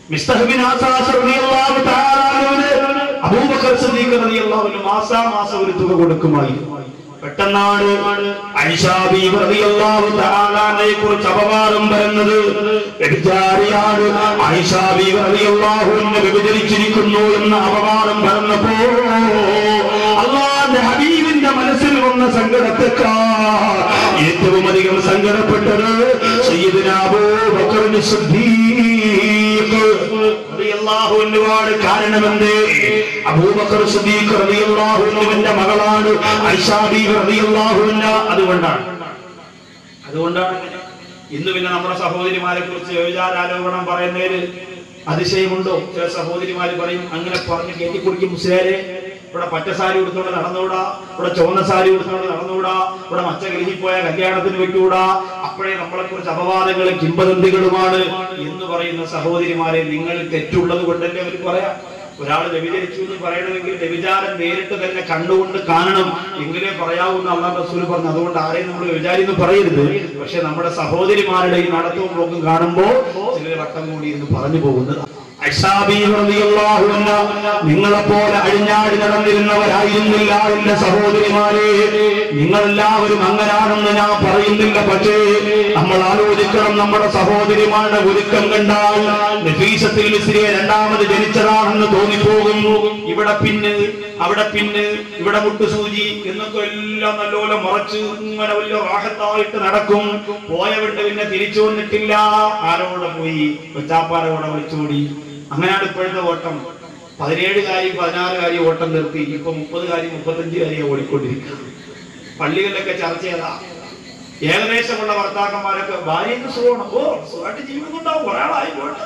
മിസ്തഹബിൻ ആസാസ് റളിയല്ലാഹു തആല അൻഹുവിന് അബൂബക്കർ സിദ്ദീഖ് റളിയല്ലാഹു അൻഹു മാസാമാസം ഒരു തുക കൊടുക്കുമായിരുന്നു പെട്ടെന്നാണ് ഐഷാ ബീവി റളിയല്ലാഹു തആല അൻഹയെ കുറിച്ച് അപവാദം വരുന്നത് വ്യഭിചാരിയാണ് ഐഷാ ബീവി റളിയല്ലാഹു അൻഹ വ്യഭിചരിച്ചിരിക്കുന്നു എന്ന അപവാദം പറഞ്ഞപ്പോ അള്ളാന്റെ ഹബീബിന്റെ മനസ്സിൽ വന്ന സങ്കടത്തെക്കാൾ ഏറ്റവും അധികം സങ്കടപ്പെട്ടത് സയ്യിദുന അബൂബക്കർ സിദ്ദീഖ് റളിയല്ലാഹു അൻഹുവാണ് കാരണമെന്ത് അബൂബക്കർ സിദ്ദീഖ് റളിയല്ലാഹു അൻഹുവിന്റെ മകളാണ് ഐഷാ ബീവി റളിയല്ലാഹു അൻഹ അതുകൊണ്ടാണ് അതുകൊണ്ടാണ് ഇന്ന് പിന്നെ നമ്മുടെ സഹോദരിമാരെ കുറിച്ച് വ്യഭിചാരാരോപണം പറയുന്നതിൽ അതിശയമുണ്ടോ ചില സഹോദരിമാര് പറയും അങ്ങനെ പറഞ്ഞ് കയറ്റിക്കുടിക്കും മുസ്ലിയാരെ ഇവിടെ പച്ച സാരി ഉടുത്തോണ്ട് നടന്നുകൂടാ ഇവിടെ ചുവന്ന സാരി ഉടുത്തോണ്ട് നടന്നുകൂടാ ഇവിടെ മച്ച ഗൃഹിൽ പോയ കല്യാണത്തിന് വെക്കൂടാ അപ്പോഴേ നമ്മളെ കുറിച്ച് അപവാദങ്ങളും കിംബദന്തികളുമാണ് എന്ന് പറയുന്ന സഹോദരിമാരെ നിങ്ങൾ തെറ്റുള്ളത് കൊണ്ടല്ലേ അവർ പറയാം ഒരാൾ വ്യഭിചരിച്ചു എന്ന് പറയണമെങ്കിൽ വ്യഭിചാരം നേരിട്ട് തന്നെ കണ്ടുകൊണ്ട് കാണണം എങ്കിലേ പറയാവുന്ന അള്ളാഹ് റസൂൽ പറഞ്ഞു അതുകൊണ്ട് ആരെയും നമ്മൾ വ്യഭിചാരി എന്ന് പറയരുത് പക്ഷെ നമ്മുടെ സഹോദരിമാരുടെ ഈ നടത്തവും പോക്കും കാണുമ്പോൾ ചിലർ റക്കം കൂടി എന്ന് പറഞ്ഞു പോകുന്നത് നിങ്ങളെ പോലെ അഴിഞ്ഞാടി നടന്നിരുന്നവരായിരുന്നില്ല എന്റെ സഹോദരിമാരെ നിങ്ങളെല്ലാവരും അങ്ങനാണെന്ന് ഞാൻ പറയുന്നില്ല പക്ഷേ നമ്മൾ ആലോചിക്കണം നമ്മുടെ സഹോദരിമാരുടെ ഒരുക്കം കണ്ടാൽ നഫീസത്തിൽ മിസ്രിയെ രണ്ടാമത് ജനിച്ചതാണെന്ന് തോന്നിപ്പോകും ഇവിടെ പിന്നെ അവിടെ പിന്നെ ഇവിടെ മുട്ടുസൂചി എന്നൊക്കെ എല്ലാം നല്ലപോലെ മറച്ച് ഇങ്ങനെ വലിയ റാഹത്തായിട്ട് നടക്കും പോയവിടെ പിന്നെ തിരിച്ചു വന്നിട്ടില്ല ആരോടെ പോയി കൊച്ചാപ്പാരോടെ വിളിച്ചോടി അങ്ങനെയാണ് ഇപ്പോഴത്തെ ഓട്ടം പതിനേഴ് കാര്യം പതിനാറ് കാര്യം ഓട്ടം നിർത്തി ഇപ്പൊ മുപ്പത് കാര്യം മുപ്പത്തഞ്ച് കാര്യം ഓടിക്കൊണ്ടിരിക്കുക പള്ളികളിലൊക്കെ ചർച്ച ചെയ്താ ഏകദേശമുള്ള ഭർത്താക്കന്മാരൊക്കെ ഭാര്യയ്ക്ക് സുഖമാണ് ഓ സുഖമായിട്ട് ജീവിക്കുന്നുണ്ടാവും ഒരാളായി പോയിട്ട്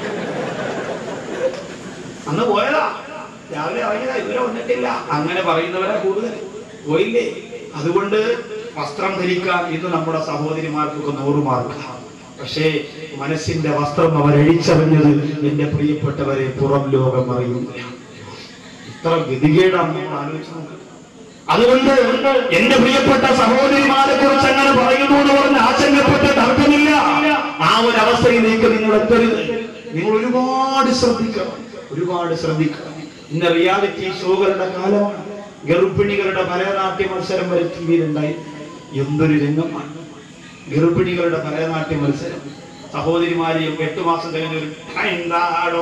അന്ന് പോയതാ രാവിലെ ഇറങ്ങിയതാ ഇതുവരെ വന്നിട്ടില്ല അങ്ങനെ പറയുന്നവരാ കൂടുതൽ പോയില്ലേ അതുകൊണ്ട് വസ്ത്രം ധരിക്കാൻ ഇന്ന് നമ്മുടെ സഹോദരിമാർക്കൊക്കെ നൂറ് മാർക്ക് പക്ഷേ മനസ്സിന്റെ വസ്ത്രം അവർ അഴിച്ചറിഞ്ഞത് എന്റെ പ്രിയപ്പെട്ടവരെ പുറം ലോകം അറിയുന്നില്ല ഇത്ര ഗതികേടാണ് നമ്മൾ ആലോചിച്ച് നോക്കുക അതുകൊണ്ട് എന്റെ പ്രിയപ്പെട്ട സഹോദരിമാരെ കുറിച്ച് അങ്ങനെ പറയുന്നു എന്ന് പറഞ്ഞ് ആശങ്കപ്പെട്ട് തർക്കമില്ല ആ ഒരു അവസ്ഥയിലേക്ക് നിങ്ങൾ എത്തരുത് നിങ്ങൾ ഒരുപാട് ശ്രദ്ധിക്കണം ഒരുപാട് ശ്രദ്ധിക്കണം ഇന്ന് റിയാലിറ്റി ഷോകളുടെ കാലമാണ് ഗർഭിണികളുടെ ഭരതനാട്യ മത്സരം വരെ ടി വിയിലുണ്ടായി എന്തൊരു രംഗമാണ് ഗർഭിണികളുടെ ഭരതനാട്യ മത്സരം സഹോദരിമാരെയും എട്ട് മാസം കഴിഞ്ഞൊരു എന്താടോ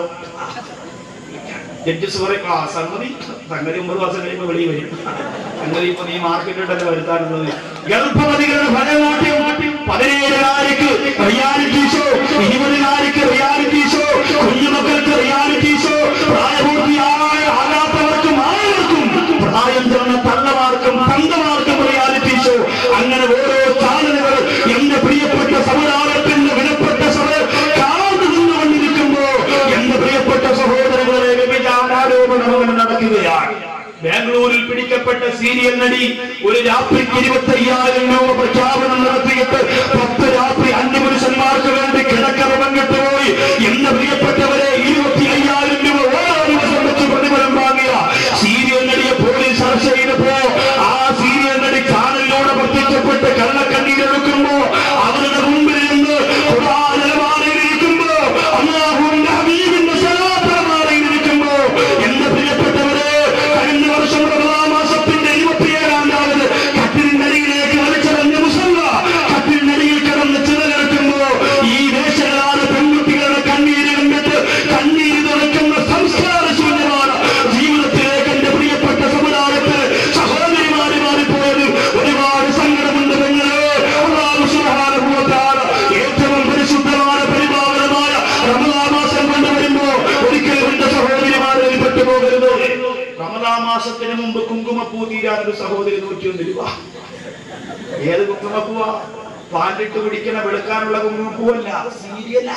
ജഡ്ജസ് പറയും ആ സംഗതി സംഗതി ഒമ്പത് മാസം കഴിയുമ്പോൾ വെളിയിൽ വരും സംഗതി ഇപ്പൊ നീ മാർക്കറ്റിലല്ലേ വരുത്താനുള്ളത് ഗർഭവതികളുടെ ഭരതനാട്യം പതിനേഴുകാരിക്ക് റിയാലിറ്റി ഷോ ഇരുപതിനാരിക്ക് റിയാലിറ്റി ഷോ കുഞ്ഞുമക്കൾക്ക് റിയാലിറ്റി ഷോ പ്രായപൂർത്തിയായ ആകാത്തവർക്കും ആയവർക്കും പ്രായം ചെന്ന തള്ളമാർക്കും തന്തമാർക്കും റിയാലിറ്റി ഷോ അങ്ങനെ ഓരോ ചാനലുകൾ എന്റെ പ്രിയപ്പെട്ട സമുദായത്തിന്റെ വിലപ്പെട്ട സഭ കാർന്നു നിന്നുകൊണ്ടിരിക്കുമ്പോ എന്റെ പ്രിയപ്പെട്ട സഹോദരങ്ങളെ വ്യഭിചാരാരോപണം അങ്ങനെ നടക്കുകയാണ് ബാംഗ്ലൂരിൽ പിടിക്കപ്പെട്ട സീരിയൽ നടി ഒരു രാത്രിക്ക് ഇരുപത്തി അയ്യായിരം രൂപ പ്രഖ്യാപനം നടത്തിയിട്ട് പത്ത് രാത്രി അഞ്ച് പുരുഷന്മാർക്ക് വേണ്ടി കിടക്കറവം കെട്ടുപോയി എന്ന പ്രിയപ്പെട്ടവരെ ഇരുപത്തി അയ്യായിരം രൂപ ഓരോ ദിവസം വെച്ച് പ്രതിഫലം വാങ്ങിയ സീരിയൽ നടിയെ പോലീസ് അറസ്റ്റ് ചെയ്തപ്പോ ആ സീരിയൽ നടി ചാനലിലൂടെ പ്രത്യക്ഷപ്പെട്ട് കള്ളക്കണ്ണീരൊഴുക്കുമ്പോ അവരുടെ മുമ്പിൽ നിന്ന് നിലവാരയിലിരിക്കുമ്പോ അള്ളാഹുവിന്റെ ഹബീബിന്റെ സലാത്തലമാരയിലിരിക്കുമ്പോ എന്റെ പ്രിയപ്പെട്ടവരെ കഴിഞ്ഞ വർഷം റമദാൻ മാസത്തിന്റെ ഇരുപത്തിയേഴാം കട്ടിലിനടിയിലേക്ക് വലിച്ചെറിഞ്ഞ മുസല്ല കട്ടിലിനടിയിൽ കിടന്ന് ചിറകിറക്കുമ്പോ ഈ ദേശങ്ങളാണ് പെൺകുട്ടികളുടെ കണ്ണീര് കണ്ടിട്ട് കണ്ണീര് തുറക്കുന്ന സംസ്കാര ശൂന്യമാണ് ജീവിതത്തിലേക്ക് എന്റെ പ്രിയപ്പെട്ട സമുദായത്തിൽ സഹോദരിമാരി മാറിപ്പോയത് ഒരുപാട് സങ്കടമുണ്ട് പെങ്ങളെ അല്ലാഹു സുബ്ഹാനഹു വ തആല ഏറ്റവും പരിശുദ്ധമായ പരിപാവനമായ റമദാൻ മാസം കൊണ്ടുവരുമ്പോ ഒരിക്കലും എന്റെ സഹോദരിമാരെ പെട്ടുപോകരുത് റമദാൻ മാസത്തിന് മുമ്പ് കുങ്കുമപ്പൂ തീരാൻ ഒരു സഹോദരി നൂറ്റിയൊന്ന് രൂപ ഏത് കുങ്കുമപ്പൂവാ പാലിട്ട് പിടിക്കണ വെളുക്കാനുള്ള കുങ്കുമപ്പൂവല്ല സീരിയല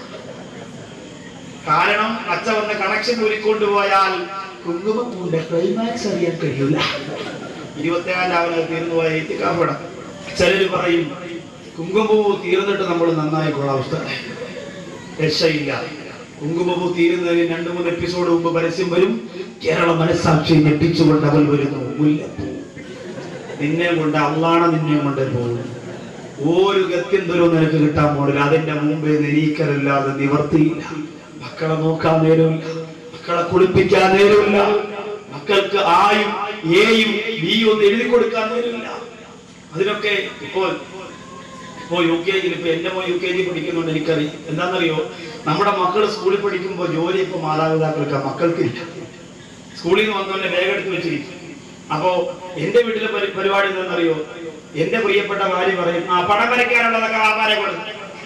കാരണം അച്ഛ വന്ന് കണക്ഷൻ ഊരിക്കൊണ്ട് പോയാൽ കുങ്കുമപ്പൂന്റെ ക്ലൈമാക്സ് അറിയാൻ കഴിയൂല ഇരുപത്തിനാല് രാവിലെ തീർന്നു പോയ ഏറ്റിക്കാപ്പടം ചിലര് പറയും കുങ്കുമപ്പൂ തീർന്നിട്ട് നമ്മൾ നന്നായിക്കൊള്ളാം അവസ്ഥ രക്ഷയില്ല കുങ്കുമപ്പൂ തീരുന്നതിന് രണ്ടു മൂന്ന് എപ്പിസോഡ് മുമ്പ് പരസ്യം വരും കേരള മനസ്സാക്ഷി ഞെട്ടിച്ചുകൊണ്ട് അവൾ വരുന്നു മുല്ലപ്പൂ നിന്നെ കൊണ്ട് അള്ളാണ നിന്നെ കൊണ്ട് പോകും ഒരു ഗത്യന്തരവും നിനക്ക് കിട്ടാൻ പോണില്ല അതിന്റെ മുമ്പേ നിരീക്കരല്ലാതെ നിവർത്തിയില്ല മക്കളെ നോക്കാൻ നേരമില്ല മക്കളെ കുളിപ്പിക്കാൻ നേരമില്ല മക്കൾക്ക് ആയും എയും ബിയും ഒന്നും എഴുതി കൊടുക്കാൻ നേരമില്ല അതിനൊക്കെ ഇപ്പോൾ ഇപ്പോ യു കെ ജിയിൽ ഇപ്പൊ എന്റെ മോൻ യു കെ ജി പഠിക്കുന്നുണ്ട് എനിക്കറിയാം എന്താണെന്നറിയോ നമ്മുടെ മക്കൾ സ്കൂളിൽ പഠിക്കുമ്പോൾ ജോലി ഇപ്പൊ മാതാപിതാക്കൾക്ക് മക്കൾക്കില്ല സ്കൂളിൽ നിന്ന് വന്നവന്റെ ബാഗ് എടുത്ത് വെച്ചിരിക്കും അപ്പോ എന്റെ വീട്ടിലെ പരി- പരിപാടി എന്താണെന്നറിയോ എന്റെ പ്രിയപ്പെട്ട ഭാര്യ പറയും ആ പടം വരയ്ക്കാനുള്ളതൊക്കെ വാപ്പാരെ കൊടുക്കും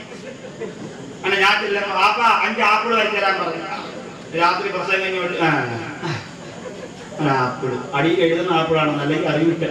അങ്ങനെ ഞാൻ ചെല്ലുമ്പോ വാപ്പ അഞ്ച് ആപ്പിൾ വരച്ചു തരാൻ പറഞ്ഞു രാത്രി പ്രസംഗം കഴിഞ്ഞ് വിട്ട് ആ, ആ, ആപ്പിൾ അടിയിൽ എഴുതുന്ന ആപ്പിളാണെന്ന് അല്ലെങ്കിൽ അറിയില്ല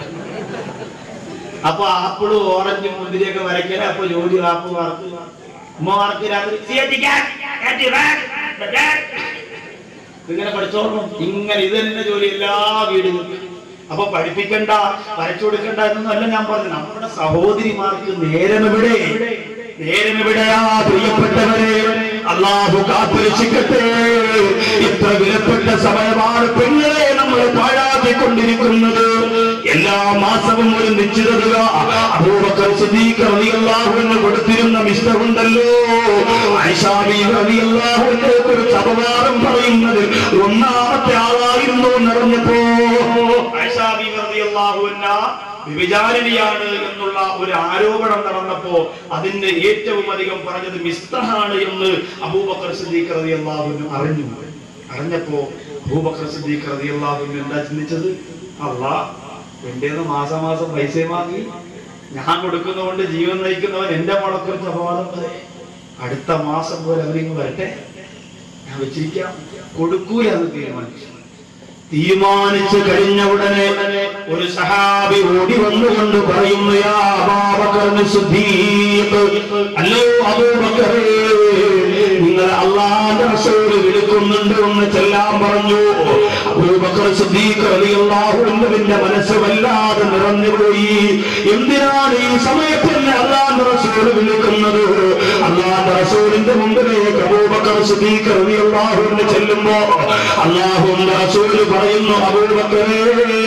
അപ്പൊ ആപ്പിളും ഓറഞ്ചും മുന്തിരിയൊക്കെ വരയ്ക്കാൻ അപ്പൊ ജോലി ആപ്പ് വാർക്ക് ഉമ്മ വാർക്ക് രാത്രി "സിയത്തിക്കാൻ, കാറ്റ് വാ, ബജാ." ഇങ്ങനെ പഠിച്ചോളണം ഇങ്ങനെ ഇത് തന്നെ ജോലി എല്ലാ വീടുകളും അപ്പൊ പഠിപ്പിക്കണ്ട വരച്ചു കൊടുക്കണ്ട എന്നൊന്നും അല്ല ഞാൻ പറഞ്ഞു നമ്മുടെ സഹോദരിമാർക്ക് നേരം എവിടെ നേരം എവിടെയാ പ്രിയപ്പെട്ടവരെ അള്ളാഹു കാത്തുരക്ഷിക്കട്ടെ ഇത്ര വിലപ്പെട്ട സമയമാണ് പെണ്ണുകളെ നമ്മൾ പാഴാക്കിക്കൊണ്ടിരിക്കുന്നത് എല്ലാ മാസവും ഒരു നിശ്ചിത തുക അബൂബക്കർ സിദ്ദീഖ് റളിയല്ലാഹുവിന് കൊടുത്തിരുന്ന മിസ്റ്ററുണ്ടല്ലോ ഐഷാബി റളിയല്ലാഹുവിനെ കുറിച്ച് അപവാദം പറയുന്നത് ഒന്നാമത്തെ ആളായിരുന്നു എന്നറിഞ്ഞപ്പോ ഐഷാബി റളിയല്ലാഹുവിന വിവിചാരിണിയാണ് എന്നുള്ള ഒരു ആരോപണം നടന്നപ്പോ അതിന്റെ ഏറ്റവും അധികം പറഞ്ഞത് മിസ്തഹാണ് എന്ന് അബൂബക്കർ സിദ്ദീഖ് റളിയല്ലാഹുവിന് അറിഞ്ഞു അറിഞ്ഞപ്പോ അബൂബക്കർ സിദ്ദീഖ് റളിയല്ലാഹുവിന് എന്താ ചിന്തിച്ചത് അള്ളാ എന്റേന്ന് മാസം മാസം പൈസ വാങ്ങി ഞാൻ കൊടുക്കുന്നതുകൊണ്ട് ജീവൻ നയിക്കുന്നവൻ എന്റെ മുളക്കുറിച്ച് അപവാദം പറയും അടുത്ത മാസം പോലെ അവരിങ്ങ് വരട്ടെ ഞാൻ വെച്ചിരിക്കാം കൊടുക്കൂല എന്ന് തീരുമാനിച്ചു തീരുമാനിച്ചു കഴിഞ്ഞ ഉടനെ ഒരു സഹാബി ഓടി വന്നുകൊണ്ട് പറയുന്നു "യാ അബൂബക്കറിന് സിദ്ദീഖ്, അല്ലോ അബൂബക്കറേ നിങ്ങൾ അള്ളാന്റെ റസൂല് വിളിക്കുന്നുണ്ട് എന്ന് ചെല്ലാൻ പറഞ്ഞു അബൂബക്കർ സിദ്ദീഖ് റളിയല്ലാഹു അൻഹുവിന്റെ മനസ്സ് വല്ലാതെ നിറഞ്ഞുപോയി എന്തിനാണ് ഈ സമയത്ത് എന്നെ അള്ളാന്റെ റസൂല് വിളിക്കുന്നത് അള്ളാന്റെ റസൂലിന്റെ മുമ്പിലേക്ക് അബൂബക്കർ സിദ്ദീഖ് റളിയല്ലാഹു അൻഹു ചെല്ലുമ്പോ അള്ളാഹുവിന്റെ റസൂല് പറയുന്നു അബൂബക്കറേ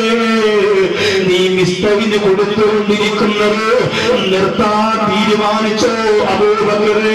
നീ മിസ്തവിന് കൊടുത്തുകൊണ്ടിരിക്കുന്നത് നിർത്താൻ തീരുമാനിച്ചോ അബൂബക്കറേ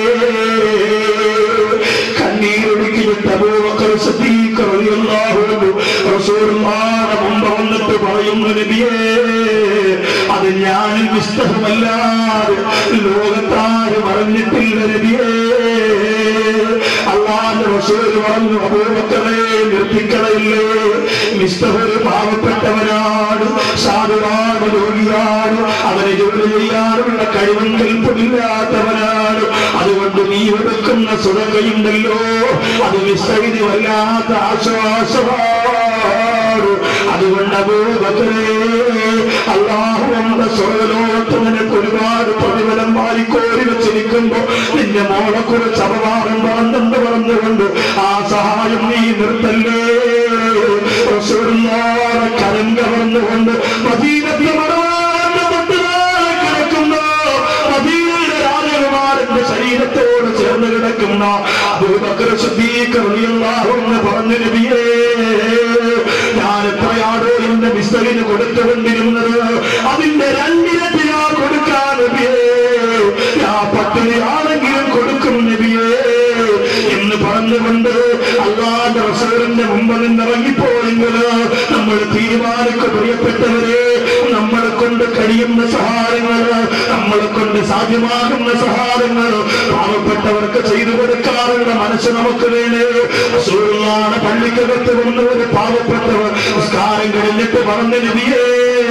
കണ്ണീരൊടുക്കിയിട്ട് അബൂബക്കർ സിദ്ദീഖ് റളിയല്ലാഹു അൻഹു റസൂലുള്ളാഹിയുടെ മുമ്പ് വന്നിട്ട് പറയുന്നു നബിയേ അത് ഞാൻ വിസ്തഹമല്ലാതെ ലോകത്താരും അറിഞ്ഞിട്ടില്ല നബിയേ അള്ളാന്റെ റസൂൽ പറഞ്ഞു അബൂബക്കറെ നിർത്തിക്കളയില്ലേ മിസ്റ്റർ ഒരു പാവപ്പെട്ടവനാണ് സാധുവാണ് രോഗിയാണ് അവന് ജോലി ചെയ്യാനുള്ള കഴിവും കൽപ്പമില്ലാത്തവനാണ് അതുകൊണ്ട് നീ എടുക്കുന്ന സുഖയുണ്ടല്ലോ അത് മിസ്റ്ററിന് വല്ലാത്ത ആശ്വാസമാണ് അതുകൊണ്ട് അബൂബക്കറെ അള്ളാഹു നമ്മുടെ സ്വർഗലോകത്ത് നിനക്ക് ഒരുപാട് പ്രതിഫലം വാരിക്കോരി വെച്ചിരിക്കുമ്പോ നിന്റെ മോളെ കുറിച്ച് അപവാദം പറഞ്ഞെന്ന് പറഞ്ഞുകൊണ്ട് ആ സഹായം നീ നിർത്തല്ലേ റസൂലുള്ളാഹിയുടെ കരം കവർന്നുകൊണ്ട് മദീനത്തെ മണവാളന്റെ തൊട്ടുതാഴെ കിടക്കുന്ന മദീനയുടെ രാജകുമാരന്റെ ശരീരത്തോട് ചേർന്ന് കിടക്കുന്ന അബൂബക്കർ സിദ്ദീഖ് റളിയല്ലാഹു അൻഹു പറഞ്ഞു നബിയേ ഞാൻ എത്രയാണോ എന്റെ മിസ്തകിന് കൊടുത്തുകൊണ്ടിരുന്നത് അതിന്റെ രണ്ടിരട്ടിയാ കൊടുക്കാൻ നബിയേ ആ പട്ടിണിയാണെങ്കിലും കൊടുക്കും നബിയേ എന്ന് പറഞ്ഞുകൊണ്ട് അള്ളാന്റെ റസൂലിന്റെ മുമ്പിൽ നിന്ന് ഇറങ്ങിപ്പോയെങ്കിൽ നമ്മൾ തീരുമാനിക്ക് പ്രിയപ്പെട്ടവരെ നമ്മളെ കൊണ്ട് കഴിയുന്ന സഹായങ്ങൾ നമ്മളെ കൊണ്ട് സാധ്യമാകുന്ന സഹായങ്ങൾ പാവപ്പെട്ടവർക്ക് ചെയ്തു കൊടുക്കാറുള്ള മനസ്സ് നമുക്ക് വേണേ റസൂലുള്ളാഹിയുടെ പള്ളിക്കകത്ത് വന്ന ഒരു പാവപ്പെട്ടവർ നിസ്കാരം കഴിഞ്ഞിട്ട് പറഞ്ഞ നബിയേ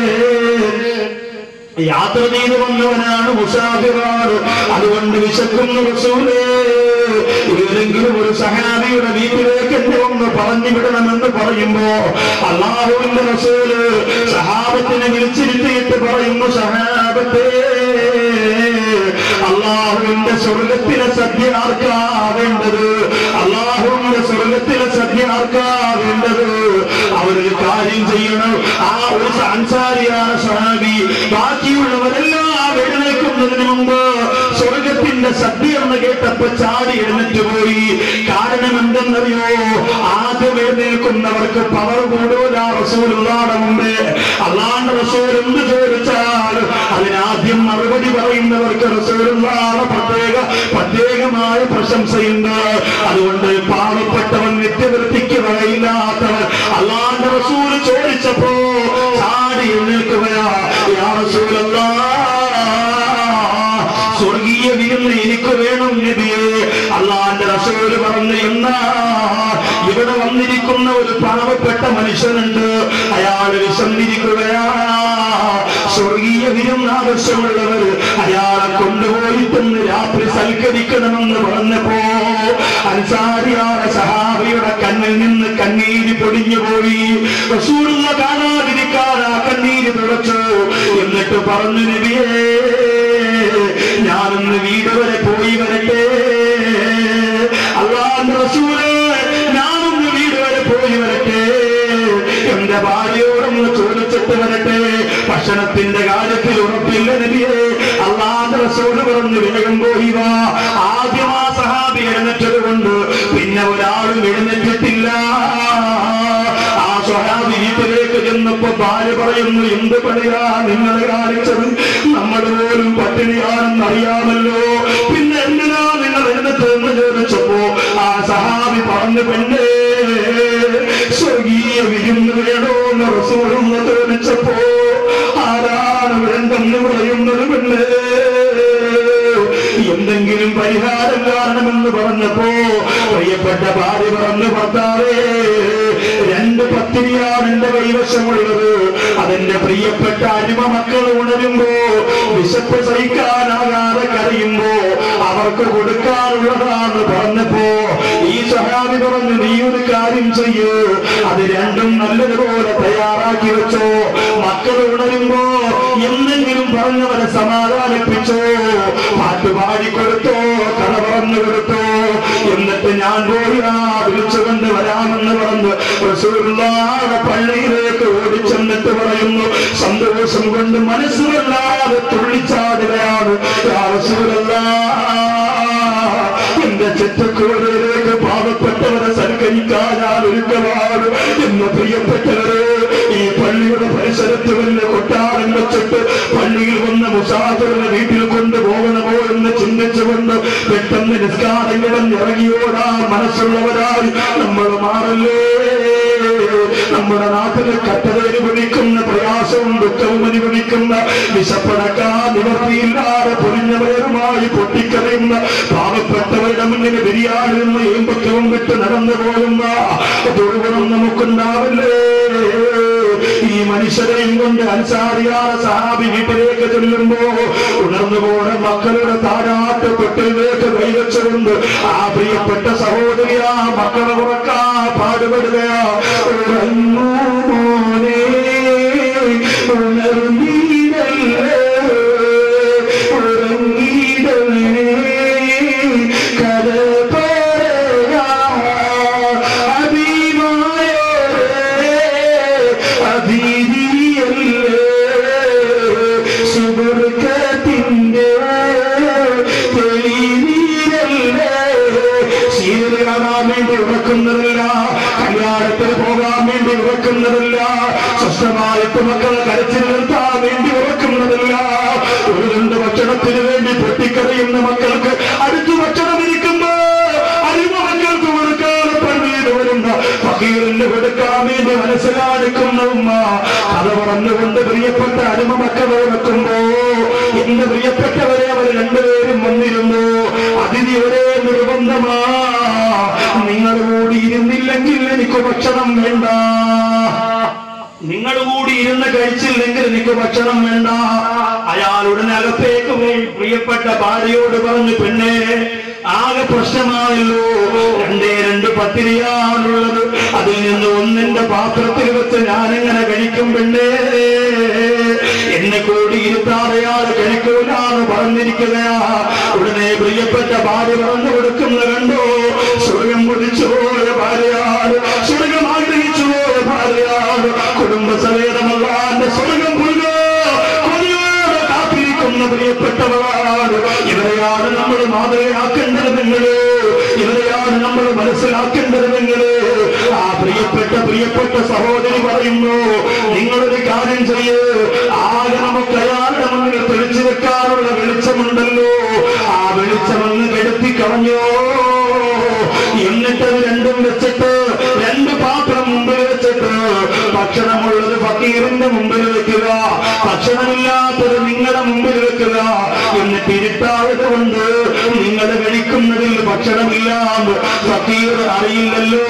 യാത്ര ചെയ്തു വന്നവനാണ് മുസാഫിറാണ് അതുകൊണ്ട് വിശക്കുന്ന റസൂലേ ഏതെങ്കിലും ഒരു സഹാബിയുടെ വീട്ടിലേക്ക് എന്നെ ഒന്ന് പറഞ്ഞു വിടണമെന്ന് പറയുമ്പോ അള്ളാഹുവിന്റെ റസൂല് സഹാബത്തിനെ വിളിച്ചിരുത്തിയിട്ട് പറയുന്നു സഹാബത്തേ അള്ളാഹുവിന്റെ സ്വർഗത്തിലെ സദ്യ ആർക്കാ വേണ്ടത് അള്ളാഹുവിന്റെ സ്വർഗത്തിലെ സദ്യ ആർക്കാ വേണ്ടത് അവരൊരു കാര്യം ചെയ്യണം ആ ഒരു അൻസാരിയാണ് സഹാബി ബാക്കിയുള്ളവരെല്ലാം എഴുന്നേൽക്കുന്നതിന് മുമ്പ് സ്വർഗത്തിന്റെ സദ്യ എന്ന് കേട്ടപ്പോ ചാടി എഴുന്നേറ്റ് പോയി കാരണം എന്തെന്നറിയോ ആദ്യമേ എഴുന്നേൽക്കുന്നവർക്ക് പവർ കൂടുതൽ ആ റസൂലുള്ളാടെ മുമ്പേ അള്ളാന്റെ റസൂൽ എന്ത് ചോദിച്ചാൽ അതിനാദ്യം മറുപടി പറയുന്നവർക്ക് റസൂലുള്ളാടെ പ്രത്യേക പ്രത്യേകമായ പ്രശംസയുണ്ട് അതുകൊണ്ട് പാവപ്പെട്ടവൻ നിത്യവൃത്തിക്ക് വകയില്ലാത്തവൻ അള്ളാന്റെ റസൂൽ ചോദിച്ചപ്പോ ചാടി എഴുന്നേൽക്കുകയാ യാ റസൂലല്ലാ സ്വർഗീയ വിരുന്ന് എനിക്ക് വേണം നബിയെ അള്ളാന്റെ റസൂല് പറഞ്ഞു എന്നാ ഇവിടെ വന്നിരിക്കുന്ന ഒരു പാവപ്പെട്ട മനുഷ്യനുണ്ട് അയാൾ വിശന്നിരിക്കുകയാ സ്വർഗീയ വിരുന്ന് ആവശ്യമുള്ളവർ അയാളെ കൊണ്ടുപോയിട്ടെന്ന് രാത്രി സൽക്കരിക്കണമെന്ന് പറഞ്ഞപ്പോ അൻസാരിയായ സഹാബിയുടെ കണ്ണിൽ നിന്ന് കണ്ണീര് പൊടിഞ്ഞുപോയി റസൂലുള്ള കാണാതിരിക്കാൻ ആ കണ്ണീര് തുടച്ചു എന്നിട്ട് പറഞ്ഞു നബിയേ ഞാനൊന്ന് വീട് വരെ പോയി വരട്ടെ അള്ളാന്റെ റസൂല് ഞാനൊന്ന് വീട് വരെ പോയി വരട്ടെ എന്റെ ഭാര്യയോടൊന്ന് ചോദിച്ചിട്ട് വരട്ടെ ഭക്ഷണത്തിന്റെ കാര്യത്തിൽ ഉറപ്പില്ല നബിയെ അള്ളാന്റെ റസൂല് പറഞ്ഞു വേഗം പോയി വാ ആദ്യം ആ സഹാബി എഴുന്നേറ്റത് കൊണ്ട് പിന്നെ ഒരാളും എഴുന്നേറ്റിട്ടില്ല ആ സ്വഹാബി വീട്ടിലേക്ക് ചെന്നപ്പോ ഭാര്യ പറയുന്നു എന്ത് പണിയാ നിങ്ങൾ കാണിച്ചത് നമ്മൾ പോലും പട്ടിണിയാണെന്ന് അറിയാമല്ലോ പിന്നെ എന്തിനാ നിങ്ങൾ എഴുന്നേറ്റതെന്ന് ചോദിച്ചപ്പോ ആ സഹാബി പറഞ്ഞു പെണ്ണേ സ്വർഗീയ വിരുന്ന് വേണോ എന്ന് റസൂലെന്ന് ചോദിച്ചപ്പോ ആരാണ് വേണ്ടെന്ന് പറയുന്നത് പെണ്ണേ എന്തെങ്കിലും പരിഹാരം കാണണമെന്ന് പറഞ്ഞപ്പോ പ്രിയപ്പെട്ട ഭാര്യ പറഞ്ഞു ഭർത്താവേ രണ്ട് പത്തിരിയാണ് എന്റെ കൈവശമുള്ളത് അതെന്റെ പ്രിയപ്പെട്ട അരിമ മക്കൾ ഉണരുമ്പോ വിശപ്പ് സഹിക്കാനാകാതെ കരയുമ്പോ അവർക്ക് കൊടുക്കാനുള്ളതാന്ന് പറഞ്ഞപ്പോ ഈ സഹാബി പറഞ്ഞു നീ ഒരു കാര്യം ചെയ്യൂ അത് രണ്ടും നല്ലതുപോലെ തയ്യാറാക്കി വെച്ചോ മക്കൾ ഉണരുമ്പോ എന്തെങ്കിലും പറഞ്ഞവരെ സമാധാനിപ്പിച്ചോ പാട്ട് പാടിക്കൊടുത്തോ കഥ പറഞ്ഞു കൊടുത്തോ എന്നിട്ട് ഞാൻ പോയി ആ വിളിച്ചുകൊണ്ട് വരാമെന്ന് പറഞ്ഞു റസൂലുള്ളാഹിയുടെ പള്ളിയിലേക്ക് ഓടിച്ചെന്നിട്ട് പറയുന്നു സന്തോഷം കൊണ്ട് മനസ്സ് വല്ലാതെ തുള്ളിച്ചാടുകയാണ് യാ റസൂലല്ലാഹ് എന്റെ ചെറ്റക്കൂടിലേക്ക് പാവപ്പെട്ടവരെ സൽക്കരിക്കാൻ ഞാൻ ഒരുക്കമാണ് എന്ന് പ്രിയപ്പെട്ടവരെ ഈ പള്ളിയുടെ പരിസരത്ത് വല്ല കൊട്ടാരം വെച്ചിട്ട് പള്ളിയിൽ വന്ന മുസാഫറിനെ വീട്ടിൽ കൊണ്ടുപോകണമോ എന്ന് ചിന്തിച്ചുകൊണ്ട് പെട്ടെന്ന് നിസ്കാരങ്ങളും ഇറങ്ങിയോടാ മനസ്സുള്ളവരായി നമ്മൾ മാറല്ലേ നമ്മുടെ നാട്ടിലെ കട്ടതയിൽ പിടിക്കുന്ന പ്രയാസവും ദുഃഖവും അനുഭവിക്കുന്ന വിശപ്പടക്കാൻ നിവർത്തിയില്ലാതെ പൊരിഞ്ഞവരുമായി പൊട്ടിക്കറിയുന്ന പാവപ്പെട്ടവരുടെ മുന്നിൽ ബിരിയാണി നിന്ന് ഏമ്പക്കവും വിട്ട് നടന്നു പോകുന്ന ദുർഗുണം നമുക്കുണ്ടാവില്ലേ ഈ മനുഷ്യരെയും കൊണ്ട് അൻസാരിയായ സഹാബി വീട്ടിലേക്ക് ചെല്ലുമ്പോ ഉണർന്നു പോണ മക്കളുടെ താരാട്ട് പെട്ടിലേക്ക് കൈവച്ചുകൊണ്ട് ആ പ്രിയപ്പെട്ട സഹോദരി ആ മക്കളെ ഉറക്കാ പാടുപെടുകയാ ഉറങ്ങൂ മോനെ ഉണർന്നീടല്ലേ ഉറങ്ങിയിടല്ലേ കഥ പറയാ അതിഥിയല്ലേ സുഹൃത്തിന്റെ തെളിനീരല്ലേ സീരിയൽ കാണാൻ വേണ്ടി ഉറക്കുന്നതല്ല കല്യാണത്തിന് പോകാൻ വേണ്ടി ഉറക്കുന്നതല്ല സ്വസ്ഥമായിട്ട് മക്കളെ കരച്ചിൽ നിർത്താൻ വേണ്ടി ഉറക്കുന്നതല്ല ഒരു രണ്ട് ഭക്ഷണത്തിന് വേണ്ടി പൊട്ടിക്കറിയുന്ന മക്കൾക്ക് അടുത്ത് ഭക്ഷണം ഇരിക്കുമ്പോ അറിവ് മക്കൾക്ക് കൊടുക്കാതെ പള്ളിയിൽ വരുന്ന ഫക്കീറിന് കൊടുക്കാൻ വേണ്ടി മനസ്സിലാടുക്കുന്ന ഉമ്മ കഥ പറഞ്ഞുകൊണ്ട് പ്രിയപ്പെട്ട അടിമ മക്കളെ വെക്കുമ്പോ എന്റെ പ്രിയപ്പെട്ടവരെ അവർ രണ്ടുപേരും വന്നിരുന്നു അതിഥി ഒരേ നിർബന്ധമാ നിങ്ങൾ കൂടി ഇരുന്നില്ലെങ്കിൽ എനിക്ക് ഭക്ഷണം വേണ്ട നിങ്ങൾ കൂടി ഇരുന്ന് കഴിച്ചില്ലെങ്കിൽ എനിക്ക് ഭക്ഷണം വേണ്ട അയാൾ ഉടനെ അകത്തേക്ക് പോയി പ്രിയപ്പെട്ട ഭാര്യയോട് പറഞ്ഞു പെണ്ണേ ആകെ പ്രശ്നമായല്ലോ രണ്ടേ രണ്ട് പത്തിരിയാണുള്ളത് അതിൽ നിന്ന് ഒന്നിന്റെ പാത്രത്തിൽ വെച്ച് ഞാനെങ്ങനെ കഴിക്കും പെണ്ണേ എന്നെ കൂടി ഇരുത്താതെ അയാൾ കഴിക്കൂലാന്ന് പറഞ്ഞിരിക്കുകയാ ഉടനെ പ്രിയപ്പെട്ട ഭാര്യ പറഞ്ഞു കൊടുക്കുന്ന കണ്ടോ സ്വർഗം കുതിച്ചു പോയ ഭാര്യയാണ് സ്വർഗം ആഗ്രഹിച്ചു പോയ ഭാര്യയാണ് കുടുംബസമേതമല്ലാന്റെ സ്വർഗം പുൽക കൊതിയോടെ കാത്തിരിക്കുന്ന പ്രിയപ്പെട്ടവരാണ് ഇവരെയാണ് നമ്മൾ മാതൃകയാക്കേണ്ടത് നിങ്ങള് ഇവരെയാണ് നമ്മൾ മനസ്സിലാക്കേണ്ടത് നിങ്ങള് ആ പ്രിയപ്പെട്ട പ്രിയപ്പെട്ട സഹോദരി പറയുന്നു നിങ്ങളൊരു കാര്യം ചെയ്യ് ആകെ നമുക്ക് അയാളുടെ മുന്നിൽ തെളിച്ചു വെക്കാനുള്ള വെളിച്ചമുണ്ടല്ലോ ആ വെളിച്ചമൊന്ന് കെടുത്തി കളഞ്ഞോ എന്നിട്ട് അത് രണ്ടും വെച്ചിട്ട് രണ്ട് പാത്രം മുമ്പിൽ വെച്ചിട്ട് ഭക്ഷണമുള്ളത് ഫക്കീറിന്റെ മുമ്പിൽ വെക്കുക ഭക്ഷണമില്ലാത്തത് നിങ്ങളുടെ മുമ്പിൽ വെക്കുക എന്നിട്ട് ഇരുട്ടാവത് കൊണ്ട് നിങ്ങൾ കഴിക്കുന്നതിൽ ഭക്ഷണമില്ലാന്ന് ഫക്കീർ അറിയില്ലല്ലോ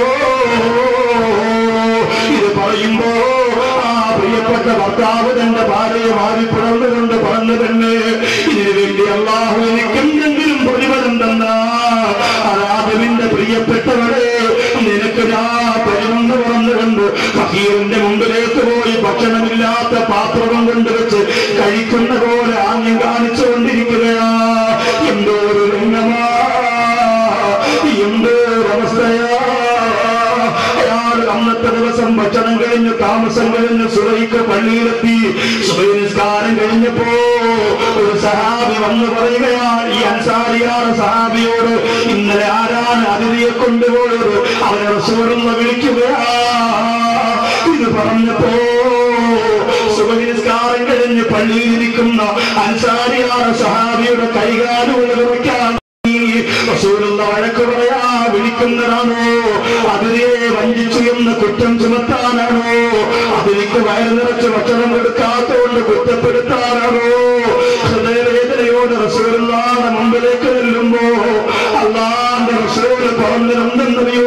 ഇത് പറയുമ്പോ ആ പ്രിയപ്പെട്ട ഭർത്താവ് തന്റെ ഭാര്യയെ മാറി പിളർന്നുകൊണ്ട് പറഞ്ഞു തന്നെ ഇതിനു വേണ്ടി അള്ളാഹു എനിക്ക് എന്തെങ്കിലും പ്രതിഫലം തന്ന അതാദവിന്റെ പ്രിയപ്പെട്ടവരെ നിനക്ക് ഞാൻ പരിമന്ന് പറഞ്ഞുകൊണ്ട് ഫക്കീറിന്റെ മുമ്പിലേക്ക് പോയി ഭക്ഷണമില്ലാത്ത പാത്രം കൊണ്ടുവച്ച് കഴിക്കുന്ന പോലെ ആംഗ്യം കാണിച്ചുകൊണ്ടിരിക്കുകയാ എന്തോ ഒരു രംഗമാ എന്തോ ഒരു അവസ്ഥയാ അയാൾ അന്നത്തെ ദിവസം ഭക്ഷണം കഴിഞ്ഞ് താമസം കഴിഞ്ഞ് സുബൈക്ക് പള്ളിയിലെത്തി സുബൈ നിസ്കാരം കഴിഞ്ഞപ്പോ ഒരു സഹാബി വന്ന് പറയുകയാണ് ഈ അൻസാരിയായ സഹാബിയോട് ഇന്നലെ ആരാണ് അതിഥിയെ കൊണ്ടുപോയത് അവനെ റസൂറുന്ന വിളിക്കുകയാ ഇത് പറഞ്ഞപ്പോ സുബൈ നിസ്കാരം കഴിഞ്ഞ് പള്ളിയിലിരിക്കുന്ന അൻസാരിയായ സഹാബിയുടെ കൈകാലുകൾ വിറയ്ക്കാൻ റസൂലുള്ള വഴക്ക് പറയാ വിളിക്കുന്നതാണോ അതിനെ വഞ്ചിച്ചു എന്ന് കുറ്റം ചുമത്താനാണോ അതിലേക്ക് വയറ് നിറച്ച് ഭക്ഷണം കൊടുക്കാത്തതുകൊണ്ട് കുറ്റപ്പെടുത്താനാണോ ഹൃദയവേദനയോട് റസൂലുള്ളാന്റെ മുമ്പിലേക്ക് ചെല്ലുമ്പോ അള്ളാന്റെ റസൂല് പറഞ്ഞിരുന്നെന്നറിയോ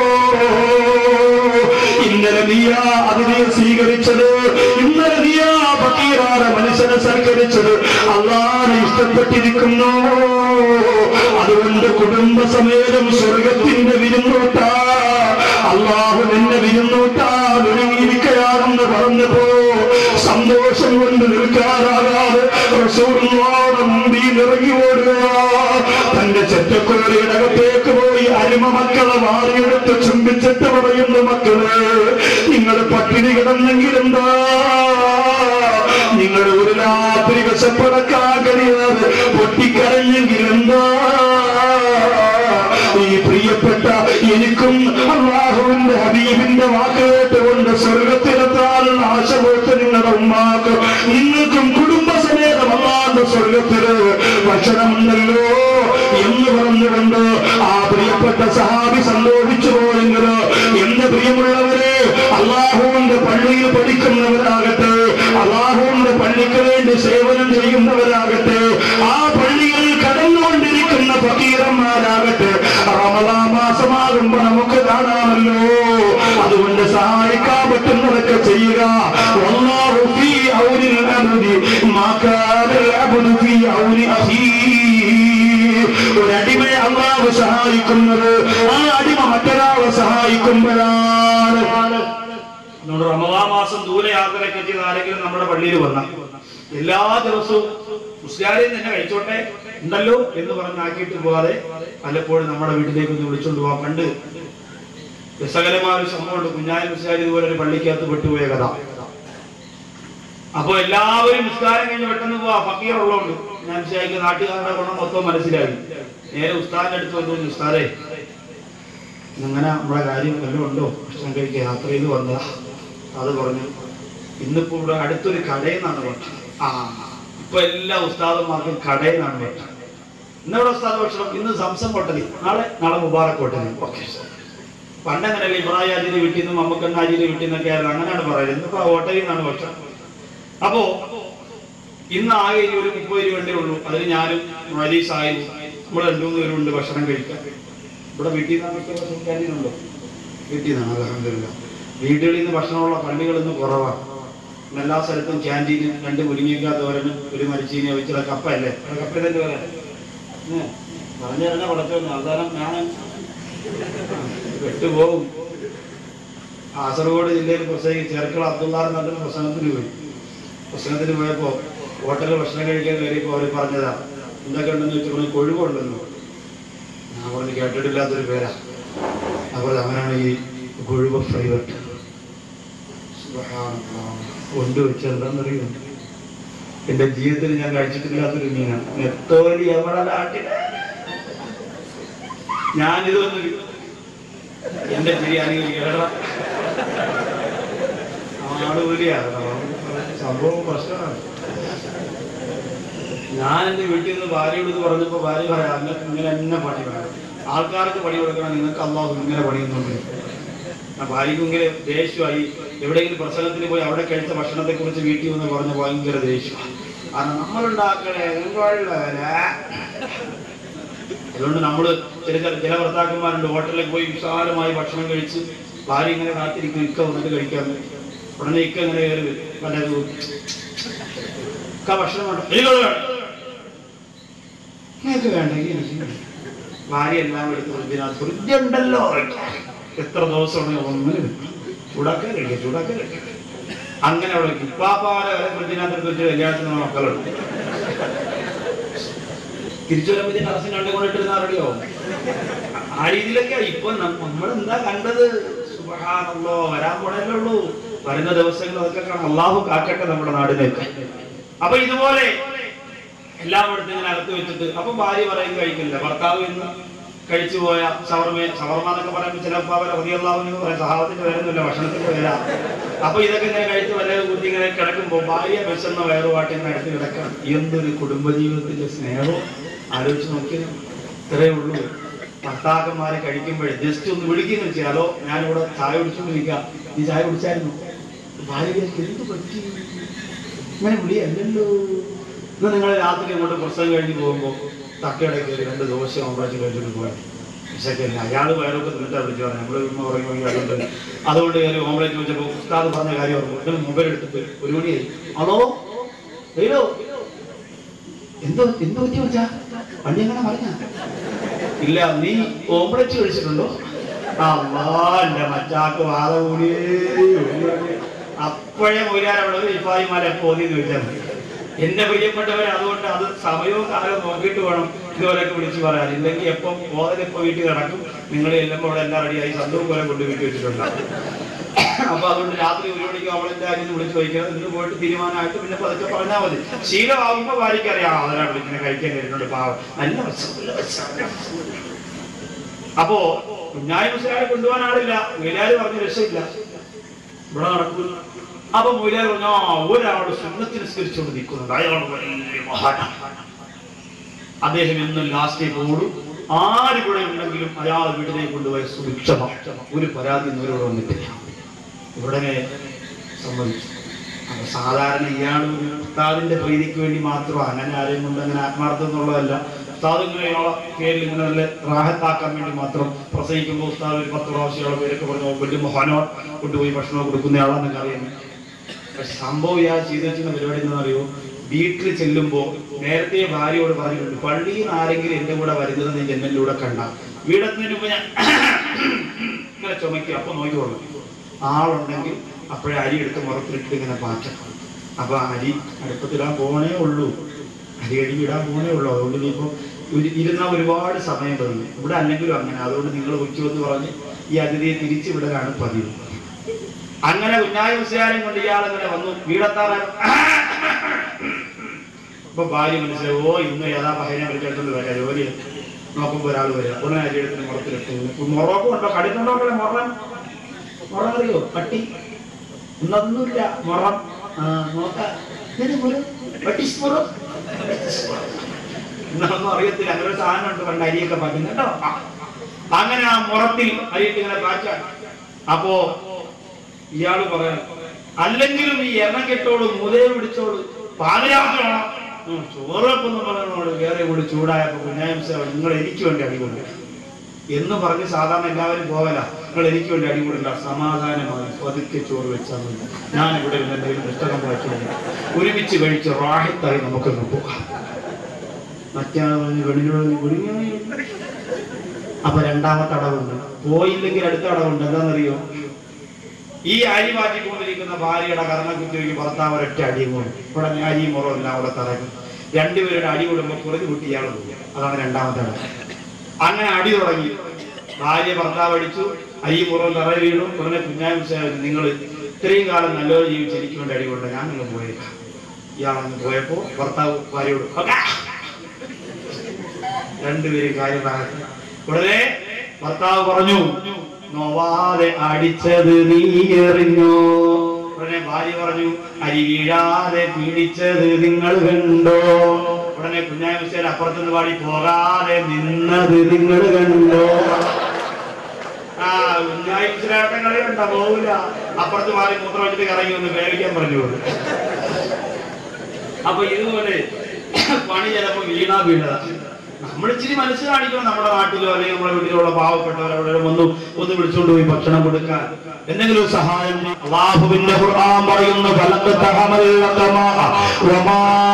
ഇന്നലെ നീയാ അതിനെ സ്വീകരിച്ചത് ഇന്നലെ നീയാ ഫക്കീറായ മനുഷ്യനെ സൽക്കരിച്ചത് അള്ളാനെ ഇഷ്ടപ്പെട്ടിരിക്കുന്നു അതുകൊണ്ട് കുടുംബസമേതം സ്വർഗത്തിന്റെ വിരുന്നോട്ട അള്ളാഹു നിന്നെ വിരുന്നോട്ടാ ഒരുങ്ങിയിരിക്കുകയാണെന്ന് പറഞ്ഞപ്പോ സന്തോഷം കൊണ്ട് നിൽക്കാനാകാതെ റസൂലുള്ളാഹിയുടെ മുമ്പിൽ ഇറങ്ങി ഓടുക തന്റെ ചെറ്റക്കോരയുടെ അകത്തേക്ക് പോയി അരിമ മക്കളെ മാറിയെടുത്ത് ചുംബിച്ചിട്ട് പറയുന്നു മക്കള് നിങ്ങൾ പട്ടിണി കിടന്നെങ്കിലെന്താ നിങ്ങൾ ഒരു രാത്രി വിശപ്പടക്കാൻ കഴിയാതെ പൊട്ടിക്കരഞ്ഞെങ്കിലെന്താ ഈ പ്രിയപ്പെട്ട എനിക്കും അള്ളാഹുവിന്റെ ഹബീബിന്റെ വാക്ക് കേട്ടുകൊണ്ട് സ്വർഗത്തിലെത്താനുള്ള ആശ പോയിട്ട് നിങ്ങളുടെ ഉമ്മാക്ക് നിങ്ങൾക്കും കുടുംബസമേതം അള്ളാന്റെ സ്വർഗത്തില് ഭക്ഷണമുണ്ടല്ലോ എന്ന് പറഞ്ഞുകൊണ്ട് ആ പ്രിയപ്പെട്ട സഹാബി സന്തോഷിച്ചു പോയെങ്കില് എന്റെ പ്രിയമുള്ളവരെ അള്ളാഹുവിന്റെ പള്ളിയിൽ പഠിക്കുന്നവരാകട്ടെ അള്ളാഹുവിന്റെ പള്ളിക്ക് വേണ്ടി സേവനം ചെയ്യുന്നവരാകട്ടെ ആ പള്ളിയിൽ കടന്നുകൊണ്ടിരിക്കുന്ന ഫക്കീറന്മാരാകട്ടെ റമദാ മാസമാകുമ്പോ നമുക്ക് കാണാമല്ലോ അതുകൊണ്ട് സഹായിക്കാൻ പറ്റുന്നതൊക്കെ ചെയ്യുക വല്ലാഹു ഫീ ഔനിൽ അബ്ദി മാ കാനൽ അബ്ദു ഫീ ഔനി അഖീഹി ഒരു അടിമയെ അള്ളാഹു സഹായിക്കുന്നത് ആ അടിമ മറ്റൊരാളെ സഹായിക്കുമ്പോഴാണ് നമ്മുടെ റമദാ മാസം ദൂരയാത്രയൊക്കെ ചെയ്ത് ആരെങ്കിലും നമ്മുടെ പള്ളിയിൽ വന്ന എല്ലാ ദിവസവും മുസ്ലിയാരെയും തന്നെ കഴിച്ചോട്ടെ ഉണ്ടല്ലോ എന്ന് പറഞ്ഞാക്കിയിട്ട് പോകാതെ പലപ്പോഴും നമ്മുടെ വീട്ടിലേക്ക് ഒന്ന് വിളിച്ചോണ്ട് പോവാം പണ്ട് രസകരമായ ഒരു സംഭവമുണ്ട് കുഞ്ഞായ മുസ്ലിയാർ ഇതുപോലെ ഒരു പള്ളിക്കകത്ത് പെട്ടുപോയ കഥ അപ്പൊ എല്ലാവരും നിസ്കാരം കഴിഞ്ഞ് പെട്ടെന്ന് പോവാ ഫക്കീർ ഉള്ളതുകൊണ്ട് ഞാൻ മുസ്ലിയാർക്ക് നാട്ടുകാരുടെ ഗുണം മൊത്തം മനസ്സിലായി നേരെ ഉസ്താദിന്റെ അടുത്ത് വന്നു ഉസ്താദേ അങ്ങനെ നമ്മളെ കാര്യം വല്ലതും ഉണ്ടോ ഭക്ഷണം കഴിക്കാൻ യാത്ര ചെയ്ത് വന്നതാ അത് പറഞ്ഞു ഇന്നിപ്പോ ഇവിടെ അടുത്തൊരു കടയിൽ നിന്നാണ് ഭക്ഷണം ആ ഇപ്പൊ എല്ലാ ഉസ്താദന്മാർക്കും കടയിൽ നിന്നാണ് ഭക്ഷണം ഇന്നിവിടെ ഉസ്താദ് ഭക്ഷണം ഇന്ന് സംസം കൊട്ടലി നാളെ നാളെ മുബാറക് കൊട്ടലി ഓക്കെ പണ്ടങ്ങനെയല്ല ഇബ്രാഹിം ആജിന്റെ വീട്ടിൽ നിന്നും മമ്മക്കണ്ണ ആജിന്റെ വീട്ടിൽ നിന്നൊക്കെ ആയിരുന്നു അങ്ങനെയാണ് പറയുന്നത് ഇന്നിപ്പോ ഹോട്ടലിൽ നിന്നാണ് ഭക്ഷണം അപ്പോ ഇന്ന് ആകെ ഇനി ഒരു മുപ്പത് രൂപ വണ്ടേ ഉള്ളൂ അതിന് ഞാനും വലി സാഹിബും നമ്മൾ രണ്ടു മൂന്ന് പേരുണ്ട് ഭക്ഷണം കഴിക്കാൻ ഇവിടെ വീട്ടിൽ നിന്നൊക്കെ ഭക്ഷണം കഴിക്കുന്നുണ്ടോ വീട്ടിൽ നിന്നാണ് അലഹമില്ല വീടുകളിൽ നിന്ന് ഭക്ഷണമുള്ള പള്ളികളിൽ നിന്ന് കുറവാണ് ഇന്ന് എല്ലാ സ്ഥലത്തും ക്യാൻറ്റീനും രണ്ട് മുരിങ്ങയ്ക്ക തോരനും ഒരു മരിച്ചീനി വെച്ചുള്ള കപ്പ അല്ലേ അവിടെ കപ്പ തന്നെ പറയാം പറഞ്ഞു തന്നെ പടച്ചോന്ന് അവസാനം ഞാൻ വിട്ടുപോകും കാസർഗോഡ് ജില്ലയിൽ പ്രത്യേകിച്ച് ചേർക്കള അബ്ദുള്ള എന്നൊരു പ്രസംഗത്തിന് പോയി പ്രസംഗത്തിന് പോയപ്പോ ഹോട്ടലിൽ ഭക്ഷണം കഴിക്കാൻ കയറിയപ്പോ അവർ പറഞ്ഞതാ എന്തൊക്കെ ഉണ്ടെന്ന് വെച്ചപ്പോൾ കൊഴുവുണ്ടെന്ന് ഞാൻ പറഞ്ഞു കേട്ടിട്ടില്ലാത്തൊരു പേരാ അപ്പോൾ അവനാണ് ഈ കൊഴുവ ഫ്രൈവറ്റ് കൊണ്ടുവച്ച് എന്താണെന്നറിയോ എന്റെ ജീവിതത്തിൽ ഞാൻ കഴിച്ചിട്ടില്ലാത്തൊരു മീനാണ് നെത്തോലി എവിടെ നാട്ടിൽ ഞാനിത് വന്ന് എന്റെ ചിരി അനുകരിക്കണം ആളുകൂലിയാണ് സംഭവം പ്രശ്നമാണ് ഞാൻ എന്റെ വീട്ടിൽ നിന്ന് ഭാര്യയോട് ഇത് പറഞ്ഞപ്പോ ഭാര്യ പറയാം നിങ്ങൾക്ക് ഇങ്ങനെ തന്നെ പണി വേണം ആൾക്കാർക്ക് പണി കൊടുക്കണം നിങ്ങൾക്ക് അള്ളാഹു ഇങ്ങനെ പണിയുന്നുണ്ട് ആ ഭാര്യയ്ക്ക് ഇങ്ങനെ ദേഷ്യമായി എവിടെയെങ്കിലും പ്രസംഗത്തിന് പോയി അവിടെ കഴിച്ച ഭക്ഷണത്തെ കുറിച്ച് വീട്ടിൽ വന്ന് പറഞ്ഞ ഭയങ്കര ദേഷ്യമാണ് കാരണം നമ്മളുണ്ടാക്കണേ കൊള്ളല അതുകൊണ്ട് നമ്മള് ചില ചില ചില ഭർത്താക്കന്മാരുണ്ട് ഹോട്ടലിൽ പോയി വിശാലമായി ഭക്ഷണം കഴിച്ച് ഭാര്യ ഇങ്ങനെ കാത്തിരിക്കും ഇക്ക വന്നിട്ട് കഴിക്കാൻ ഉടനെ ഇക്ക ഇങ്ങനെ കയറി വരും വല്ലതും ഇക്ക ഭക്ഷണം വേണ്ട എനിക്കത് വേണ്ട നിങ്ങൾക്ക് വേണ്ടെങ്കിൽ എനിക്ക് വേണ്ട. ഭാര്യ എല്ലാം എടുത്ത് ഫ്രിഡ്ജിനകത്ത് ഫ്രിഡ്ജ് ഉണ്ടല്ലോ എത്ര ദിവസമാണ് ഒന്ന് ചൂടാക്കാൻ കഴിക്കുക ചൂടാക്കാൻ കഴിക്കുക അങ്ങനെ അവിടെ ഇപ്പാപ്പാരെ വരെ ഫ്രിഡ്ജിനകത്ത് എടുത്ത് വെച്ച് കല്യാണത്തിന് മക്കളുണ്ട് തിരിച്ചു വരുമ്പോൾ ഇതിന്റെ അറസിന് രണ്ടും കൊണ്ടിട്ടിരുന്ന റെഡിയാവും ആ രീതിയിലൊക്കെ ഇപ്പൊ നമ്മൾ എന്താ കണ്ടത് സുബ്ഹാനല്ലോ വരാൻ പോണല്ലേ ഉള്ളൂ വരുന്ന ദിവസങ്ങൾ അതൊക്കെ കാണാം അള്ളാഹു കാക്കട്ടെ നമ്മുടെ നാടിനൊക്കെ അപ്പൊ ഇതുപോലെ എല്ലാം എടുത്ത് ഇങ്ങനെ അകത്ത് വെച്ചിട്ട് അപ്പൊ ഭാര്യ പറയും കഴിക്കില്ല ഭർത്താവ് ഇന്ന് കഴിച്ചു പോയ ഷവർമ ഷവർമ എന്നൊക്കെ പറയുമ്പോൾ ചിലപ്പോൾ അവരെ റതിയല്ലാവുന്ന പറയാം സഹാബത്തിന്റെ പേരൊന്നുമില്ല ഭക്ഷണത്തിന്റെ പേരാ അപ്പൊ ഇതൊക്കെ ഇങ്ങനെ കഴിച്ച് വല്ല കുത്തി ഇങ്ങനെ കിടക്കുമ്പോൾ ഭാര്യ വിശന്ന വയറുപാട്ടി ഇങ്ങനെ അടുത്ത് കിടക്കണം എന്തൊരു കുടുംബജീവിതത്തിന്റെ സ്നേഹവും ആലോചിച്ച് നോക്കിയാൽ ഇത്രയേ ഉള്ളൂ ഭർത്താക്കന്മാരെ കഴിക്കുമ്പോഴേ ജസ്റ്റ് ഒന്ന് വിളിക്കുന്നു വെച്ചാലോ ഞാനിവിടെ ചായ കുടിച്ചുകൊണ്ടിരിക്കാം നീ ചായ കുടിച്ചായിരുന്നു ഭാര്യ വിചാരിക്കും, എന്ത് പറ്റി ഇങ്ങനെ വിളിയല്ലല്ലോ ഇന്ന് നിങ്ങൾ രാത്രി അങ്ങോട്ട് പ്രസവം കഴിഞ്ഞ് പോകുമ്പോൾ തക്കയുടെ കയറി രണ്ട് ദോശ ഓംപ്ലേറ്റ് കഴിച്ചിട്ട് പോയി വിശക്കല്ല അയാൾ വയറൊക്കെ തിന്നിട്ടാ വിളിച്ചു പറഞ്ഞു നമ്മൾ ഉമ്മ ഉറങ്ങി അതുകൊണ്ട് അതുകൊണ്ട് കയറി ഓംപ്ലേറ്റ് വെച്ചപ്പോൾ ഉസ്താദ് പറഞ്ഞ കാര്യം ഓർമ്മ മൊബൈൽ എടുത്തിട്ട് ഒരു മണിയായി അതോ ഹലോ എന്തോ എന്തോ പറ്റി വെച്ചാ വണ്ടി എങ്ങനെ പറഞ്ഞ ഇല്ല നീ ഓംപ്ലേറ്റ് കഴിച്ചിട്ടുണ്ടോ അല്ലാ എന്റെ മറ്റാക്ക് വാദ കൂടിയേ അപ്പോഴേ മൊയിലാരവിടെ ഇഫായിമാരെ പോന്നിന്ന് വെച്ചാൽ മതി എന്റെ പ്രിയപ്പെട്ടവരെ അതുകൊണ്ട് അത് സമയവും കാലവും നോക്കിയിട്ട് വേണം ഇതുപോലെയൊക്കെ വിളിച്ച് പറയാൻ ഇല്ലെങ്കിൽ എപ്പം ബോധന ഇപ്പൊ വീട്ടിൽ കിടക്കും നിങ്ങൾ ചെല്ലുമ്പോൾ അവിടെ എല്ലാം റെഡിയായി സന്തോഷം പോലെ കൊണ്ട് വീട്ടിൽ വെച്ചിട്ടുണ്ടാവും അപ്പൊ അതുകൊണ്ട് രാത്രി ഒരു മണിക്ക് അവളെന്റെ കാര്യം വിളിച്ച് ചോദിക്കണം എന്നിട്ട് പോയിട്ട് തീരുമാനമായിട്ട് പിന്നെ പതുക്കെ പറഞ്ഞാൽ മതി ശീലമാകുമ്പോ ഭാര്യയ്ക്ക് അറിയാം അതിനാണ് വിളിക്കുന്നത് കഴിക്കാൻ കഴിഞ്ഞിട്ടുണ്ട് പാവം നല്ല ഭക്ഷണം, നല്ല ഭക്ഷണം, നല്ല ഭക്ഷണം. അപ്പോ കുഞ്ഞായ മുസ്ലിയാരെ കൊണ്ടുപോകാൻ ആളില്ല വീലാര് പറഞ്ഞ രക്ഷയില്ല ഇവിടെ നടക്കൂല അപ്പൊ മൊയിലാർ പറഞ്ഞു ആ ഒരാൾ സുന്നത്ത് നിസ്കരിച്ചുകൊണ്ട് നിൽക്കുന്നുണ്ട് അയാൾ വലിയ മഹാനാണ് അദ്ദേഹം എന്നും ലാസ്റ്റേ പോകുള്ളൂ ആര് കൂടെ ഉണ്ടെങ്കിലും അയാൾ വീട്ടിലേക്ക് കൊണ്ടുപോയ സുഭിക്ഷമാണ് ഒരു പരാതി ഇന്നവരോട് വന്നിട്ടില്ല ഉടനെ സമ്മതിച്ചു അപ്പൊ സാധാരണ ഇയാൾ ഒരു ഉസ്താദിന്റെ പ്രീതിക്ക് വേണ്ടി മാത്രം അങ്ങനെ ആരെയും കൊണ്ട് അങ്ങനെ ആത്മാർത്ഥം എന്നുള്ളതല്ല ഉസ്താദ് ഇങ്ങനെ ഇയാളെ പേരിൽ ഇങ്ങനെ നല്ല റാഹത്താക്കാൻ വേണ്ടി മാത്രം പ്രസംഗിക്കുമ്പോൾ ഉസ്താദ് ഒരു പത്ത് പ്രാവശ്യം ഇയാളെ പേരൊക്കെ പറഞ്ഞു വലിയ മഹാനോ കൊണ്ടുപോയി ഭക്ഷണം കൊടുക്കുന്നയാളാന്നൊക്കെ അറിയുന്നു പക്ഷെ സംഭവം ഇയാൾ ചെയ്തു വെച്ചിരുന്ന പരിപാടി എന്താണെന്നറിയോ വീട്ടിൽ ചെല്ലുമ്പോ നേരത്തെ ഭാര്യയോട് പറഞ്ഞിട്ടുണ്ട് പള്ളിയിൽ നിന്ന് ആരെങ്കിലും എന്റെ കൂടെ വരുന്നത് നീ ജനലിലൂടെ കണ്ട വീടെത്തുന്നതിന് മുമ്പ് ഞാൻ ഇങ്ങനെ ചുമക്കുക അപ്പൊ നോക്കിക്കോളൂ ആളുണ്ടെങ്കിൽ അപ്പോഴേ അരി എടുത്ത് മുറത്തിലിട്ട് ഇങ്ങനെ പാറ്റം അപ്പൊ അരി അടുപ്പത്തിടാൻ പോകണേ ഉള്ളൂ അരി കഴുകി ഇടാൻ പോകണേ ഉള്ളൂ അതുകൊണ്ട് ഇനിയിപ്പോ ഒരു- ഇരുന്ന ഒരുപാട് സമയം തുടങ്ങി ഇവിടെ അല്ലെങ്കിലും അങ്ങനെ അതുകൊണ്ട് നിങ്ങൾ ഉച്ചവെന്ന് പറഞ്ഞ് ഈ അതിഥിയെ തിരിച്ചു വിടലാണ് പതിവ് അങ്ങനെ കുഞ്ഞായ വിസ്യാരം കൊണ്ട് ഇയാൾ അങ്ങനെ വന്നു വീടെത്താറായി ഇപ്പൊ ഭാര്യ മനസ്സിലായി ഓ ഇന്ന് ഏതാ പഹനെ വിളിച്ചെടുത്തോണ്ട് വരാം ജോലി നോക്കുമ്പോ ഒരാൾ വരിക ഉടനെ അരിയെടുത്തിന് മുറത്തിലിട്ട് മൊറോക്കും ഉണ്ടോ കടിക്കുണ്ടോ മുറം മുറം അറിയോ പട്ടി ഒന്നൊന്നുമില്ല മുറം ആ നോക്കാം ഇത് മുറം What is മുറം എന്നൊന്നും അറിയത്തില്ല അങ്ങനെ ഒരു സാധനം ഉണ്ട് പണ്ട് അരിയൊക്കെ പാറ്റും കേട്ടോ ആ. അങ്ങനെ ആ മുറത്തിൽ അരിയിട്ട് ഇങ്ങനെ പാറ്റാൻ അപ്പോ ഇയാള് പറയാൻ അല്ലെങ്കിലും ഈ എണ്ണം കെട്ടോളൂ മുതയെ പിടിച്ചോളൂ പാതിരാക്കണം ചോറൊപ്പം പറയുന്നോട് വേറെ കൂടി ചൂടായപ്പോ കുഞ്ഞായം സാർ നിങ്ങൾ എനിക്ക് വേണ്ടി അടികൊണ്ട് എന്ന് പറഞ്ഞ് സാധാരണ എല്ലാവരും പോകല നിങ്ങൾ എനിക്ക് വേണ്ടി അടികൂടില്ല സമാധാനമായി പതുക്കെ ചോറ് വെച്ചാൽ മതി ഞാൻ ഇവിടെ ഇരുന്ന് എന്തെങ്കിലും പുസ്തകം വായിച്ചു ഒരുമിച്ച് കഴിച്ച് റാഹത്തായി നമുക്കൊന്ന് പോകാം മറ്റേ വെളിയിലുള്ള വെളിഞ്ഞ അപ്പൊ രണ്ടാമത്തെ അടവുണ്ട് പോയില്ലെങ്കിൽ അടുത്ത അടവുണ്ട് എന്താണെന്നറിയോ ഈ അരി മാറ്റിക്കൊണ്ടിരിക്കുന്ന ഭാര്യയുടെ കർണക്കുറ്റിക്ക് ഭർത്താവ് ഒരൊറ്റ അടിയും കൂടും ഉടനെ അരിയും മുറവും എല്ലാം കൂടെ തറക്കും രണ്ടുപേരുടെ അടി കൂടുമ്പോൾ കുറച്ച് കുട്ടി ഇയാൾ പോകും അതാണ് രണ്ടാമത്തെ അടവ് അങ്ങനെ അടി തുടങ്ങി ഭാര്യ ഭർത്താവ് അടിച്ചു അരി മുറവും തറ വീണു ഉടനെ കുഞ്ഞായ നിങ്ങൾ ഇത്രയും കാലം നല്ലൊരു ജീവിച്ച് എനിക്ക് വേണ്ടി അടി കൊണ്ട് ഞാൻ നിങ്ങൾ പോയേക്കാം ഇയാളങ്ങ് പോയപ്പോ ഭർത്താവ് ഭാര്യയോട് "ഓക്കേ." രണ്ടുപേരും കാര്യം പറഞ്ഞു ഉടനെ ഭർത്താവ് പറഞ്ഞു നോവാതെ അടിച്ചത് നീ എറിഞ്ഞോ ഉടനെ ഭാര്യ പറഞ്ഞു അരി വീഴാതെ പീഡിച്ചത് നിങ്ങൾ കണ്ടോ ഉടനെ കുഞ്ഞായ മിസ്റ്റർ അപ്പുറത്തുനിന്ന് പാടി പോകാതെ നിന്നത് നിങ്ങൾ കണ്ടോ ആ കുഞ്ഞായ മിസ്റ്റേട്ടങ്ങളെ കണ്ട പോവില്ല അപ്പുറത്ത് മാറി മൂത്രം വെച്ചിട്ട് ഇറങ്ങി ഒന്ന് വേവിക്കാൻ പറഞ്ഞു അപ്പൊ ഇതുപോലെ പണി ചിലപ്പോ വീണാ വീണതാ നമ്മൾ ഇച്ചിരി മനസ്സ് കാണിക്കണം നമ്മുടെ നാട്ടിലോ അല്ലെങ്കിൽ നമ്മുടെ വീട്ടിലുള്ള പാവപ്പെട്ടവരവിടെ ഒന്ന് ഒന്ന് വിളിച്ചുകൊണ്ട് പോയി ഭക്ഷണം കൊടുക്കാൻ എന്തെങ്കിലും ഒരു സഹായം ചെയ്യ്. അള്ളാഹുവിന്റെ ഖുർആൻ പറയുന്നു ഫലത്ത് തഹമൽ ലഖമാ വമാ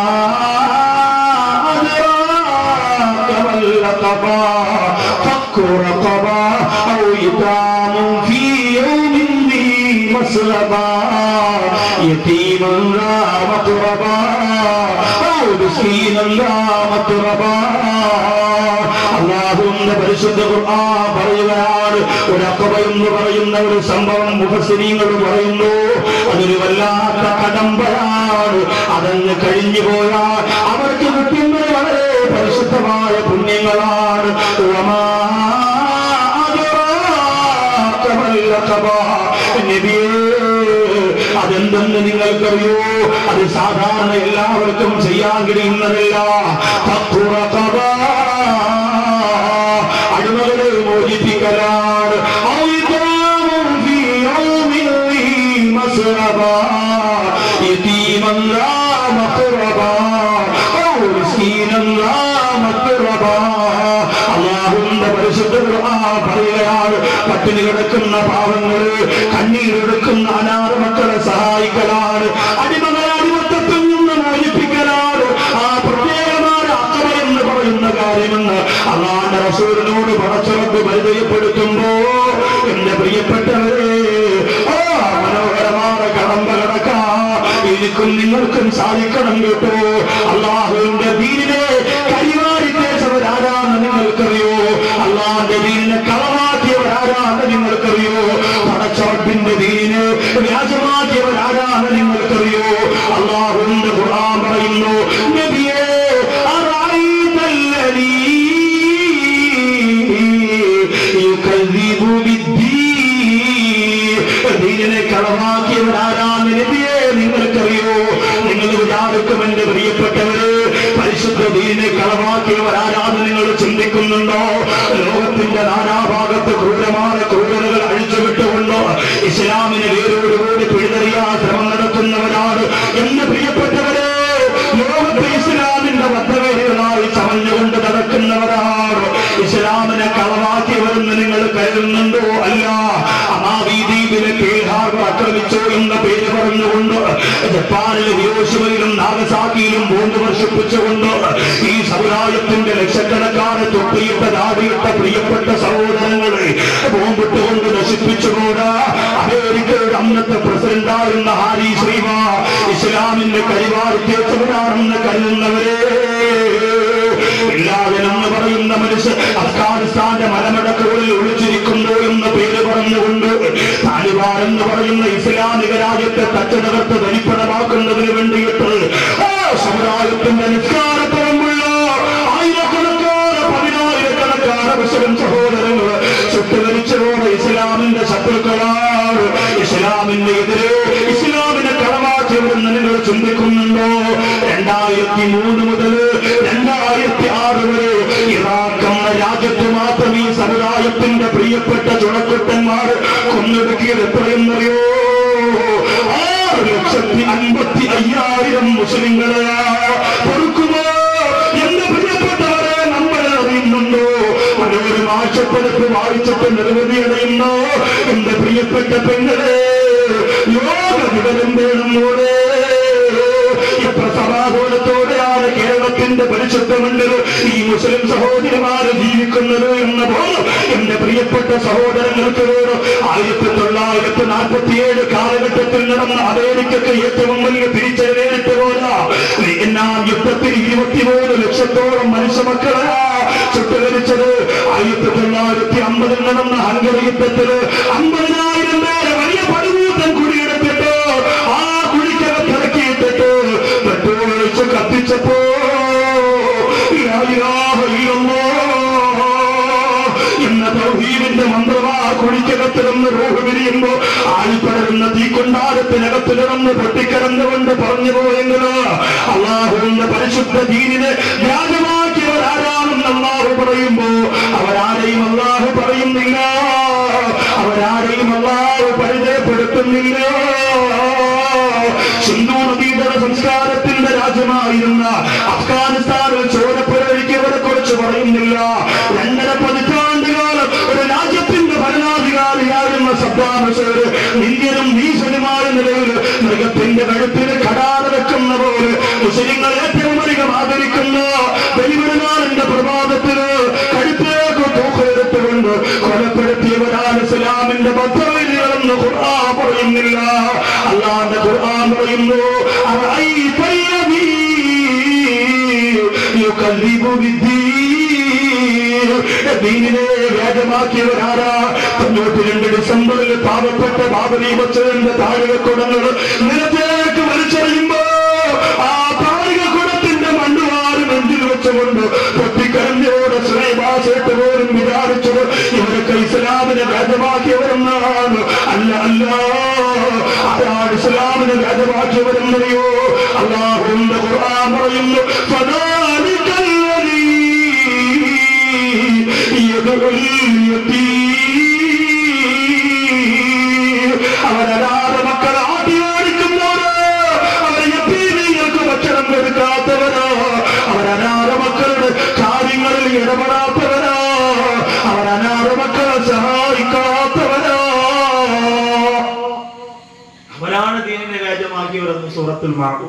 അദ്റാക മൽ ലഖമാ ഫക്കു റഖബാ ഔ ഇതാമുൻ ഫീ യൗമിൻ ദീ മസ്ലബാ യതീമൻ ലാ മത്റബാ ഔ മിസ്കീനൻ ലാ മത്റബാ അള്ളാഹുവിന്റെ പരിശുദ്ധ ഖുർആൻ പറയുകയാണ് ഒരു അക്കബ എന്ന് പറയുന്ന ഒരു സംഭവം മുഖസിനീങ്ങൾ പറയുന്നു അതൊരു വല്ലാത്ത കടമ്പയാണ് അതങ്ങ് കഴിഞ്ഞു പോയാൽ അവർക്ക് കിട്ടുന്നത് വളരെ പരിശുദ്ധമായ പുണ്യങ്ങളാണ് വമാ അദ്റാക മൽ അഖബ. നബിയേ, അതെന്തെന്ന് നിങ്ങൾക്കറിയോ അത് സാധാരണ എല്ലാവർക്കും ചെയ്യാൻ കഴിയുന്നതല്ല ഫഖുറഖബ. അടിമകളെ മോചിപ്പിക്കലാണ് ഔഇതാമുൻ ഫീ യൗമിൻ ദീ മസ്റബ. യതീമൻ ലാ മഖ്റബ. ഔ മിസ്കീനൻ ലാ മഖ്റബ. അള്ളാഹുവിന്റെ പരിശുദ്ധ ഖുർആൻ പറയുകയാണ് പട്ടിണി കിടക്കുന്ന പാവങ്ങള് കണ്ണീരെടുക്കുന്ന അനാഥ മക്കളെ സഹായിക്കലാണ് അടിമകളെ അടിമത്തത്തിൽ നിന്ന് മോചിപ്പിക്കലാണ് ആ പ്രത്യേകമായ അക്കമ എന്ന് പറയുന്ന കാര്യമെന്ന് അള്ളാന്റെ റസൂലിനോട് പടച്ചുറപ്പ് പരിചയപ്പെടുത്തുമ്പോ എന്റെ പ്രിയപ്പെട്ടവരെ ആ മനോഹരമായ കടമ്പ കടക്കാ എനിക്കും നിങ്ങൾക്കും സാധിക്കണം കേട്ടോ അള്ളാഹുവിന്റെ ദീനിനെ കരിവാരി തേച്ചവരാരാന്ന് നിങ്ങൾക്കറിയോ അള്ളാന്റെ ദീനിനെ കളവാക്കിയവരാരാന്ന് നിങ്ങൾക്കറിയോ പടച്ചവട്ടിന്റെ ദീനിന് വ്യാജമാക്കിയവരാരാന്ന് നിങ്ങൾക്കറിയോ അള്ളാഹുവിന്റെ ഖുർആൻ പറയുന്നു നബിയേ അറഅയ്തല്ലദീ യുകذിബു ബിദ്ദീൻ ദീനിനെ കളവാക്കിയവരാരാന്ന് നബിയേ നിങ്ങൾക്കറിയോ നിങ്ങൾ വിചാരിക്കും എന്റെ പ്രിയപ്പെട്ടവര് പരിശുദ്ധ ദീനിനെ കളവാക്കിയവരാരാന്ന് നിങ്ങൾ ചിന്തിക്കുന്നുണ്ടോ ലോകത്തിന്റെ നാനാഭാഗത്ത് ക്രൂരമായ ക്രൂരതകൾ അഴിച്ചുവിട്ടുകൊണ്ടോ ഇസ്ലാമിനെ വേരോടുകൂടി പിഴുതെറിയാൻ ശ്രമം നടത്തുന്നവരാണ് എന്റെ പ്രിയപ്പെട്ടവരെ ലോകത്ത് ഇസ്ലാമിന്റെ വദ്ധവേദികളായി ചമഞ്ഞുകൊണ്ട് നടക്കുന്നവരാണ് ഇസ്ലാമിനെ കളവാക്കിയവരെന്ന് നിങ്ങൾ കരുതുന്നുണ്ടോ അല്ല അമാവി ദ്വീപിലെ കേഹാർബർ ആക്രമിച്ചോ എന്ന പേര് പറഞ്ഞുകൊണ്ട് ജപ്പാനിലെ ഹിരോഷിമയിലും നാഗസാക്കിയിലും ബോംബ് വർഷിപ്പിച്ചുകൊണ്ട് ഈ സമുദായത്തിന്റെ ലക്ഷക്കണക്കാരെ തൊട്ടിയിട്ട ദാടിയിട്ട പ്രിയപ്പെട്ട സഹോദരങ്ങളെ ബോംബിട്ടുകൊണ്ട് നശിപ്പിച്ചുകൂടാ അമേരിക്കയുടെ അന്നത്തെ പ്രസിഡന്റായിരുന്ന ഹാരി ശ്രീമ ഇസ്ലാമിന്റെ കരിവാർത്തിയച്ചവരാണെന്ന് കരുതുന്നവരെ ഇല്ലാതെന്ന് പറയുന്ന മനുഷ്യർ അഫ്ഗാനിസ്ഥാന്റെ മലമടക്കുകളിൽ ഒളിച്ചിരിക്കുന്നു എന്ന പേര് പറഞ്ഞുകൊണ്ട് താലിബാൻ എന്ന് പറയുന്ന ഇസ്ലാമിക രാജ്യത്തെ തച്ചതകർത്ത് ധനിപ്പണമാക്കുന്നതിന് വേണ്ടിയിട്ട് ആ സമുദായത്തിന്റെ നിസ്കാരപ്പുറമുള്ള ആയിരക്കണക്കാണ് പതിനായിരക്കണക്കാണ് മുസ്ലിം സഹോദരങ്ങൾ ചുട്ടുകരിച്ചതോടെ ഇസ്ലാമിന്റെ ശത്രുക്കളാണ് ഇസ്ലാമിന്റെ എതിരെ ഇസ്ലാമിനെ കളവാക്കിയവരെന്ന് നിങ്ങൾ ചിന്തിക്കുന്നുണ്ടോ രണ്ടായിരത്തി മൂന്ന് മുതൽ രണ്ടായിരത്തി ആറ് വരെ ഇറാഖ് എന്ന രാജ്യത്ത് മാത്രം ഈ സമുദായത്തിന്റെ പ്രിയപ്പെട്ട ചുണക്കുട്ടന്മാർ കൊന്നൊടുക്കിയത് എത്രയെന്നറിയോ ആറ് ലക്ഷത്തി അൻപത്തി അയ്യായിരം മുസ്ലിങ്ങളെ പൊറുക്കുമോ എന്റെ പ്രിയപ്പെട്ടവരെ നമ്മൾ അറിയുന്നുണ്ടോ ഒരു മാഷപ്പതിപ്പ് വായിച്ചിട്ട് നിരവധി അറിയുന്നോ എന്റെ പ്രിയപ്പെട്ട പെങ്ങളെ ലോക വിവരം വേണം മോളെ എത്ര സമാധാനത്തോടെയാണ് കേരളത്തിന്റെ പരിശുദ്ധമണ്ഡൽ ഈ മുസ്ലിം സഹോദരിമാര് ജീവിക്കുന്നത് എന്ന ബോധം എന്റെ പ്രിയപ്പെട്ട സഹോദരങ്ങൾക്ക് വേണം ആയിരത്തി തൊള്ളായിരത്തി നാൽപ്പത്തിയേഴ് കാലഘട്ടത്തിൽ നടന്ന അമേരിക്കക്ക് ഏറ്റവും വലിയ തിരിച്ചറിവേറ്റ് പോരാ വിയറ്റ്നാം യുദ്ധത്തിൽ ഇരുപത്തിമൂന്ന് ലക്ഷത്തോളം മനുഷ്യമക്കളെ ചുട്ടുകരിച്ചത് ആയിരത്തി തൊള്ളായിരത്തി അമ്പതിൽ നടന്ന ഹംഗറി യുദ്ധത്തില് അമ്പതിനായിരം പേരെ വലിയ പടുകൂട്ടം കുടിയെടുത്തിട്ട് ആ കുഴിക്കകത്തിറക്കിയിട്ടിട്ട് പെട്രോൾ ഒഴിച്ച് കത്തിച്ചപ്പോ ലാ ഇലാഹ ഇല്ലല്ലാഹ് എന്ന തൗഹീദിന്റെ മന്ത്രമാ കുഴിക്കകത്ത് ശരീരത്തിൽ നിന്ന് റോഹ് വിരിയുമ്പോ ആളിപ്പടരുന്ന തീക്കൊണ്ടാരത്തിനകത്ത് കിടന്ന് പൊട്ടിക്കിടന്നുകൊണ്ട് പറഞ്ഞു പോയെങ്കിലോ അള്ളാഹുവിന്റെ പരിശുദ്ധ ദീനിനെ വ്യാജമാക്കിയവർ ആരാണെന്ന് അള്ളാഹു പറയുമ്പോ അവരാരെയും അള്ളാഹു പറയുന്നില്ല അവരാരെയും അള്ളാഹു പരിചയപ്പെടുത്തുന്നില്ല സിന്ധു നദീതര സംസ്കാരത്തിന്റെ രാജ്യമായിരുന്ന അഫ്ഗാനിസ്ഥാനിൽ ചോരപ്പുരഴിക്കവരെ കുറിച്ച് പറയുന്നില്ല രണ്ടര പതിറ്റാണ്ടുകാലം ഒരു രാജ്യത്തിന്റെ ഭരണാധികാരിയായിരുന്ന സദ്ദാം ഹുസൈൻ ഇന്ത്യനും ഭീഷണിമായ നിലയിൽ മൃഗത്തിന്റെ കഴുത്തിന് കടാറ വെക്കുന്ന പോലെ മുസ്ലിങ്ങൾ ഏറ്റവും അധികം ആദരിക്കുന്ന ബലിപെരുന്നാളിന്റെ പ്രഭാതത്തിന് കഴുത്തേക്ക് തൂക്കെടുത്തുകൊണ്ട് കൊലപ്പെടുത്തിയവരാണ് ഇസ്ലാമിന്റെ ഭദ്രവിധികളെന്ന് ഖുർആൻ പറയുന്നില്ല അള്ളാന്റെ ഖുർആൻ പറയുന്നു അറഅയ്ത അല്ലദീ യുകല്ലിബു ബിദ്ദീൻ ദീനിനെ വ്യാജമാക്കിയവരാരാ തൊണ്ണൂറ്റി രണ്ട് ഡിസംബറിൽ പാവപ്പെട്ട ബാബരി മച്ചതിന്റെ താഴികക്കുടങ്ങൾ നിലത്തേക്ക് വലിച്ചെറിയുമ്പോ ആ താഴികക്കുടത്തിന്റെ മണ്ണുവാറ് നെഞ്ചിൽ വെച്ചുകൊണ്ട് പൊട്ടിക്കരഞ്ഞോടെ ശ്രീഭാഷയിട്ട് പോലും വിചാരിച്ചത് ഇവരൊക്കെ ഇസ്ലാമിനെ വ്യാജമാക്കിയവരെന്നാണ് അല്ല അല്ല ആരാണ് ഇസ്ലാമിനെ വ്യാജമാക്കിയവരെന്നറിയോ അള്ളാഹുവിന്റെ ഖുർആൻ പറയുന്നു ഫദാലിക്കല്ലദീ യദ്ഉൽ യതീം. അവരനാഥ മക്കളെ ആട്ടി ഓടിക്കുന്നവരോ അവരെ യത്തീമീങ്ങൾക്ക് ഭക്ഷണം കൊടുക്കാത്തവരോ അവരനാഥ മക്കളുടെ കാര്യങ്ങളിൽ ഇടപെടാത്തവരോ അവരനാഥ മക്കളെ സഹായിക്കാത്തവരോ അവരാണ് ദീനിനെ രാജ്യമാക്കിയവരെന്ന് സൂറത്തിൽ മാറും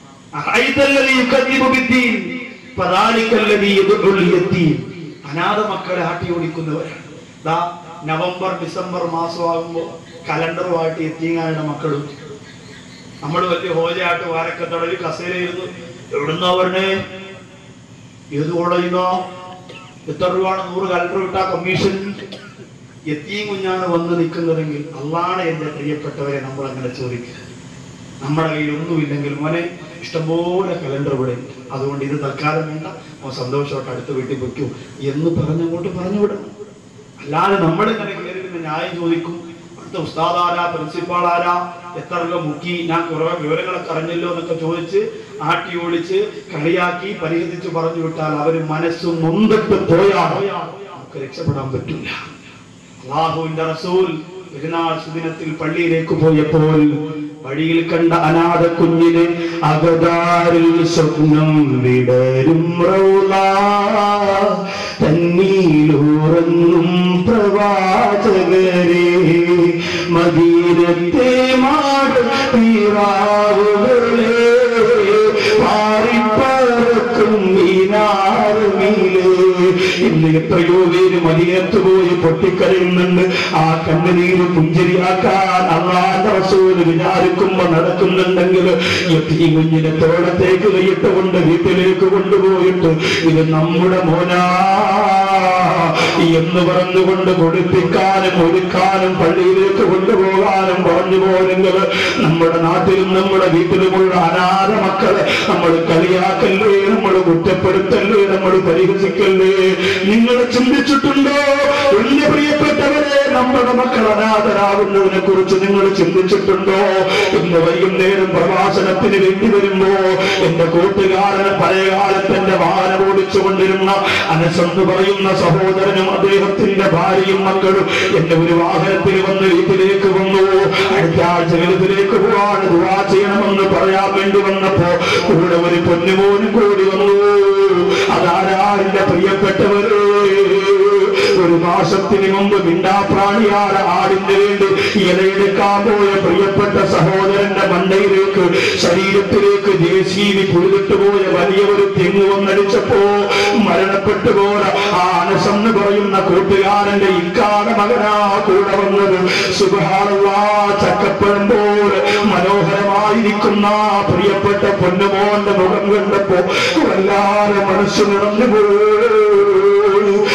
അനാഥ മക്കളെ ആട്ടി ഓടിക്കുന്നവരാണ് ദാ നവംബർ ഡിസംബർ മാസമാകുമ്പോ കലണ്ടറുമായിട്ട് എത്തിങ്ങാരുടെ മക്കളും നമ്മൾ വലിയ ഹോജയായിട്ട് വാരക്കത്തടയിൽ കസേരയിരുന്നു എവിടുന്നാ പറഞ്ഞേ ഏത് കോളേജിന്നോ എത്ര രൂപയാണ് നൂറ് കലണ്ടർ വിട്ടാ കമ്മീഷൻ എത്തിയും കുഞ്ഞാണ് വന്ന് നിൽക്കുന്നതെങ്കിൽ അള്ളാണ് എന്റെ പ്രിയപ്പെട്ടവരെ നമ്മൾ അങ്ങനെ ചോദിക്കുക നമ്മുടെ കയ്യിൽ ഒന്നുമില്ലെങ്കിൽ മോനെ ഇഷ്ടംപോലെ കലണ്ടർ ഇവിടെ ഉണ്ട്. അതുകൊണ്ട് ഇത് തൽക്കാലം വേണ്ട മോൻ സന്തോഷമായിട്ട് അടുത്ത വീട്ടിൽ വെക്കൂ എന്ന് പറഞ്ഞങ്ങോട്ട് പറഞ്ഞു വിടണം അല്ലാതെ നമ്മളിങ്ങനെ കയറി നിന്ന് ന്യായം ചോദിക്കും അടുത്ത ഉസ്താദ് ആരാ പ്രിൻസിപ്പാൾ ആരാ എത്ര രൂപ മുക്കി ഞാൻ കുറെ വിവരങ്ങളൊക്കെ അറിഞ്ഞല്ലോ എന്നൊക്കെ ചോദിച്ച് ആട്ടി ഓടിച്ച് കളിയാക്കി പരിഹസിച്ച് പറഞ്ഞു വിട്ടാൽ അവര് മനസ്സ് നൊന്തിട്ട് പോയാൽ നമുക്ക് രക്ഷപ്പെടാൻ പറ്റില്ല അള്ളാഹുവിന്റെ റസൂൽ പെരുന്നാൾ സുദിനത്തിൽ പള്ളിയിലേക്ക് പോയപ്പോൾ വഴിയിൽ കണ്ട അനാഥ കുഞ്ഞിനെ അകതാരിൽ സ്വപ്നം വിടരും റൗള തന്നീലൂറങ്ങും പ്രവാചകരെ മദീനത്തെ മാട് പീറാവുകളെ പാറിപ്പറക്കും മീനാറുമീലേ ഇന്ന് എത്രയോ പേര് മദീനത്ത് പോയി പൊട്ടിക്കരയുന്നുണ്ട് ആ കണ്ണുനീര് പുഞ്ചരിയാക്കാൻ അള്ളാന്റെ റസൂല് വിചാരിക്കുമ്പോ നടക്കുന്നുണ്ടെങ്കിൽ ഈ കുഞ്ഞിനെ തോളത്തേക്ക് കൈയിട്ടുകൊണ്ട് വീട്ടിലേക്ക് കൊണ്ടുപോയിട്ട് ഇത് നമ്മുടെ മോനാ എന്ന് പറഞ്ഞുകൊണ്ട് കൊടുപ്പിക്കാനും ഒരുക്കാനും പള്ളിയിലേക്ക് കൊണ്ടുപോകാനും പറഞ്ഞു പോയെങ്കിൽ നമ്മുടെ നാട്ടിലും നമ്മുടെ വീട്ടിലുമുള്ള അനാഥ മക്കളെ നമ്മൾ കളിയാക്കല്ലേ നമ്മൾ കുറ്റപ്പെടുത്തല്ലേ നമ്മൾ പരിഹസിക്കല്ലേ നിങ്ങൾ ചിന്തിച്ചിട്ടുണ്ടോ എന്റെ പ്രിയപ്പെട്ടവരെ നമ്മുടെ മക്കൾ അനാഥരാകുന്നതിനെ കുറിച്ച് നിങ്ങൾ ചിന്തിച്ചിട്ടുണ്ടോ ഇന്ന് വൈകുന്നേരം പ്രവാസനത്തിന് വേണ്ടി വരുമ്പോ എന്റെ കൂട്ടുകാരന് പഴയകാലത്ത് എന്റെ വാഹനം ഓടിച്ചു കൊണ്ടിരുന്ന അനസെന്ന് പറയുന്ന സഹോദരനും അദ്ദേഹത്തിന്റെ ഭാര്യയും മക്കളും എന്റെ ഒരു വാഹനത്തിൽ വന്ന് വീട്ടിലേക്ക് വന്നു അടുത്ത ആഴ്ച വീട്ടിലേക്ക് പോവാൻ ദുവാ ചെയ്യണമെന്ന് പറയാൻ വേണ്ടി വന്നപ്പോ കൂടെ ഒരു പൊന്നുമോനും കൂടി വന്നു അതാരാ എന്റെ പ്രിയപ്പെട്ടവര് ഒരു മാസത്തിന് മുമ്പ് മിണ്ടാപ്രാണിയായ ആടിന് വേണ്ടി ഇലയെടുക്കാൻ പോയ പ്രിയപ്പെട്ട സഹോദരന്റെ മണ്ടയിലേക്ക് ശരീരത്തിലേക്ക് ജേസീവി പുഴുതിട്ട് പോയ വലിയ ഒരു തെങ്ങ് വന്നടിച്ചപ്പോ മരണപ്പെട്ടു പോയ ആ അനസെന്ന് പറയുന്ന കൂട്ടുകാരന്റെ ഇക്കാല മകനാ കൂടെ വന്നത് സുഖാനുള്ള ചക്കപ്പഴം പോലെ മനോഹരമായിരിക്കുന്ന ആ പ്രിയപ്പെട്ട പൊന്നുമോന്റെ മുഖം കണ്ടപ്പോ വല്ലാതെ മനസ്സ് നിറഞ്ഞു പോയി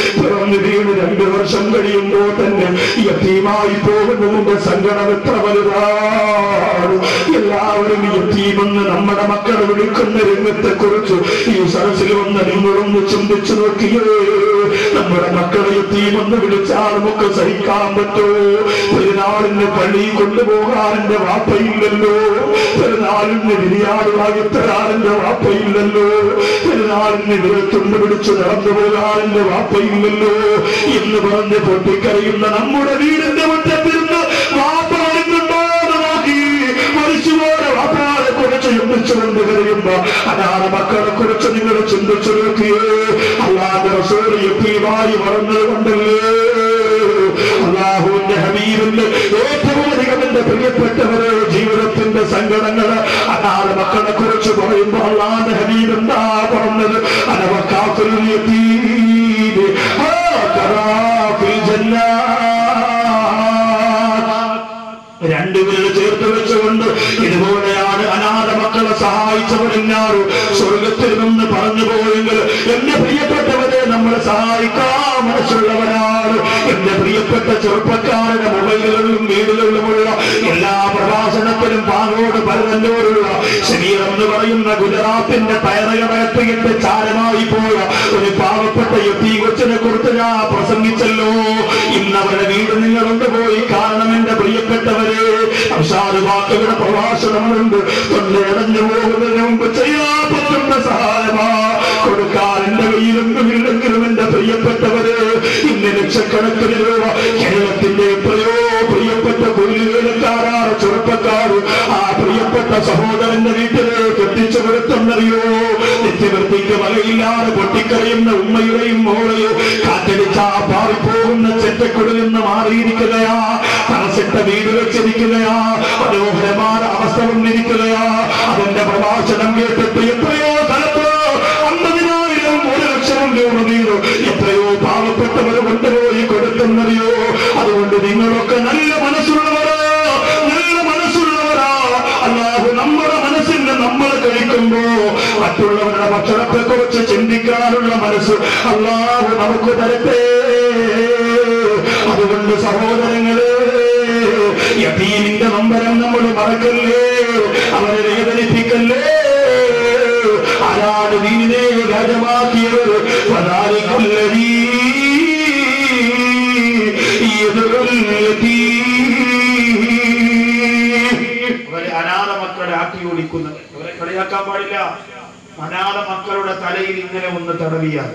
പിറന്നു വീണ് രണ്ടു വർഷം കഴിയുമ്പോൾ തന്നെ യത്തീമായി പോകുന്നതിന്റെ സങ്കടം എത്ര വലുതാണ് എല്ലാവരും യത്തീമെന്ന് നമ്മുടെ മക്കളെ വിളിക്കുന്ന രംഗത്തെ കുറിച്ച് ഈ സദസ്സിൽ വന്ന് നിങ്ങളൊന്ന് ചിന്തിച്ചു നോക്കിയേ നമ്മുടെ മക്കളെ യത്തീമെന്ന് വിളിച്ചാൽ നമുക്ക് സഹിക്കാൻ പറ്റുമോ പെരുന്നാളിന് പള്ളി കൊണ്ടുപോകാൻ എന്റെ വാപ്പയില്ലല്ലോ പെരുന്നാളിന് ബിരിയാണി വാങ്ങിത്തരാൻ എന്റെ വാപ്പയില്ലല്ലോ പെരുന്നാളിന് വിരത്തുണ്ട് പിടിച്ച് നടന്നു പോകാൻ എന്റെ വാപ്പയില്ലല്ലോ എന്ന് പറഞ്ഞ് പൊട്ടിക്കരയുന്ന നമ്മുടെ വീടിന്റെ മുറ്റത്തിരുന്ന് വാപ്പ വരുന്നുണ്ടോ എന്ന് നോക്കി മരിച്ചുപോയ വാപ്പാനെ കുറിച്ച് ചിന്തിച്ചുകൊണ്ട് കരയുമ്പോ അനാഥ മക്കളെ കുറിച്ച് നിങ്ങൾ ചിന്തിച്ചു നോക്കിയേ അല്ലാതെ റസൂൽ യത്തീമായി വളർന്നത് കൊണ്ടല്ലേ അള്ളാഹുവിന്റെ ഹബീബിന്റെ ഏറ്റവും അധികം എന്റെ പ്രിയപ്പെട്ടവരെ ജീവിതത്തിന്റെ സങ്കടങ്ങള് അനാഥ മക്കളെ കുറിച്ച് പറയുമ്പോ അള്ളാന്റെ ഹബീബ് എന്താ പറഞ്ഞത് അനവക്കാഫിൽ യതീം ആ കറാഫിൽ ജന്നാത്ത് രണ്ടുപേര് ചേർത്ത് വെച്ചുകൊണ്ട് ഇതുപോലെയാണ് അനാഥ മക്കളെ സഹായിച്ചവരെല്ലാവരും സ്വർഗത്തിൽ നിന്ന് പറഞ്ഞു പോയെങ്കിൽ എന്റെ പ്രിയപ്പെട്ടവരെ നമ്മളെ സഹായിക്കാൻ മനസ്സുള്ളവരാണ് എന്റെ പ്രിയപ്പെട്ട ചെറുപ്പക്കാരുടെ മൊബൈലുകളിലും വീടുകളിലുമുള്ള എല്ലാ പ്രഭാഷണത്തിലും പാങ്ങോട് പരന്നോടുള്ള ശരീരം എന്ന് പറയുന്ന ഗുജറാത്തിന്റെ ടയറുകടത്തിയിട്ട് ചാരമായി പോയ ഒരു പാവപ്പെട്ട എത്തി കൊച്ചിനെ കുറിച്ച് ഞാൻ പ്രസംഗിച്ചല്ലോ ഇന്ന് അവരുടെ വീട് നിങ്ങൾ കൊണ്ടുപോയി കാരണം എന്റെ പ്രിയപ്പെട്ടവരെ അവസാന വാക്കുകളുടെ പ്രഭാഷണമുണ്ട് തൊണ്ടയടഞ്ഞു പോകുന്നതിന് മുമ്പ് ചെയ്യാൻ പറ്റുന്ന സഹായമാ കൊടുക്കാൻ എന്റെ കയ്യിലൊന്നും ഇല്ലെങ്കിലും എന്റെ പ്രിയപ്പെട്ടവര് ഇന്ന് ലക്ഷക്കണക്കിന് രൂപ കേരളത്തിന്റെ എത്രയോ പ്രിയപ്പെട്ട കൂലിവേലക്കാരാണ് ചെറുപ്പക്കാർ ആ പ്രിയപ്പെട്ട സഹോദരന്റെ വീട്ടിലേക്ക് എത്തിച്ചു കൊടുത്തെന്നറിയോ നിത്യവൃത്തിക്ക് വകയില്ലാതെ പൊട്ടിക്കറിയുന്ന ഉമ്മയുടെയും മോളെയോ കാറ്റടിച്ചാ പാറിപ്പോകുന്ന ചെറ്റക്കുടിൽ നിന്ന് മാറിയിരിക്കുകയാ തറസിട്ട വീട് വെച്ചിരിക്കുകയാ മനോഹരമായ അവസ്ഥ വന്നിരിക്കുകയാ അതിന്റെ പ്രഭാഷണം കേട്ടിട്ട് എത്രയോ സ്ഥലത്ത് അമ്പതിനായിരം ഒരു ലക്ഷം രൂപ വീട് എത്രയോ പാവപ്പെട്ടവർ കൊണ്ടുപോയി കൊടുത്തെന്നറിയോ അതുകൊണ്ട് നിങ്ങളൊക്കെ നല്ല മനസ്സുള്ളവരാ നല്ല മനസ്സുള്ളവരാ അല്ലാഹു നമ്മുടെ മനസ്സിന്റെ നമ്മൾ കഴിക്കുമ്പോ മറ്റുള്ളവരുടെ ഭക്ഷണത്തെ കുറിച്ച് ചിന്തിക്കാനുള്ള മനസ്സ് അല്ലാഹു നമുക്ക് തരട്ടെ അതുകൊണ്ട് സഹോദരങ്ങളെ യതീമിന്റെ നമ്പരം നമ്മൾ മറക്കല്ലേ അവരെ വേദനിപ്പിക്കല്ലേ ആരാണ് ദീനിനെ രാജമാക്കിയത് പതാരിക്കുല്ലരീ അവരെ അനാഥ മക്കളെ ആട്ടി ഓടിക്കുന്നത് അവരെ കളിയാക്കാൻ പാടില്ല അനാഥ മക്കളുടെ തലയിൽ ഇങ്ങനെ ഒന്ന് തടവിയാൽ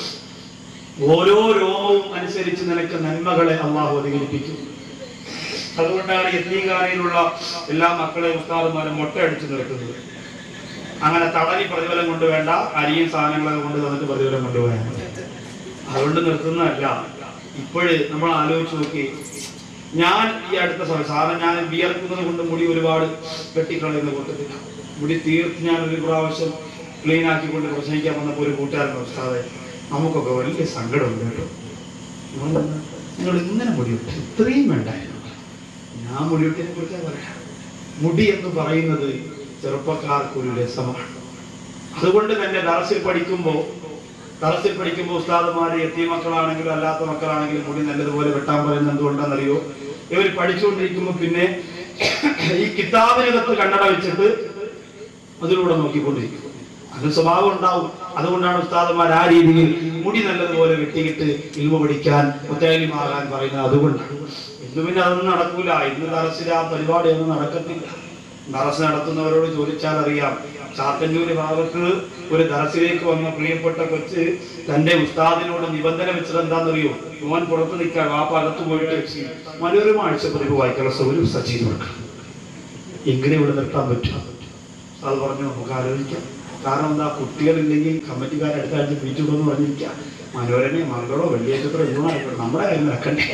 ഓരോ രോമവും അനുസരിച്ച് നിനക്ക് നന്മകളെ അള്ളാഹു അധികരിപ്പിക്കും അതുകൊണ്ടാണ് യത്തീകാനയിലുള്ള എല്ലാ മക്കളെയും ഉസ്താദുമാരും മൊട്ടയടിച്ച് നിർത്തുന്നത് അങ്ങനെ തടവി പ്രതിഫലം കൊണ്ട് വേണ്ട അരിയും സാധനങ്ങളൊക്കെ കൊണ്ട് തന്നിട്ട് പ്രതിഫലം കൊണ്ടുപോയാൽ മതി. അതുകൊണ്ട് നിർത്തുന്നതല്ല ഇപ്പോഴ് നമ്മൾ ആലോചിച്ച് നോക്കി ഞാൻ ഈ അടുത്ത സമയം സാധാരണ ഞാൻ വിയർക്കുന്നത് കൊണ്ട് മുടി ഒരുപാട് വെട്ടിക്കളയുന്ന കൂട്ടത്തിൽ മുടി തീർത്ത് ഞാൻ ഒരു പ്രാവശ്യം ക്ലീൻ ആക്കിക്കൊണ്ട് പ്രസംഗിക്കാൻ വന്നപ്പോൾ ഒരു കൂട്ടുകാരൻ ഉസ്താദെ നമുക്കൊക്കെ വലിയ സങ്കടമുണ്ട് കേട്ടോ നിങ്ങൾ നിങ്ങൾ ഇങ്ങനെ മുടിവിട്ട് ഇത്രയും വേണ്ടായിരുന്നു ഞാൻ മുടിവിട്ടിനെ കുറിച്ചാണ് പറയാം മുടി എന്ന് പറയുന്നത് ചെറുപ്പക്കാർക്ക് ഒരു രസമാണ് അതുകൊണ്ട് തന്നെ ദറസിൽ പഠിക്കുമ്പോൾ ദറസിൽ പഠിക്കുമ്പോൾ ഉസ്താദുമാര് എത്തിയ മക്കളാണെങ്കിലും അല്ലാത്ത മക്കളാണെങ്കിലും മുടി നല്ലതുപോലെ വെട്ടാൻ പറയുന്നത് എന്തുകൊണ്ടാണെന്നറിയോ ഇവർ പഠിച്ചുകൊണ്ടിരിക്കുമ്പോൾ പിന്നെ ഈ കിതാബിനകത്ത് കണ്ണട വെച്ചിട്ട് അതിലൂടെ നോക്കിക്കൊണ്ടിരിക്കും അത് സ്വഭാവം ഉണ്ടാവും അതുകൊണ്ടാണ് ഉസ്താദന്മാർ ആ രീതിയിൽ മുടി നല്ലതുപോലെ വെട്ടിയിട്ട് ഇൽമ പഠിക്കാൻ മുത്തലിമാകാൻ പറയുന്നത് അതുകൊണ്ടാണ് ഇന്ന് പിന്നെ അതൊന്നും നടക്കൂല ഇന്ന് ദറസിൽ ആ പരിപാടിയൊന്നും നടക്കത്തില്ല ദറസ് നടത്തുന്നവരോട് ചോദിച്ചാൽ അറിയാം ചാത്തന്നൂര് ഭാഗത്ത് ഒരു ദറസിലേക്ക് വന്ന പ്രിയപ്പെട്ട കൊച്ച് തന്റെ ഉസ്താദിനോട് നിബന്ധന വെച്ചത് എന്താണെന്നറിയോ മോൻ പുറത്ത് നിൽക്കാൻ വാപ്പ അകത്ത് പോയിട്ട് മനോരമ ആഴ്ചപ്പതിപ്പ് വായിക്കാനുള്ള സൗകര്യം സജീവ് കൊടുക്കണം എങ്ങനെ ഇവിടെ നിർത്താൻ പറ്റും അത് പറഞ്ഞു നമുക്ക് ആലോചിക്കാം കാരണം എന്താ കുട്ടികളില്ലെങ്കിൽ കമ്മിറ്റിക്കാർ അടുത്ത ആഴ്ച പിരിച്ചുകൊണ്ടെന്ന് പറഞ്ഞിരിക്കാം മനോരമയോ മംഗളോ വെള്ളിയാഴ്ചത്തോ എന്തോ ആയിക്കോട്ടെ നമ്മുടെ കാര്യം നടക്കണ്ടേ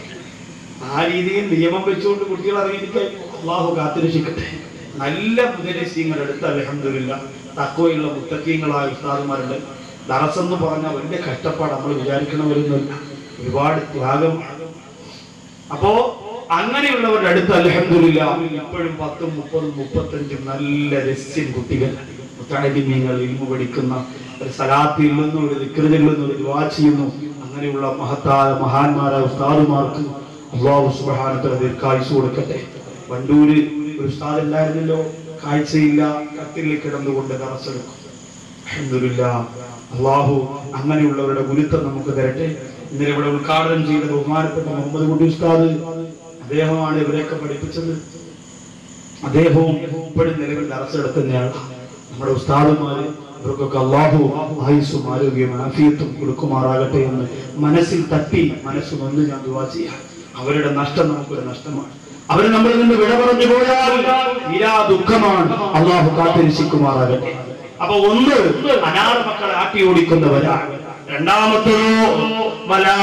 ആ രീതിയിൽ നിയമം വെച്ചുകൊണ്ട് കുട്ടികൾ അറിയിക്കാൻ അള്ളാഹു കാത്തിരക്ഷിക്കട്ടെ നല്ല മുതലസ്യങ്ങൾ എടുത്ത് അലഹമില്ല തക്കോയുള്ള മുത്തക്കീങ്ങളായ ഉസ്താദുമാരുണ്ട് ദറസെന്ന് പറഞ്ഞാൽ വലിയ കഷ്ടപ്പാട് നമ്മൾ വിചാരിക്കണവരൊന്നുമില്ല ഒരുപാട് ത്യാഗം അപ്പോ അങ്ങനെയുള്ളവരുടെ അടുത്ത് അലഹമില്ല ഇപ്പോഴും പത്തും മുപ്പതും മുപ്പത്തഞ്ചും നല്ല രസ്യം കുട്ടികൾ മുത്താടിമീങ്ങൾ ഇൽമു പഠിക്കുന്ന ഒരു സലാത്തിൽ നിന്നും ഒരു ദിക്കൃതിൽ നിന്നും ഒരു ദുആ ചെയ്യുന്നു അങ്ങനെയുള്ള മഹത്തായ മഹാന്മാരായ ഉസ്താദുമാർക്ക് അള്ളാഹു സുബ്ഹാനഹു വ ദീർഘായുസ് കൊടുക്കട്ടെ വണ്ടൂര് ഒരു ഉസ്താദ് ഉണ്ടായിരുന്നല്ലോ കാഴ്ചയില്ല കട്ടിൽ കിടന്നുകൊണ്ട് കറച്ചെടുക്കും അൽഹംദുലില്ലാ അള്ളാഹു അങ്ങനെയുള്ളവരുടെ ഗുരുത്വം നമുക്ക് തരട്ടെ ഇന്നലെ ഇവിടെ ഉദ്ഘാടനം ചെയ്ത ബഹുമാനപ്പെട്ട മുഹമ്മദ് കുട്ടി ഉസ്താദ് അദ്ദേഹമാണ് ഇവരെയൊക്കെ പഠിപ്പിച്ചത് അദ്ദേഹവും ഇപ്പോഴും നിലവിൽ ദറസെടുക്കുന്നയാളാണ് നമ്മുടെ ഉസ്താദുമാര് ഇവർക്കൊക്കെ അള്ളാഹു ആയുസ്സും ആരോഗ്യവും ആഫിയത്തും കൊടുക്കുമാറാകട്ടെ എന്ന് മനസ്സിൽ തട്ടി മനസ്സ് നൊന്ന് ഞാൻ ദുവാ ചെയ്യാം അവരുടെ നഷ്ടം നമുക്കൊരു നഷ്ടമാണ് അവർ നമ്മളിൽ നിന്ന് വിട പറഞ്ഞു പോയാൽ തീരാ ദുഃഖമാണ് അള്ളാഹു കാത്തിരിശിക്കുമാറാകട്ടെ അപ്പൊ ഒന്ന് അനാഥ മക്കളെ ആട്ടി ഓടിക്കുന്നവരാണ് രണ്ടാമത്തതോ വലാ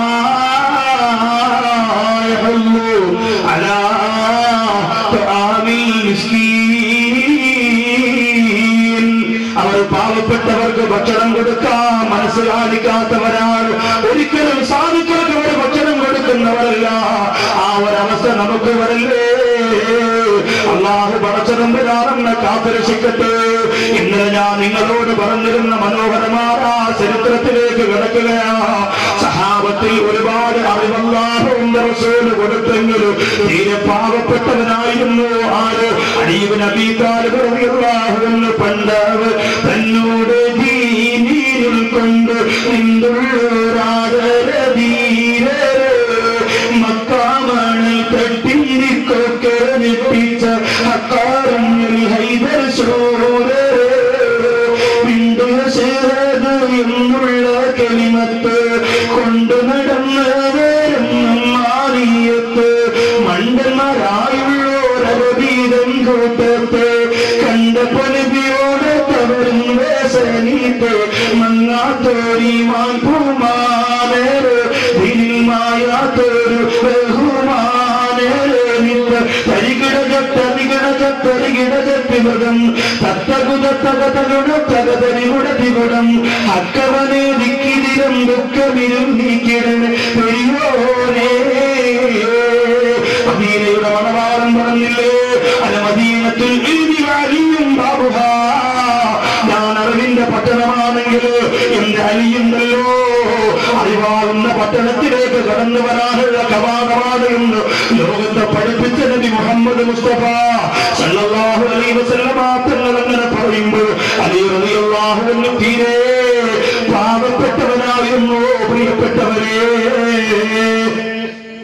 യഹല്ലു അലാ തുആമിൽ മിസ്കീൻ. അവർ പാവപ്പെട്ടവർക്ക് ഭക്ഷണം കൊടുക്കാൻ മനസ്സ് കാണിക്കാത്തവരാണ് ഒരിക്കലും സാധിക്കർക്ക് അവർ ഭക്ഷണം കൊടുക്കുന്നവരല്ല ആ ഒരവസ്ഥ നമുക്ക് വരല്ലേ അള്ളാഹു പടച്ചതമ്പരാണെന്ന് കാത്തുരക്ഷിക്കട്ടെ ഇന്നലെ ഞാൻ നിങ്ങളോട് പറഞ്ഞിരുന്ന മനോഹരമായ ചരിത്രത്തിലേക്ക് കിടക്കുകയാ സഹാബത്തിൽ ഒരുപാട് അറിവല്ലാഹുവിന്റെ റസൂല് കൊടുത്തെങ്കിലും തീരെ പാവപ്പെട്ടവനായിരുന്നു ആര് അനീബ് നബി താലിബ് റളിയല്ലാഹു അൻഹു പണ്ട് തന്നോട് ദീനീനിൽ കൊണ്ട് നിന്തുള്ളൊരാദരധീരരെ മക്കാമണൽ തട്ടിയിരിക്കൊക്കെ ഞെട്ടിച്ച അക്കാരങ്ങൾ ഹൈദർ ശൂരരെ വിണ്ടുശേത് എന്നുള്ള കെളിമത്ത് കൊണ്ടു നടന്നവരും മാറിയത്ത് മണ്ടന്മാരായുള്ളോരവീതം കൂട്ടത്ത് കണ്ട പൊലിപിയോടെ തവരും വേസനീത്ത് മങ്ങാത്തോരി മാൻപൂമാനേര് ദിനിൽ മായാത്തൊരു ബഹുമാനേര് നിത്ത തരികിടജത്തരികിടജത്തരികിടജത്തിമൃഗം തത്തകുതത്തകതകുടത്തകതരികുടതികുടം അക്കവനെ ദിക്കിതിരം ദുഃഖമിരും നീക്കിടൻ പെരിയോരേ മദീനയുടെ മണവാളം പറഞ്ഞില്ലേ അല്ല മദീനത്തിൽ ഇൽമിവാലിയും ബാബുഹ ഞാൻ അറിവിന്റെ പട്ടണമാണെങ്കിൽ എന്റെ അലിയുണ്ടല്ലോ അറിവാകുന്ന പട്ടണത്തിലേക്ക് കടന്നു വരാനുള്ള കവാടവാടയുണ്ട് ലോകത്തെ പഠിപ്പിച്ച നബി മുഹമ്മദ് മുസ്തഫ സല്ലല്ലാഹു അലൈഹി വസല്ലമ തങ്ങൾ അങ്ങനെ പറയുമ്പോൾ അലി റളിയല്ലാഹു അൻഹു തീരെ പാവപ്പെട്ടവനായിരുന്നു പ്രിയപ്പെട്ടവരെ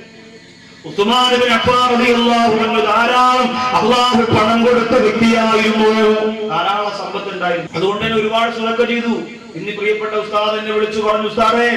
ഉസ്മാൻ ഇബ്നു അഫ്ഫാൻ റളിയല്ലാഹു അൻഹു ധാരാളം അള്ളാഹു പണം കൊടുത്ത വ്യക്തിയായിരുന്നു ധാരാളം സമ്പത്ത് ഉണ്ടായിരുന്നു അതുകൊണ്ട് തന്നെ ഒരുപാട് സുലക്ക ചെയ്തു ഇന്ന് പ്രിയപ്പെട്ട ഉസ്താദ് എന്നെ വിളിച്ചു പറഞ്ഞു ഉസ്താദേ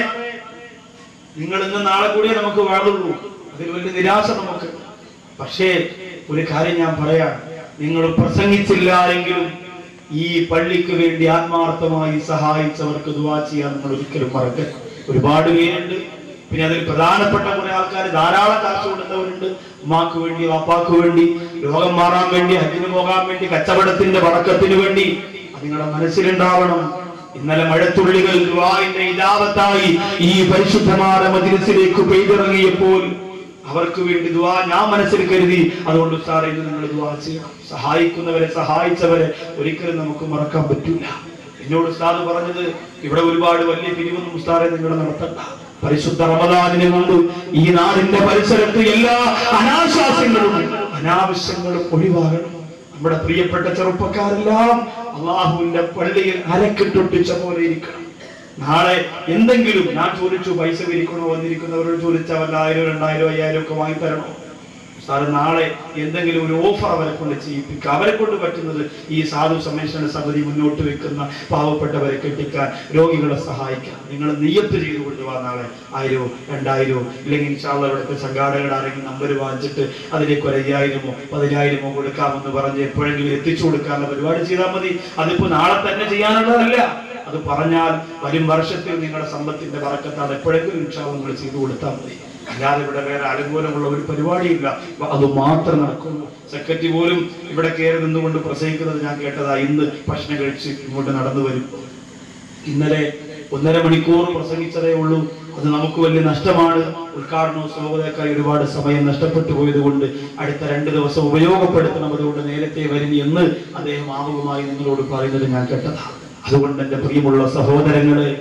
നിങ്ങൾ ഇന്ന് നാളെ കൂടിയേ നമുക്ക് വാഴുള്ളൂ അതിൽ വലിയ നിരാശ നമുക്ക് പക്ഷേ ഒരു കാര്യം ഞാൻ പറയാം നിങ്ങൾ പ്രസംഗിച്ചില്ല എങ്കിലും ഈ പള്ളിക്ക് വേണ്ടി ആത്മാർത്ഥമായി സഹായിച്ചവർക്ക് ദുവാ ചെയ്യാൻ നിങ്ങൾ ഒരിക്കലും മറക്കരുത് ഒരുപാട് പേരുണ്ട് പിന്നെ അതിൽ പ്രധാനപ്പെട്ട കുറെ ആൾക്കാർ ധാരാളം കാശ് കൊടുത്തവരുണ്ട് ഉമ്മാക്ക് വേണ്ടി വാപ്പാക്ക് വേണ്ടി രോഗം മാറാൻ വേണ്ടി ഹജ്ജിന് പോകാൻ വേണ്ടി കച്ചവടത്തിന്റെ വടക്കത്തിന് വേണ്ടി അത് നിങ്ങളുടെ മനസ്സിലുണ്ടാവണം ഇന്നലെ മഴത്തുള്ളികൾ ദുആഇന്റെ ഇജാബത്തായി ഈ പരിശുദ്ധമായ മജ്ലിസിലേക്ക് പെയ്തിറങ്ങിയപ്പോൾ അവർക്ക് വേണ്ടി ദുആ ഞാൻ മനസ്സിൽ കരുതി അതുകൊണ്ട് സാറേ ഇത് നിങ്ങൾ ദുആ ചെയ്യണം സഹായിക്കുന്നവരെ സഹായിച്ചവരെ ഒരിക്കലും നമുക്ക് മറക്കാൻ പറ്റില്ല എന്നോട് ഉസ്താദ് പറഞ്ഞത് ഇവിടെ ഒരുപാട് വലിയ പിരിവൊന്നും ഉസ്താറെ നിങ്ങൾ നടത്തണ്ട പരിശുദ്ധ റമദാനിന് മുമ്പ് ഈ നാടിന്റെ പരിസരത്ത് എല്ലാ അനാശാസ്യങ്ങളും അനാവശ്യങ്ങളും ഒഴിവാകണം നമ്മുടെ പ്രിയപ്പെട്ട ചെറുപ്പക്കാരെല്ലാം അള്ളാഹുവിന്റെ പള്ളിയിൽ അരക്കിട്ടൊട്ടിച്ച പോലെ ഇരിക്കണം നാളെ എന്തെങ്കിലും ഞാൻ ചോദിച്ചു പൈസ വിരിക്കണോ വന്നിരിക്കുന്നവരോട് ചോദിച്ചാൽ വല്ല ആയിരം രണ്ടായിരം അയ്യായിരം ഒക്കെ വാങ്ങി തരണോ സാറ് നാളെ എന്തെങ്കിലും ഒരു ഓഫർ അവരെ കൊണ്ട് ചെയ്യിപ്പിക്കുക അവരെ കൊണ്ട് പറ്റുന്നത് ഈ സാധു സംരക്ഷണ സമിതി മുന്നോട്ട് വെക്കുന്ന പാവപ്പെട്ടവരെ കെട്ടിക്കാൻ രോഗികളെ സഹായിക്കാൻ നിങ്ങൾ നിയത്ത് ചെയ്ത് കൊണ്ടുപോകാൻ നാളെ ആയിരോ രണ്ടായിരോ ഇല്ലെങ്കിൽ ഇൻഷാള്ള ഇവിടുത്തെ സംഘാടകരുടെ ആരെങ്കിലും നമ്പർ വാങ്ങിച്ചിട്ട് അതിലേക്ക് ഒരു അയ്യായിരമോ പതിനായിരമോ കൊടുക്കാമെന്ന് പറഞ്ഞ് എപ്പോഴെങ്കിലും എത്തിച്ചു കൊടുക്കാനുള്ള പരിപാടി ചെയ്താൽ മതി അതിപ്പോ നാളെ തന്നെ ചെയ്യാനുള്ളതല്ല അത് പറഞ്ഞാൽ വരും വർഷത്തിൽ നിങ്ങളുടെ സമ്പത്തിന്റെ വറക്കത്താണ് എപ്പോഴെങ്കിലും ഇൻഷാള്ള നിങ്ങൾ ചെയ്തു കൊടുത്താൽ മതി അല്ലാതെ ഇവിടെ വേറെ അനുകൂലമുള്ള ഒരു പരിപാടിയില്ല അപ്പൊ അത് മാത്രം നടക്കുള്ളൂ സെക്രട്ടറി പോലും ഇവിടെ കയറി നിന്നുകൊണ്ട് പ്രസംഗിക്കുന്നത് ഞാൻ കേട്ടതാ ഇന്ന് ഭക്ഷണം കഴിച്ച് ഇങ്ങോട്ട് നടന്നു വരും ഇന്നലെ ഒന്നര മണിക്കൂർ പ്രസംഗിച്ചതേ ഉള്ളൂ അത് നമുക്ക് വലിയ നഷ്ടമാണ് ഉദ്ഘാടനവും സ്വാഗതക്കായി ഒരുപാട് സമയം നഷ്ടപ്പെട്ടു പോയത് കൊണ്ട് അടുത്ത രണ്ട് ദിവസം ഉപയോഗപ്പെടുത്തണം അതുകൊണ്ട് നേരത്തെ വരും എന്ന് അദ്ദേഹം ആമുഖമായി നിങ്ങളോട് പറയുന്നത് ഞാൻ കേട്ടതാണ് അതുകൊണ്ട് എന്റെ പ്രിയമുള്ള സഹോദരങ്ങളെ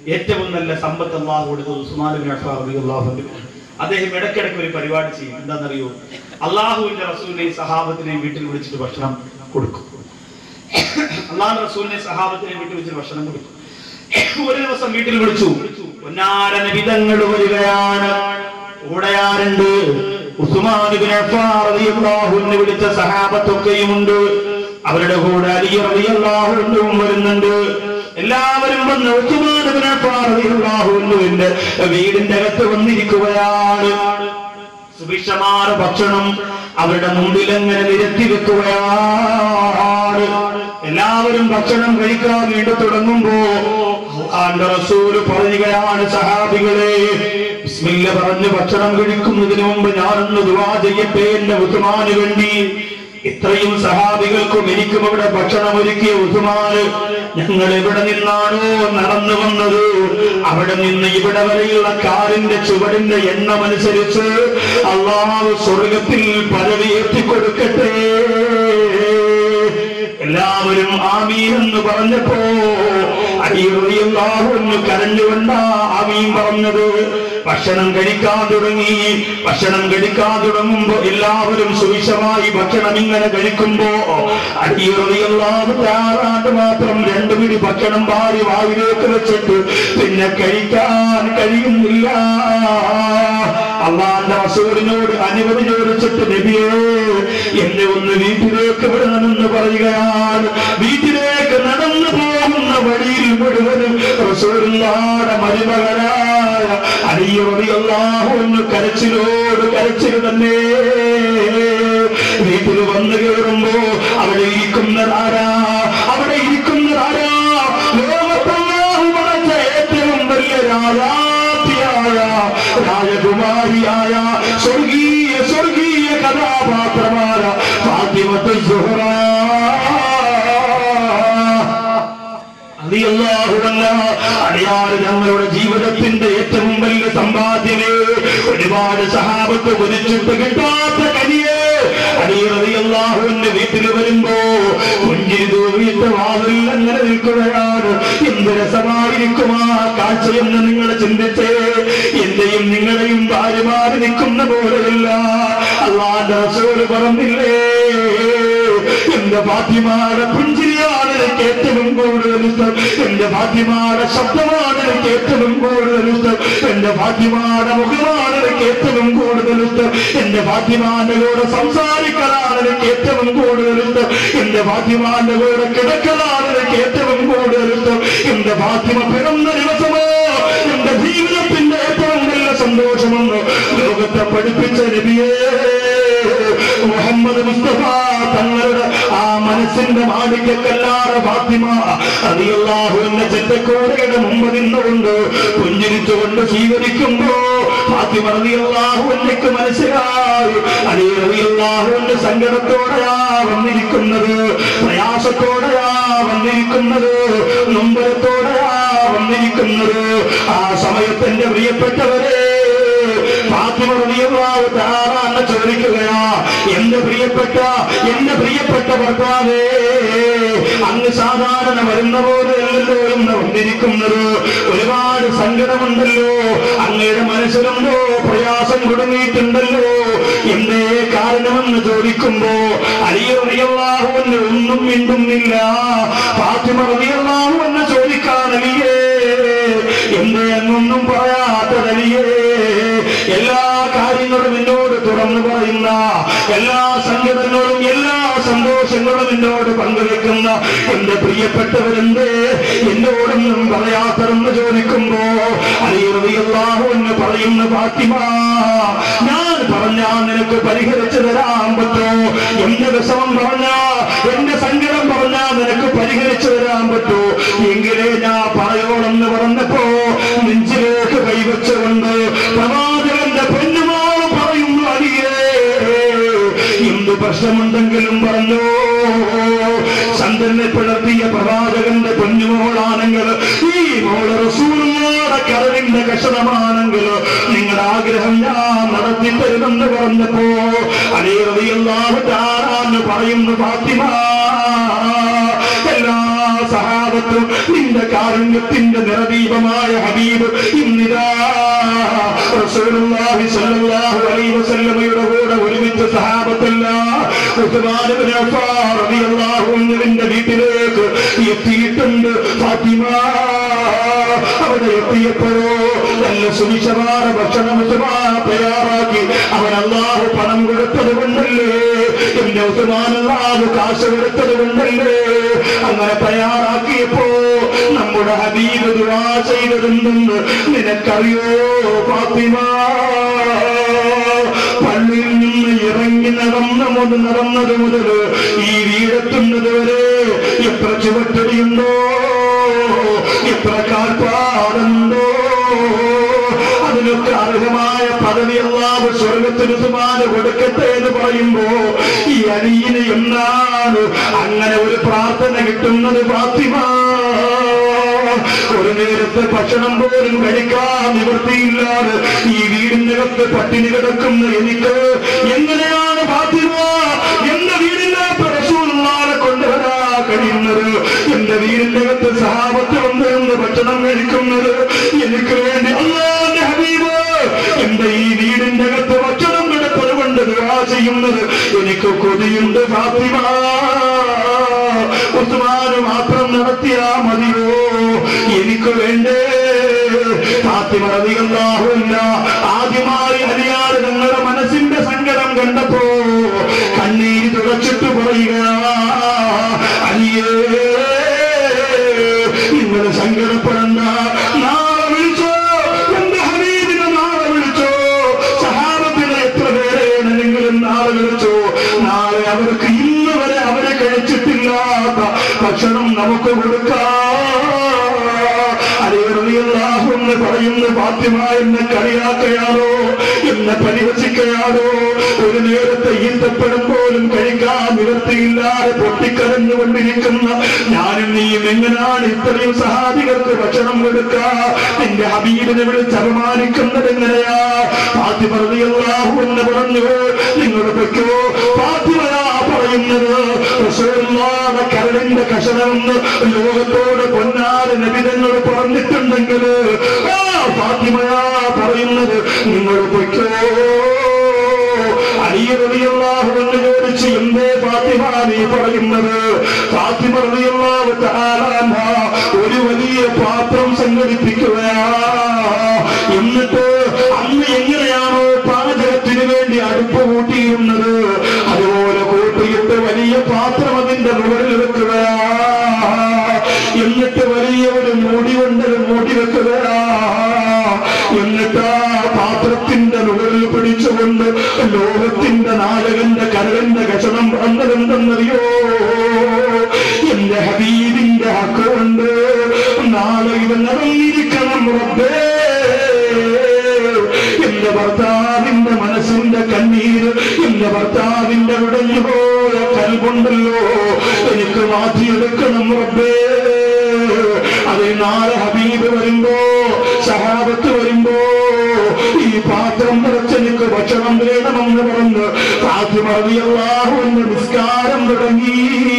ഏറ്റവും നല്ല സമ്പത്ത് അള്ളാഹു കൊടുത്തത് ഉസ്മാൻ ബിൻ അഫ്ഫാൻ റളിയല്ലാഹു അൻഹു അദ്ദേഹം ഇടയ്ക്കിടയ്ക്ക് ഒരു പരിപാടി ചെയ്യും എന്താണെന്നറിയോ അള്ളാഹുവിന്റെ റസൂലിനെയും സഹാബത്തിനെയും വീട്ടിൽ വിളിച്ചിട്ട് ഭക്ഷണം കൊടുക്കും അള്ളാഹു റസൂലിനെ സഹാബത്തിനെ വീട്ടിൽ വെച്ചിട്ട് ഭക്ഷണം കൊടുക്കും ഒരു ദിവസം വീട്ടിൽ വിളിച്ചു പൊന്നാര വിധങ്ങൾ വരികയാണ് കൂടെയാരുണ്ട് ഉസ്മാൻ ഇബ്നു അഫ്ഫാൻ റളിയല്ലാഹു അൻഹു വിളിച്ച സഹാബത്തൊക്കെയുമുണ്ട് അവരുടെ കൂടെ അലി റളിയല്ലാഹു അൻഹുവും വരുന്നുണ്ട് എല്ലാവരും വന്ന് ഉസ്മാൻ ഇബ്നു അഫ്ഫാൻ റളിയല്ലാഹു അൻഹുവിന്റെ വീടിന്റെ അകത്ത് വന്നിരിക്കുകയാണ് സുഭിക്ഷമായ ഭക്ഷണം അവരുടെ മുമ്പിൽ എങ്ങനെ നിരത്തി വെക്കുകയാണ് എല്ലാവരും ഭക്ഷണം കഴിക്കാൻ വേണ്ടി തുടങ്ങുമ്പോ ആന്റെ റസൂല് പറയുകയാണ് സഹാബികളെ ബിസ്മില്ല പറഞ്ഞ് ഭക്ഷണം കഴിക്കുന്നതിന് മുമ്പ് ഞാനൊന്ന് ദുവാ ചെയ്യട്ടെ എന്റെ ഉസ്മാന് വേണ്ടി ഇത്രയും സഹാബികൾക്കും എനിക്കും ഇവിടെ ഭക്ഷണം ഒരുക്കിയ ഉസ്മാന് ഞങ്ങൾ എവിടെ നിന്നാണോ നടന്നു വന്നത് അവിടെ നിന്ന് ഇവിടെ വരെയുള്ള കാറിന്റെ ചുവടിന്റെ എണ്ണമനുസരിച്ച് അള്ളാഹു സ്വർഗത്തിൽ പദവി എത്തിക്കൊടുക്കട്ടെ എല്ലാവരും ആമീൻ എന്ന് പറഞ്ഞപ്പോ അടിയുറിയാഹുന്ന് കരഞ്ഞുകൊണ്ടാ ആമീൻ പറഞ്ഞത് ഭക്ഷണം കഴിക്കാൻ തുടങ്ങി ഭക്ഷണം കഴിക്കാൻ തുടങ്ങുമ്പോ എല്ലാവരും സുവിശമായി ഭക്ഷണം ഇങ്ങനെ കഴിക്കുമ്പോ അടിയുറിയാഹു താറാണ്ട് മാത്രം രണ്ടു പിടി ഭക്ഷണം വാരി വായിലേക്ക് വെച്ചിട്ട് പിന്നെ കഴിക്കാൻ കഴിയുന്നില്ല അള്ളാന്റെ റസൂലിനോട് അനുമതി ചോദിച്ചിട്ട് നബിയേ എന്നെ ഒന്ന് വീട്ടിലേക്ക് വിടണമെന്ന് പറയുകയാണ് വീട്ടിലേക്ക് നടന്നു പോകുന്ന വഴിയിൽ മുഴുവനും റസൂലുള്ളാടെ മരുമകനായ അടിയൊറിയല്ലാഹു എന്ന് കരച്ചിലോട് കരച്ചിൽ തന്നെ വീട്ടിൽ വന്നു കയറുമ്പോ അവിടെ ഇരിക്കുന്നതാരാ അവിടെ ഇരിക്കുന്നതാരാ ലോകത്തല്ലാഹു വളർച്ച ഏറ്റവും വലിയ രാജാത്തിയായ രാജകുമാരിയായ സ്വർഗീയ സ്വർഗീയ കഥാപാത്രമായ ഫാത്തിമത്ത് സുഹറ അലിയല്ലാഹുവല്ല അടിയാറ് ഞങ്ങളുടെ ജീവിതത്തിന്റെ ഏറ്റവും വലിയ സമ്പാദ്യമേ ഒരുപാട് സഹാബത്ത് ഒരിച്ചിട്ട് കിട്ടാത്ത കനിയേ അടിയറിയല്ലാഹുവിന്റെ വീട്ടിൽ വരുമ്പോ കുഞ്ചിരി തൂവിയിട്ട് വാതിൽ അങ്ങനെ നിൽക്കുകയാണ് എന്ത് രസമായിരിക്കും ആ കാഴ്ചയെന്ന് നിങ്ങൾ ചിന്തിച്ചേ എന്റെയും നിങ്ങളെയും ഭാര്യമാര് നിൽക്കുന്ന പോലെയല്ല അള്ളാന്റെ റസൂല് പറഞ്ഞില്ലേ എന്റെ ഫാത്തിമാരുടെ പുഞ്ചിരിയാണ് എനിക്ക് ഏറ്റവും കൂടുതൽ ഇഷ്ടം എന്റെ ഫാത്തിമാരുടെ ശബ്ദമാണ് എനിക്ക് ഏറ്റവും കൂടുതൽ ഇഷ്ടം എന്റെ ഫാത്തിമാരുടെ മുഖമാണ് എനിക്ക് ഏറ്റവും കൂടുതൽ ഇഷ്ടം എന്റെ ഫാത്തിമാന്റെ കൂടെ സംസാരിക്കലാണ് എനിക്ക് ഏറ്റവും കൂടുതൽ ഇഷ്ടം എന്റെ ഫാത്തിമാന്റെ കൂടെ കിടക്കലാണ് എനിക്ക് ഏറ്റവും കൂടുതൽ ഇഷ്ടം എന്റെ ഫാത്തിമ പിറന്ന ദിവസമോ എന്റെ ജീവിതത്തിന്റെ ഏറ്റവും വലിയ സന്തോഷമെന്ന് ലോകത്തെ പഠിപ്പിച്ച നബിയേ മുഹമ്മദ് മുസ്തഫ തങ്ങളുടെ ആ മനസ്സിന്റെ മാളികക്കല്ലാറ് ഫാത്തിമ അതിയല്ലാഹുവിന്റെ ചെറ്റക്കോടയുടെ മുമ്പ് നിന്നുകൊണ്ട് പുഞ്ചിരിച്ചുകൊണ്ട് സ്വീകരിക്കുമ്പോ ഫാത്തിമ റളിയല്ലാഹുവിനേക്ക് മനസ്സിലായി അലി റളിയല്ലാഹുവിന്റെ സങ്കടത്തോടെയാ വന്നിരിക്കുന്നത് പ്രയാസത്തോടെയാ വന്നിരിക്കുന്നത് നൊമ്പരത്തോടെയാ വന്നിരിക്കുന്നത് ആ സമയത്തിന്റെ പ്രിയപ്പെട്ടവരെ ഫാത്തിമ റളിയല്ലാഹു തആല അന്ന് ചോദിക്കുകയാ എന്റെ പ്രിയപ്പെട്ട എന്റെ പ്രിയപ്പെട്ട ഭർത്താവേ അങ്ങ് സാധാരണ വരുന്ന പോലെയല്ലല്ലോ എന്ന് വന്നിരിക്കുന്നത് ഒരുപാട് സങ്കടമുണ്ടല്ലോ അങ്ങയുടെ മനസ്സിലുണ്ടോ പ്രയാസം കുടുങ്ങിയിട്ടുണ്ടല്ലോ എന്തേ കാരണമെന്ന് ചോദിക്കുമ്പോ അലിയറിയാഹുവെന്ന് ഒന്നും മിണ്ടുന്നില്ല ഫാത്തിമ റളിയല്ലാഹുവെന്ന് ചോദിക്കാൻ അലിയേ എന്തേ അങ്ങൊന്നും പറയാത്തതലിയേ എല്ലാ കാര്യങ്ങളും എന്നോട് തുറന്നു പറയുന്ന എല്ലാ സങ്കടങ്ങളും എല്ലാ സന്തോഷങ്ങളും എന്നോട് പങ്കുവെക്കുന്ന എന്റെ പ്രിയപ്പെട്ടവരെന്തേ എന്നോടൊന്നും പറയാത്തതെന്ന് ചോദിക്കുമ്പോ അലിയറിയാഹു എന്ന് പറയുന്ന ഫാത്തിമ ഞാൻ പറഞ്ഞാ നിനക്ക് പരിഹരിച്ചു തരാൻ പറ്റോ എന്റെ വിഷമം പറഞ്ഞാ എന്റെ സങ്കടം പറഞ്ഞാ നിനക്ക് പരിഹരിച്ചു തരാൻ പറ്റോ എങ്കിലേ ഞാൻ പറയോളെന്ന് പറഞ്ഞപ്പോ നെഞ്ചിലേക്ക് കൈവച്ചുകൊണ്ട് പ്രവാചകന്റെ പെണ്ണുമാവ് പറയുന്നു അടിയേ എന്ത് പ്രശ്നമുണ്ടെങ്കിലും പറഞ്ഞു ചന്ദ്രനെ പിളർത്തിയ പ്രവാചകന്റെ പൊന്നുമോളാണെങ്കിൽ ഈ മോള് റസൂലുള്ളാടെ കരവിന്റെ കഷണമാണെങ്കിൽ നിങ്ങളുടെ ആഗ്രഹം ഞാൻ നടത്തി തരുമെന്ന് പറഞ്ഞപ്പോ അലേറിയല്ലാഹു താരാന്ന് പറയുന്നു ഫാത്തിമ എല്ലാ സഹാബ സഹാബത്ത് നിന്റെ കാരുണ്യത്തിന്റെ നിറദീപമായ ഹബീബ് ഇന്നിതാ റസൂലുള്ളാഹി സ്വല്ലല്ലാഹു അലൈഹി വസല്ലമയുടെ കൂടെ ഒരുമിച്ച് സഹാബത്തല്ല ഉസ്മാൻ ഇബ്നു അഫ്ഫാൻ റളിയല്ലാഹു അൻഹുവിന്റെ വീട്ടിലേക്ക് എത്തിയിട്ടുണ്ട് ഫാത്തിമ അവിടെ എത്തിയപ്പോഴോ നല്ല സുനിശമായ ഭക്ഷണം ഉസ്മാൻ തയ്യാറാക്കി അവൻ അള്ളാഹു പണം കൊടുത്തത് കൊണ്ടല്ലേ എന്റെ ഉസ്മാൻ അള്ളാഹു കാശ് കൊടുത്തത് കൊണ്ടല്ലേ അങ്ങനെ തയ്യാറാക്കിയപ്പോ നമ്മുടെ ഹബീബ് ദുആ ചെയ്തതെന്തെന്ന് നിനക്കറിയോ ഫാത്തിമ പള്ളിയിൽ നിന്ന് ഇറങ്ങി നടന്ന മുതൽ നടന്നത് മുതൽ ഈ വീടെത്തുന്നത് വരെ എത്ര ചുവട്ടടിയുണ്ടോ എത്ര കാൽപ്പാടുണ്ടോ അതിനൊക്കെ അർഹമായ പദവി അല്ലാതെ സ്വർഗത്തിന് സുമാന കൊടുക്കട്ടെ എന്ന് പറയുമ്പോ ഈ അനിയിന് എന്നാണ് അങ്ങനെ ഒരു പ്രാർത്ഥന കിട്ടുന്നത് ഫാത്തിമ ഒരു നേരത്തെ ഭക്ഷണം പോലും കഴിക്കാൻ നിവൃത്തിയില്ലാതെ ഈ വീടിനകത്ത് പട്ടിണി കിടക്കുന്ന എനിക്ക് എങ്ങനെയാണ് ഫാത്തിമ എന്റെ വീടിനകത്ത് റസൂലുള്ളാഹിനെ കൊണ്ടുവരാ കഴിയുന്നത് എന്റെ വീടിന്റെ അകത്ത് സഹാബത്ത് വന്ന് നിന്ന് ഭക്ഷണം കഴിക്കുന്നത് എനിക്ക് വേണ്ടി അള്ളാന്റെ ഹബീബ് എന്റെ ഈ വീടിന്റെ അകത്ത് ഭക്ഷണം കിടപ്പത് കൊണ്ട് ദുആ ചെയ്യുന്നത് എനിക്ക് കൊതിയുണ്ട് ഫാത്തിമ ഉസ്മാന് മാത്രം നടത്തിയാ മതിയോ എനിക്ക് വേണ്ടേ ഫാത്തിമ റളിയല്ലാഹുവില്ല ആദ്യമായി അറിയാതെ നിങ്ങളുടെ മനസ്സിന്റെ സങ്കടം കണ്ടപ്പോ കണ്ണീര് തുടച്ചിട്ട് പറയുക അനിയേ നിങ്ങൾ സങ്കടപ്പെടണ്ട നാളെ വിളിച്ചോ എന്റെ ഹബീബിനെ നാളെ വിളിച്ചോ സഹാബത്തിനെ എത്ര പേരെയാണ് നിങ്ങളും നാളെ വിളിച്ചോ നാളെ അവർക്ക് ഇന്ന് വരെ അവരെ കഴിച്ചിട്ടില്ലാത്ത ഭക്ഷണം നമുക്ക് കൊടുക്കാം എന്ന് പറയുന്ന ഫാത്തിമ എന്നെ കളിയാക്കയാണോ എന്നെ പരിഹസിക്കയാണോ ഒരു നേരത്തെ ഈന്തപ്പഴം പോലും കഴിക്കാൻ നിവർത്തിയില്ലാതെ പൊട്ടിക്കരഞ്ഞുകൊണ്ടിരിക്കുന്ന ഞാനും നീയും എങ്ങനെയാണ് ഇത്രയും സഹാബികൾക്ക് ഭക്ഷണം കൊടുക്കുക നിന്റെ ഹബീബിനെ വിളിച്ച് അപമാനിക്കുന്നത് എങ്ങനെയാ ഫാത്തിമ റളിയല്ലാഹു എന്ന് പറഞ്ഞു നിങ്ങൾ പൊയ്ക്കോ ഫാത്തിമയാ പറയുന്നത് റസൂലുള്ളാഹിയുടെ കരളിന്റെ കഷണമെന്ന് ലോകത്തോട് പൊന്നാല് നബിതങ്ങൾ പറഞ്ഞിട്ടുണ്ടെങ്കിൽ ആ ഫാത്തിമയാ പറയുന്നത് നിങ്ങൾ പൊയ്ക്കോ അലിയ റളിയല്ലാഹു എന്ന് ചോദിച്ച് എന്തേ ഫാത്തിമ നീ പറയുന്നത് ഫാത്തിമ റളിയല്ലാഹു തആല അൻഹ ഒരു വലിയ പാത്രം സംഘടിപ്പിക്കുകയാ എന്നിട്ട് അന്ന് എങ്ങനെയാണോ പാചകത്തിന് വേണ്ടി അടുപ്പ് കൂട്ടിയിരുന്നത് അതുപോലെ കൂട്ടിയിട്ട് വലിയ പാത്രം അതിന്റെ മുകളിൽ വെക്കുകയാ എന്നിട്ട് വലിയ ഒരു മൂടി കൊണ്ട് ഒരു മൂടി വെക്കുകയാ എന്നിട്ട് ആ പാത്രത്തിന്റെ മുകളിൽ പിടിച്ചുകൊണ്ട് ലോകത്തിന്റെ നായകന്റെ കരകന്റെ കഷണം പറഞ്ഞതെന്തെന്നറിയോ എന്റെ ഹബീബിന്റെ ഹക്കുണ്ട് നാളെ ഇത് നടന്നിരിക്കണം റബ്ബേ എന്റെ ഭർത്താവിന്റെ മനസ്സിന്റെ കണ്ണീര് എന്റെ ഭർത്താവിന്റെ ഉടഞ്ഞുപോയ കൽകൊണ്ടല്ലോ എനിക്ക് മാറ്റിയെടുക്കണം റബ്ബേ അത് നാളെ ഹബീബ് വരുമ്പോ സഹാബത്ത് വരുമ്പോ ഈ പാത്രം നിറച്ചെനിക്ക് ഭക്ഷണം വേണമെന്ന് പറഞ്ഞ് ഫാത്തിമറിയാഹുവിന്റെ നിസ്കാരം തുടങ്ങി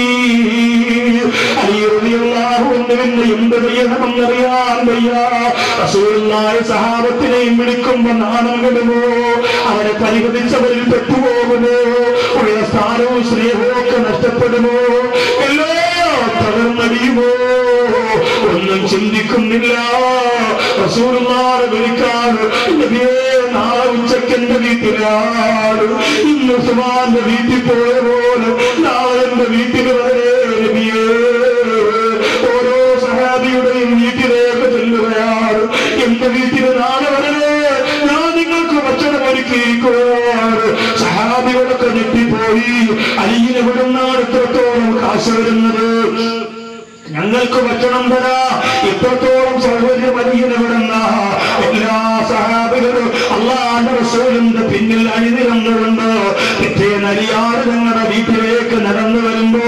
അലിയറിയാഹുവിന്റെ എന്ത് ചെയ്യണമെന്നറിയാൻ വയ്യ റസൂലുള്ളാഹി സഹാബത്തിനെയും വിളിക്കുമ്പോ നാണം കെടുമോ അവരെ പരിഗണിച്ചവരിൽ പെട്ടുപോകുമോ ഉള്ള സ്ഥാനവും സ്നേഹവും ഒക്കെ നഷ്ടപ്പെടുമോ എല്ലാം തകർന്നടിയുമോ ഒന്നും ചിന്തിക്കുന്നില്ല റസൂലുള്ളാഹിനെ വിളിക്കാൻ നബിയേ നാളെ ഉച്ചയ്ക്ക് എന്റെ വീട്ടിലാണ് ഇന്ന് ഉസ്മാന്റെ വീട്ടിൽ പോയ പോലെ നാളെ എന്റെ വീട്ടിൽ വരെ നബിയേ ഓരോ സഹാബിയുടെയും വീട്ടിലേക്ക് ചെല്ലുകയാണ് എന്റെ വീട്ടിൽ നാളെ വരെ ഞാൻ നിങ്ങൾക്ക് ഭക്ഷണം ഒരുക്കിയിരിക്കുകയാണ് സഹാബികളൊക്കെ ഞെട്ടിപ്പോയി അലിയിനെ വിടുന്നാണ് എത്രത്തോളം കാശ് വരുന്നത് ഞങ്ങൾക്ക് ഭക്ഷണം തരാ എത്രത്തോളം സൗകര്യം അലിയിനെ വിടുന്ന എല്ലാ സഹാബികളും അള്ളാന്റെ റസൂലിന്റെ പിന്നിൽ അണിനിരന്നുകൊണ്ട് പിറ്റേന്ന് അലിയാറ് ഞങ്ങളുടെ വീട്ടിലേക്ക് നടന്നു വരുമ്പോ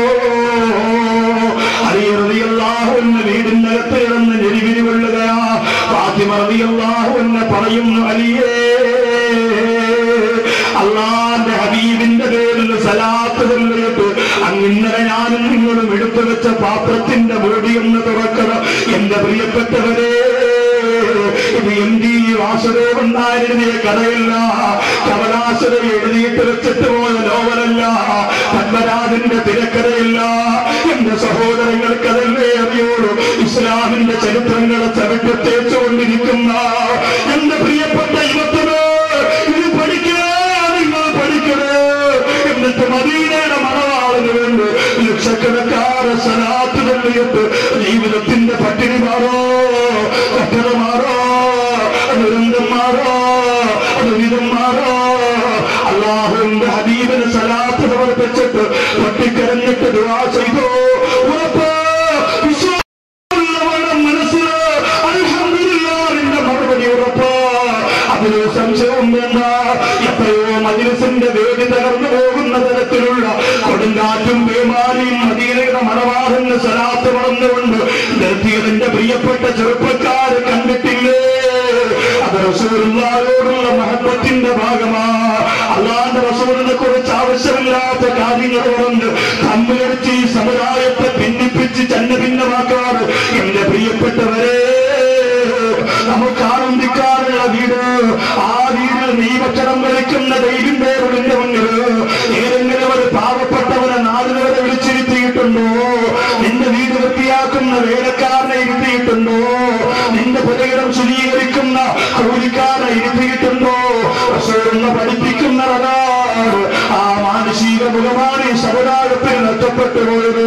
അലിയറിയാഹു എന്ന് വീടിന്റെ അകത്ത് കിടന്ന് ഞെരിവിരി കൊള്ളുകയാ ഫാത്തിമ റളിയല്ലാഹു എന്ന് പറയുന്നു അലിയേ അള്ളാന്റെ ഹബീബിന്റെ പേരിൽ സലാത്ത് ചൊല്ലിയിട്ട് അങ്ങ് ഇന്നലെ ഞാനും നിങ്ങളും എടുത്തു വെച്ച പാത്രത്തിന്റെ മുടി ഒന്ന് തുറക്ക പ്രിയപ്പെട്ടവരെ ഇത് എം ഡി വാസുദേവൻ നായർ എഴുതിയ കഥയല്ല കമലാസുര എഴുതിയിട്ട് വെച്ചിട്ട് പോയ നോവലല്ല പത്മരാജന്റെ തിരക്കഥയല്ല എന്റെ സഹോദരങ്ങൾക്ക് അതല്ലേ അറിയുള്ളൂ ഇസ്ലാമിന്റെ ചരിത്രങ്ങളെ ചവിട്ടി തേച്ചുകൊണ്ടിരിക്കുന്ന എന്റെ പ്രിയപ്പെട്ട യുവത്വന് ഇത് പഠിക്കണേ നിങ്ങൾ പഠിക്കണേ എന്നിട്ട് മദീനയുടെ മണവാളിന് വേണ്ടി ലക്ഷക്കണക്കാരെ സലാത്ത് തള്ളിയിട്ട് ജീവിതത്തിന്റെ പട്ടിണി മാറോ കട്ടത മാറോ ദുരന്തം മാറോ ദുരിതം മാറോ അള്ളാഹുവിന്റെ ഹബീബിന് സലാത്ത് സമർപ്പിച്ചിട്ട് പട്ടിക്കരഞ്ഞിട്ട് ദുആ ചെയ്തു ഉറപ്പ് വിശ്വാസമുള്ളവരുടെ മനസ്സിൽ അൽഹംദുലില്ലാഹിന്റെ മറുപടി ഉറപ്പ് അതിൽ സംശയവും വേണ്ട എത്രയോ മജിലിസിന്റെ വേദി തകർന്നു പോകുന്ന തരത്തിലുള്ള കൊടുങ്കാറ്റും പേമാരിയും മദീനയുടെ മണവാഹന് സലാത്ത് വളർന്നുകൊണ്ട് നിർത്തിയതിന്റെ പ്രിയപ്പെട്ട ചെറുപ്പക്കാരെ കണ്ടിട്ടില്ലേ അത് റസൂലുള്ളാഹിയോടുള്ള മഹത്വത്തിന്റെ ഭാഗമാ അള്ളാന്റെ റസൂലിനെ കുറിച്ച് ആവശ്യമില്ലാത്ത കാര്യങ്ങളുണ്ട് തമ്മിലടിച്ച് ഈ സമുദായത്തെ ഭിന്നിപ്പിച്ച് ചന്ന ഭിന്നമാക്കാറ് എന്റെ പ്രിയപ്പെട്ടവരെ നമുക്ക് ആനന്ദിക്കാനുള്ള വീട് ആ വീടിൽ നീ ഭക്ഷണം കഴിക്കുന്ന ദൈവിന്റെ ഉള്ളിന്റെ മുന്നിൽ ഏതെങ്കിലും ഒരു പാവപ്പെട്ടവനെ നാടിന് വരെ വിളിച്ചിരുത്തിയിട്ടുണ്ടോ നിന്റെ വീട് വൃത്തിയാക്കുന്ന വേലക്കാരനെ ഇരുത്തിയിട്ടുണ്ടോ നിന്റെ പുരയിടം ശുചീകരിക്കുന്ന കൂലിക്കാരനെ ഇരുത്തിയിട്ടുണ്ടോ റസൂലിനെ പഠിപ്പിക്കുന്നവരാണ് ആ മാനസിക മുഖമാണ് ഈ സമുദായത്തിൽ നഷ്ടപ്പെട്ടു പോയത്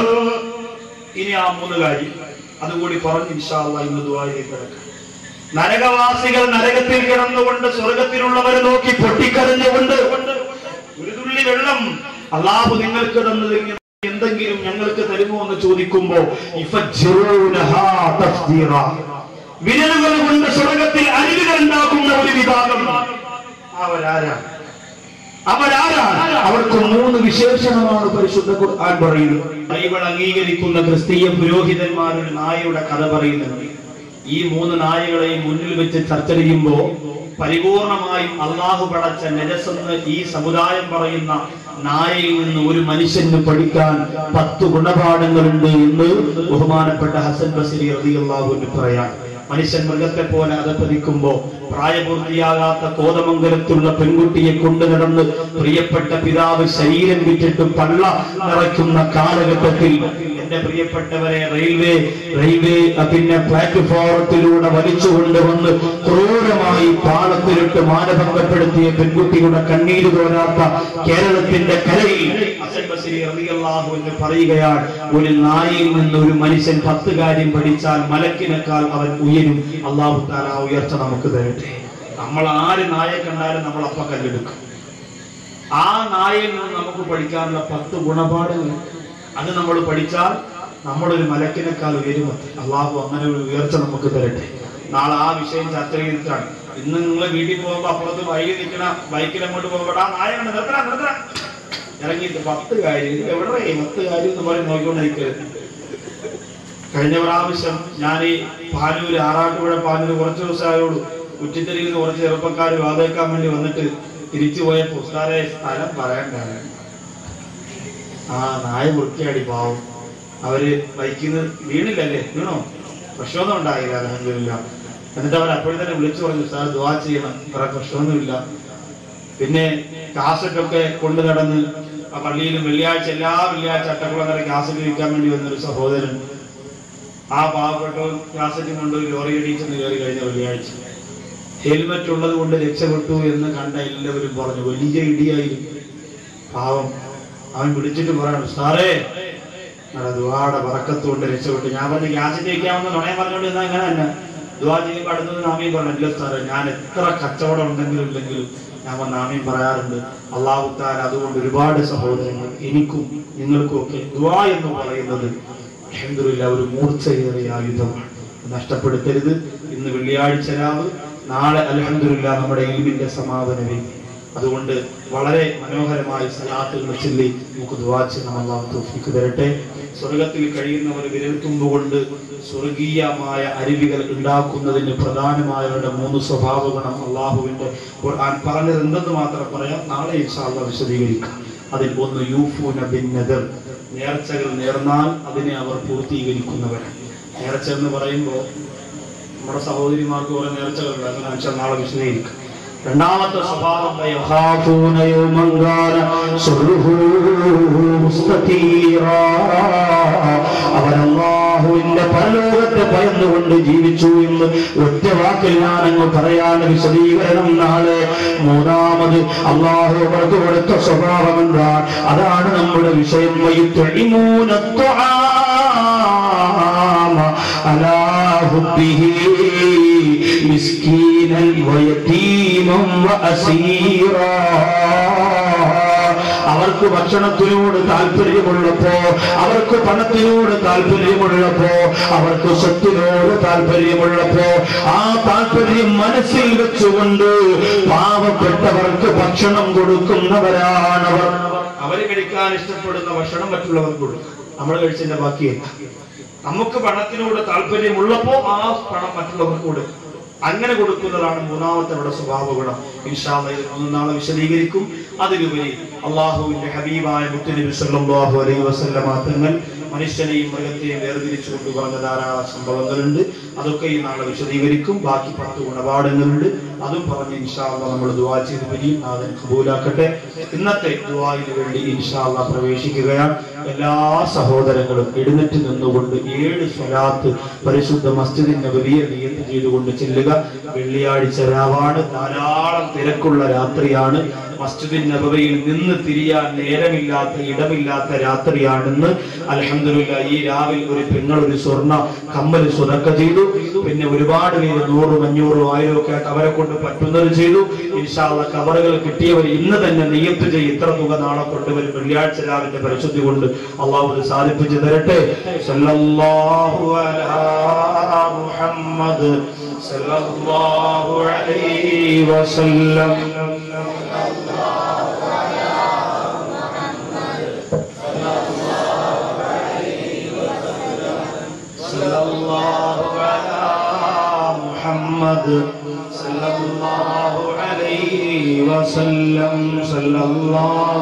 ഇനി ആ മൂന്ന് കാര്യം അതുകൂടി പറഞ്ഞ് ഇൻഷാല്ല ഇന്ന് ദുബായിലേക്ക് കിടക്കാം നരകവാസികൾ നരകത്തിൽ കിടന്നുകൊണ്ട് സ്വർഗത്തിലുള്ളവരെ നോക്കി പൊട്ടിക്കരഞ്ഞുകൊണ്ട് ഒരു തുള്ളി വെള്ളം അള്ളാഹു നിങ്ങൾക്ക് തന്നതിൽ നിന്ന് എന്തെങ്കിലും ഞങ്ങൾക്ക് തരുമോ എന്ന് ചോദിക്കുമ്പോ ഇഫജ്ജിറൂനഹാ തഫ്ജീറ. വിരലുകൾ കൊണ്ട് സ്വർഗത്തിൽ അരുവികൾ ഉണ്ടാക്കുന്ന ഒരു വിഭാഗം അവരാരാണ് അവരാരാണ് അവർക്ക് മൂന്ന് വിശേഷണമാണ് പരിശുദ്ധ ഖുർആൻ പറയുന്നത് ബൈബിൾ അംഗീകരിക്കുന്ന ക്രിസ്തീയ പുരോഹിതന്മാർ ഒരു നായയുടെ കഥ പറയുന്നുണ്ട് ഈ മൂന്ന് നായകളെയും മുന്നിൽ വെച്ച് ചർച്ച ചെയ്യുമ്പോൾ പരിപൂർണമായും അള്ളാഹു പടച്ച നെജസെന്ന് ഈ സമുദായം പറയുന്ന നായയിൽ നിന്ന് ഒരു മനുഷ്യന് പഠിക്കാൻ പത്ത് ഗുണപാഠങ്ങളുണ്ട് എന്ന് ബഹുമാനപ്പെട്ട ഹസൻ ബസരി റളിയല്ലാഹു പറയാൻ മനുഷ്യൻ മൃഗത്തെ പോലെ അതപ്പതിക്കുമ്പോ പ്രായപൂർത്തിയാകാത്ത കോതമംഗലത്തുള്ള പെൺകുട്ടിയെ കൊണ്ടു നടന്ന് പ്രിയപ്പെട്ട പിതാവ് ശരീരം വിറ്റിട്ട് പള്ള നിറയ്ക്കുന്ന കാലഘട്ടത്തിൽ എന്റെ പ്രിയപ്പെട്ടവരെ റെയിൽവേ റെയിൽവേ അഹ് പിന്നെ പ്ലാറ്റ്ഫോറത്തിലൂടെ വലിച്ചു കൊണ്ടുവന്ന് ക്രൂരമായി പാളത്തിലിട്ട് മാനഭംഗപ്പെടുത്തിയ പെൺകുട്ടിയുടെ കണ്ണീര് തോരാത്ത കേരളത്തിന്റെ കരയിൽ ഹസൻ ബസരി റളിയല്ലാഹു എന്ന് പറയുകയാണ് ഒരു നായയിൽ നിന്ന് ഒരു മനുഷ്യൻ പത്ത് കാര്യം പഠിച്ചാൽ മലക്കിനേക്കാൾ അവൻ ഉയരും അള്ളാഹു താല ആ ഉയർച്ച നമുക്ക് തരട്ടെ നമ്മൾ ആര് നായെ കണ്ടാലും നമ്മൾ അപ്പ കല്ലെടുക്കും ആ നായയിൽ നിന്ന് നമുക്ക് പഠിക്കാനുള്ള പത്ത് ഗുണപാഠങ്ങൾ അത് നമ്മൾ പഠിച്ചാൽ നമ്മളൊരു മലക്കിനേക്കാൾ ഉയരുമത്തി അള്ളാഹു അങ്ങനെ ഒരു ഉയർച്ച നമുക്ക് തരട്ടെ നാളെ ആ വിഷയം ചർച്ച ചെയ്തിട്ടാണ് ഇന്ന് നിങ്ങൾ വീട്ടിൽ പോകുമ്പോ അപ്പുറത്ത് വൈകി നിൽക്കണ ബൈക്കിൽ അങ്ങോട്ട് പോകുമ്പോൾ ആ നായ കണ്ട് നിർത്തണ നിർത്തണ ഇറങ്ങിയിട്ട് പത്ത് കാര്യം ഇത് എവിടെ പത്ത് കാര്യം എന്ന് പറഞ്ഞ് നോക്കിക്കൊണ്ടിരിക്കരുത് കഴിഞ്ഞ പ്രാവശ്യം ഞാൻ ഈ പാനൂര് ആറാട്ടുപുഴ പാനൂര് കുറച്ച് ദിവസമായോളൂ ഉച്ചിത്തരിയിൽ നിന്ന് കുറച്ച് ചെറുപ്പക്കാർ വാതേക്കാൻ വേണ്ടി വന്നിട്ട് തിരിച്ചു പോയ പുസ്താരെ സ്ഥലം പറയണ്ടാണ് ആ നായ വൃത്തിയാടി പാവം അവര് ബൈക്കിൽ നിന്ന് വീണില്ലല്ലേ വീണോ പ്രശ്നമൊന്നും ഉണ്ടായില്ല അലഹമില്ല എന്നിട്ട് അവർ അപ്പോഴും തന്നെ വിളിച്ചു പറഞ്ഞു സാർ ദുവാ ചെയ്യണം വേറെ പ്രശ്നമൊന്നുമില്ല പിന്നെ കാസറ്റൊക്കെ കൊണ്ടു നടന്ന് ആ പള്ളിയിലും വെള്ളിയാഴ്ച എല്ലാ വെള്ളിയാഴ്ച അട്ടക്കുളങ്ങര കാസറ്റ് വിൽക്കാൻ വേണ്ടി വന്നൊരു സഹോദരൻ ആ പാവപ്പെട്ടവൻ കാസറ്റ് കൊണ്ട് ലോറി ഇടിച്ചെന്ന് കയറി കഴിഞ്ഞ വെള്ളിയാഴ്ച ഹെൽമറ്റ് ഉള്ളത് കൊണ്ട് രക്ഷപ്പെട്ടു എന്ന് കണ്ട എല്ലാവരും പറഞ്ഞു വലിയ ഇടിയായിരുന്നു പാവം അവൻ വിളിച്ചിട്ട് പറയണം സാറേ നിങ്ങളുടെ ദുവാടെ പറക്കത്തുകൊണ്ട് രക്ഷപ്പെട്ടു ഞാൻ പറഞ്ഞു ഗ്യാസിന്റെ വയ്ക്കാമെന്ന് നുണയെ പറഞ്ഞോണ്ട് എന്നാ ഇങ്ങനെ തന്നെ ദുവാ ചെയ്യുമ്പോൾ അടുത്തത് നാമീൻ പറഞ്ഞു ഇല്ല സാറേ ഞാൻ എത്ര കച്ചവടം ഉണ്ടെങ്കിലും ഇല്ലെങ്കിലും ഞാൻ വന്ന് നാമീൻ പറയാറുണ്ട് അള്ളാഹു താൻ അതുകൊണ്ട് ഒരുപാട് സഹോദരങ്ങൾ എനിക്കും നിങ്ങൾക്കും ഒക്കെ ദുവാ എന്ന് പറയുന്നത് അൽഹംദുലില്ല ഒരു മൂർച്ചയേറിയ ആയുധമാണ് നഷ്ടപ്പെടുത്തരുത് ഇന്ന് വെള്ളിയാഴ്ച രാവ് നാളെ അലഹമില്ല നമ്മുടെ ഇൽമിന്റെ സമാപന വേദി അതുകൊണ്ട് വളരെ മനോഹരമായി സലാത്തുകൾ ചൊല്ലി നമുക്ക് ദുവാ ചെയ്യാം അള്ളാഹു തൗഫീഖ് തരട്ടെ സ്വർഗത്തിൽ കഴിയുന്നവർ വിരൽത്തുമ്പ് കൊണ്ട് സ്വർഗീയമായ അരുവികൾ ഉണ്ടാക്കുന്നതിന് പ്രധാനമായവരുടെ മൂന്ന് സ്വഭാവ ഗുണം അള്ളാഹുവിന്റെ ഖുർആൻ പറഞ്ഞത് എന്തെന്ന് മാത്രം പറയാം നാളെ ഇൻഷാല്ല വിശദീകരിക്കാം അതിൽ ഒന്ന് യൂഫൂന ബിൻ നദർ നേർച്ചകൾ നേർന്നാൽ അതിനെ അവർ പൂർത്തീകരിക്കുന്നവരാണ് നേർച്ച എന്ന് പറയുമ്പോൾ നമ്മുടെ സഹോദരിമാർക്ക് കുറെ നേർച്ചകളുണ്ട് അങ്ങനെ വെച്ചാൽ നാളെ വിശദീകരിക്കും രണ്ടാമത്തെ സ്വഭാവം يخافون يوما كان شره مستطيرا അവർ അള്ളാഹുവിന്റെ പരലോകത്തെ ഭയന്നുകൊണ്ട് ജീവിച്ചു എന്ന് ഒറ്റ വാക്കിൽ ഞാൻ അങ്ങ് പറയാൻ വിശദീകരണം നാളെ മൂന്നാമത് അള്ളാഹു അവർക്ക് കൊടുത്ത സ്വഭാവം എന്താ അതാണ് നമ്മുടെ വിഷയം വൈത്തൊഴിമൂന على حبه مسكينا ويتيما وأسيرا അവർക്ക് ഭക്ഷണത്തിനോട് താല്പര്യമുള്ളപ്പോ അവർക്ക് പണത്തിനോട് താല്പര്യമുള്ളപ്പോ അവർക്ക് സ്വത്തിനോട് താല്പര്യമുള്ളപ്പോ ആ താല്പര്യം മനസ്സിൽ വെച്ചുകൊണ്ട് പാവപ്പെട്ടവർക്ക് ഭക്ഷണം കൊടുക്കുന്നവരാണവർ അവര് കഴിക്കാൻ ഇഷ്ടപ്പെടുന്ന ഭക്ഷണം മറ്റുള്ളവർക്ക് കൊടുക്കും നമ്മൾ കഴിച്ചതിന്റെ ബാക്കിയല്ല നമുക്ക് പണത്തിനോട് താല്പര്യമുള്ളപ്പോ ആ പണം മറ്റുള്ളവർക്ക് കൊടുക്കും അങ്ങനെ കൊടുക്കുന്നതാണ് മൂന്നാമത്തെ നമ്മുടെ സ്വഭാവ ഗുണം ഇൻഷാല്ല ഇത് മൂന്ന് നാളെ വിശദീകരിക്കും അതിലുപരി അള്ളാഹുവിന്റെ ഹബീബായ മുത്തനബി സല്ലല്ലാഹു അലൈഹി വസല്ലമ തങ്ങൾ മനുഷ്യനെയും മൃഗത്തെയും വേർതിരിച്ചുകൊണ്ട് പറഞ്ഞ ധാരാളം സംഭവങ്ങളുണ്ട് അതൊക്കെ ഈ നാളെ വിശദീകരിക്കും ബാക്കി പത്ത് ഗുണപാഠങ്ങളുണ്ട് അതും പറഞ്ഞ് ഇൻഷാല്ല നമ്മൾ ദുവാ ചെയ്ത് പിരിയും നാഥൻ കബൂലാക്കട്ടെ ഇന്നത്തെ ദുവായിന് വേണ്ടി ഇൻഷാല്ല പ്രവേശിക്കുകയാണ് എല്ലാ സഹോദരങ്ങളും എഴുന്നേറ്റ് നിന്നുകൊണ്ട് ഏഴ് സ്വലാത്ത് പരിശുദ്ധ മസ്ജിദിന്റെ വലിയ നിയന്ത്രണം ചെയ്തുകൊണ്ട് ചെല്ലുക വെള്ളിയാഴ്ച രാവാണ് ധാരാളം തിരക്കുള്ള രാത്രിയാണ് മസ്ജിദിൻ നബവയിൽ നിന്ന് തിരിയാൻ നേരമില്ലാത്ത ഇടമില്ലാത്ത രാത്രിയാണെന്ന് അലഹമില്ല ഈ രാവിലെ ഒരു പെങ്ങൾ ഒരു സ്വർണ്ണ കമ്മൽ സുതക്ക ചെയ്തു പിന്നെ ഒരുപാട് പേര് നൂറും അഞ്ഞൂറും ആയിരം ഒക്കെ ആയിട്ട് അവരെ കൊണ്ട് പറ്റുന്നത് ചെയ്തു ഇൻഷാള്ള കവറുകൾ കിട്ടിയവർ ഇന്ന് തന്നെ നിയത്ത് ചെയ്ത് ഇത്ര തുക നാളെ കൊണ്ടുവരും വെള്ളിയാഴ്ച രാവിലെ പരിശുദ്ധി കൊണ്ട് അള്ളാഹു ഇത് സാധിപ്പിച്ചു തരട്ടെ സല്ലല്ലാഹു അലാ മുഹമ്മദ് സല്ലല്ലാഹു അലൈഹി വസല്ലം صلى الله على محمد صلى الله عليه وسلم صلى الله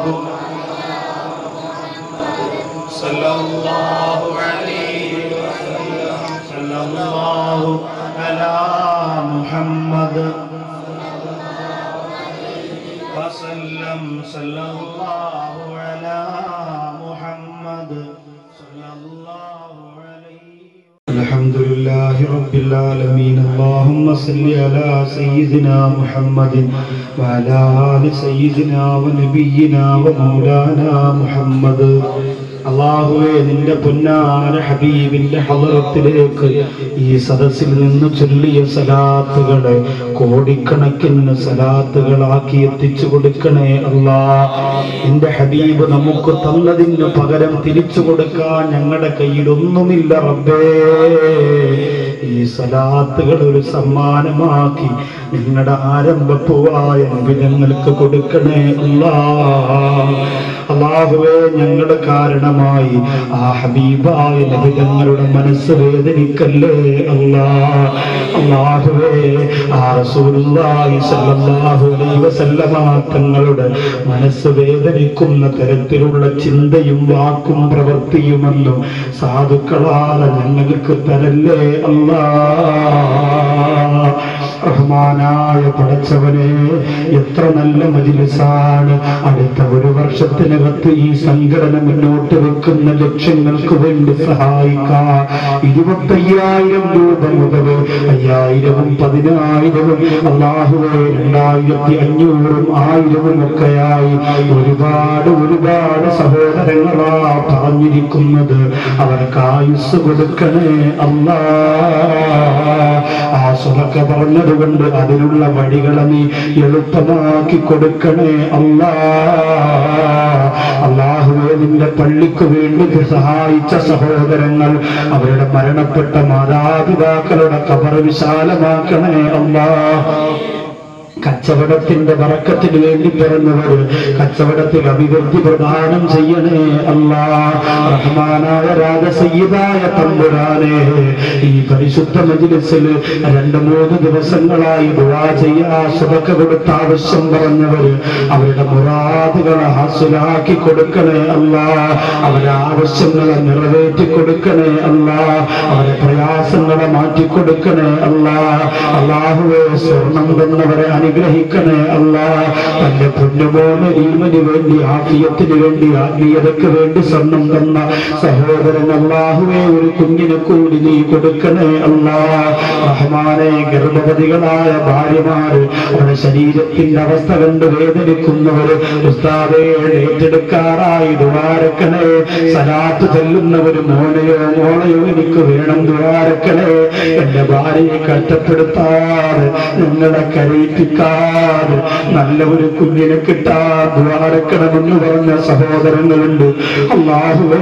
صلى الله عليه وسلم صلى الله على محمد وسلم صلى الله على محمد صلى الله عليه الحمد لله رب العالمين اللهم صل على سيدنا محمد وعلى آل سيدنا ونبينا ومولانا محمد അള്ളാഹുവെ നിന്റെ പൊന്നാര ഹബീബിന്റെ ഹലറത്തിലേക്ക് ഈ സദസ്സിൽ നിന്ന് ചൊല്ലിയ സലാത്തുകളെ കോടിക്കണക്കിന് സലാത്തുകളാക്കി എത്തിച്ചു കൊടുക്കണേ അല്ലാ നിന്റെ ഹബീബ് നമുക്ക് തന്നതിന് പകരം തിരിച്ചു കൊടുക്കാൻ ഞങ്ങളുടെ കയ്യിൽ ഒന്നുമില്ല റബ്ബേ ഈ സലാത്തുകൾ ഒരു സമ്മാനമാക്കി നിങ്ങളുടെ ആരംഭപ്പുവായ വിധങ്ങൾക്ക് കൊടുക്കണേ അല്ലാ അള്ളാഹുവേ ഞങ്ങളുടെ കാരണമായി ആ ഹബീബായ നബിതങ്ങളുടെ മനസ്സ് വേദനിക്കല്ലേ അല്ലാ അള്ളാഹുവേ ആ റസൂലുള്ളാഹി സ്വല്ലല്ലാഹു അലൈഹി വസല്ലമ തങ്ങളുടെ മനസ്സ് വേദനിക്കുന്ന തരത്തിലുള്ള ചിന്തയും വാക്കും പ്രവൃത്തിയുമല്ലോ സാധുക്കളാണ് ഞങ്ങൾക്ക് തരല്ലേ അല്ലാ റഹ്മാനായ പടച്ചവനെ എത്ര നല്ല മജിലിസാണ് അടുത്ത ഒരു വർഷത്തിനകത്ത് ഈ സംഘടന മുന്നോട്ട് വെക്കുന്ന ലക്ഷ്യങ്ങൾക്ക് വേണ്ടി സഹായിക്കാം ഇരുപത്തയ്യായിരം രൂപ മുതൽ അയ്യായിരവും പതിനായിരവും അള്ളാഹുവെ രണ്ടായിരത്തി അഞ്ഞൂറും ആയിരവും ഒക്കെയായി ഒരുപാട് ഒരുപാട് സഹോദരങ്ങളാ പറഞ്ഞിരിക്കുന്നത് അവർക്ക് ആയുസ് കൊടുക്കണേ അല്ലാ ആ സുഖക്കെ പറഞ്ഞതുകൊണ്ട് അതിനുള്ള വഴികളെ നീ എളുപ്പമാക്കി കൊടുക്കണേ അല്ലാ അള്ളാഹുവെ നിന്റെ പള്ളിക്ക് വേണ്ടി സഹായിച്ച സഹോദരങ്ങൾ അവരുടെ മരണപ്പെട്ട മാതാപിതാക്കളുടെ കബർ വിശാലമാക്കണേ അല്ലാ കച്ചവടത്തിന്റെ വറക്കത്തിന് വേണ്ടി പിറന്നവർ കച്ചവടത്തിൽ അഭിവൃദ്ധി പ്രദാനം ചെയ്യണേ അല്ലാ റഹ്മാനായ രാജസയ്യിദായ തമ്പുരാനെ ഈ പരിശുദ്ധ മജിലിസിൽ രണ്ട് മൂന്ന് ദിവസങ്ങളായി ദുആ ചെയ്യാ സുബക്ക കൊടുത്ത ആവശ്യം പറഞ്ഞവര് അവരുടെ മുറാദുകളെ ഹാസിലാക്കി കൊടുക്കണേ അല്ലാ അവരുടെ ആവശ്യങ്ങളെ നിറവേറ്റി കൊടുക്കണേ അല്ലാ അവരെ പ്രയാസങ്ങളെ മാറ്റി കൊടുക്കണേ അല്ലാ അള്ളാഹുവെ സ്വർണം തന്നവരെ അനുഗ്രഹിക്കണേ അല്ലാ തന്റെ പൊന്നുമോന് ഈമന് വേണ്ടി ആഫിയത്തിന് വേണ്ടി ആത്മീയതയ്ക്ക് വേണ്ടി സ്വർണം തന്ന സഹോദരൻ അള്ളാഹുവെ ഒരു കുഞ്ഞിനെ കൂടി നീ കൊടുക്കണേ അല്ലാ റഹ്മാനെ ഗർഭവതികളായ ഭാര്യമാര് അവരുടെ ശരീരത്തിന്റെ അവസ്ഥ കണ്ട് വേദനിക്കുന്നവര് ഉസ്താദെ ഏറ്റെടുക്കാറായി ദുവാരക്കണേ സലാത്ത് ചെല്ലുന്നവര് മോനെയോ മോളെയോ എനിക്ക് വേണം ദുവാരക്കണേ എന്റെ ഭാര്യയെ കഷ്ടപ്പെടുത്താതെ ഞങ്ങളെ കരയിപ്പിക്കാതെ നല്ല ഒരു കുഞ്ഞിനെ കിട്ടാൻ ദ്വാരക്കണമെന്ന് പറഞ്ഞ സഹോദരങ്ങളുണ്ട് അള്ളാഹുവേ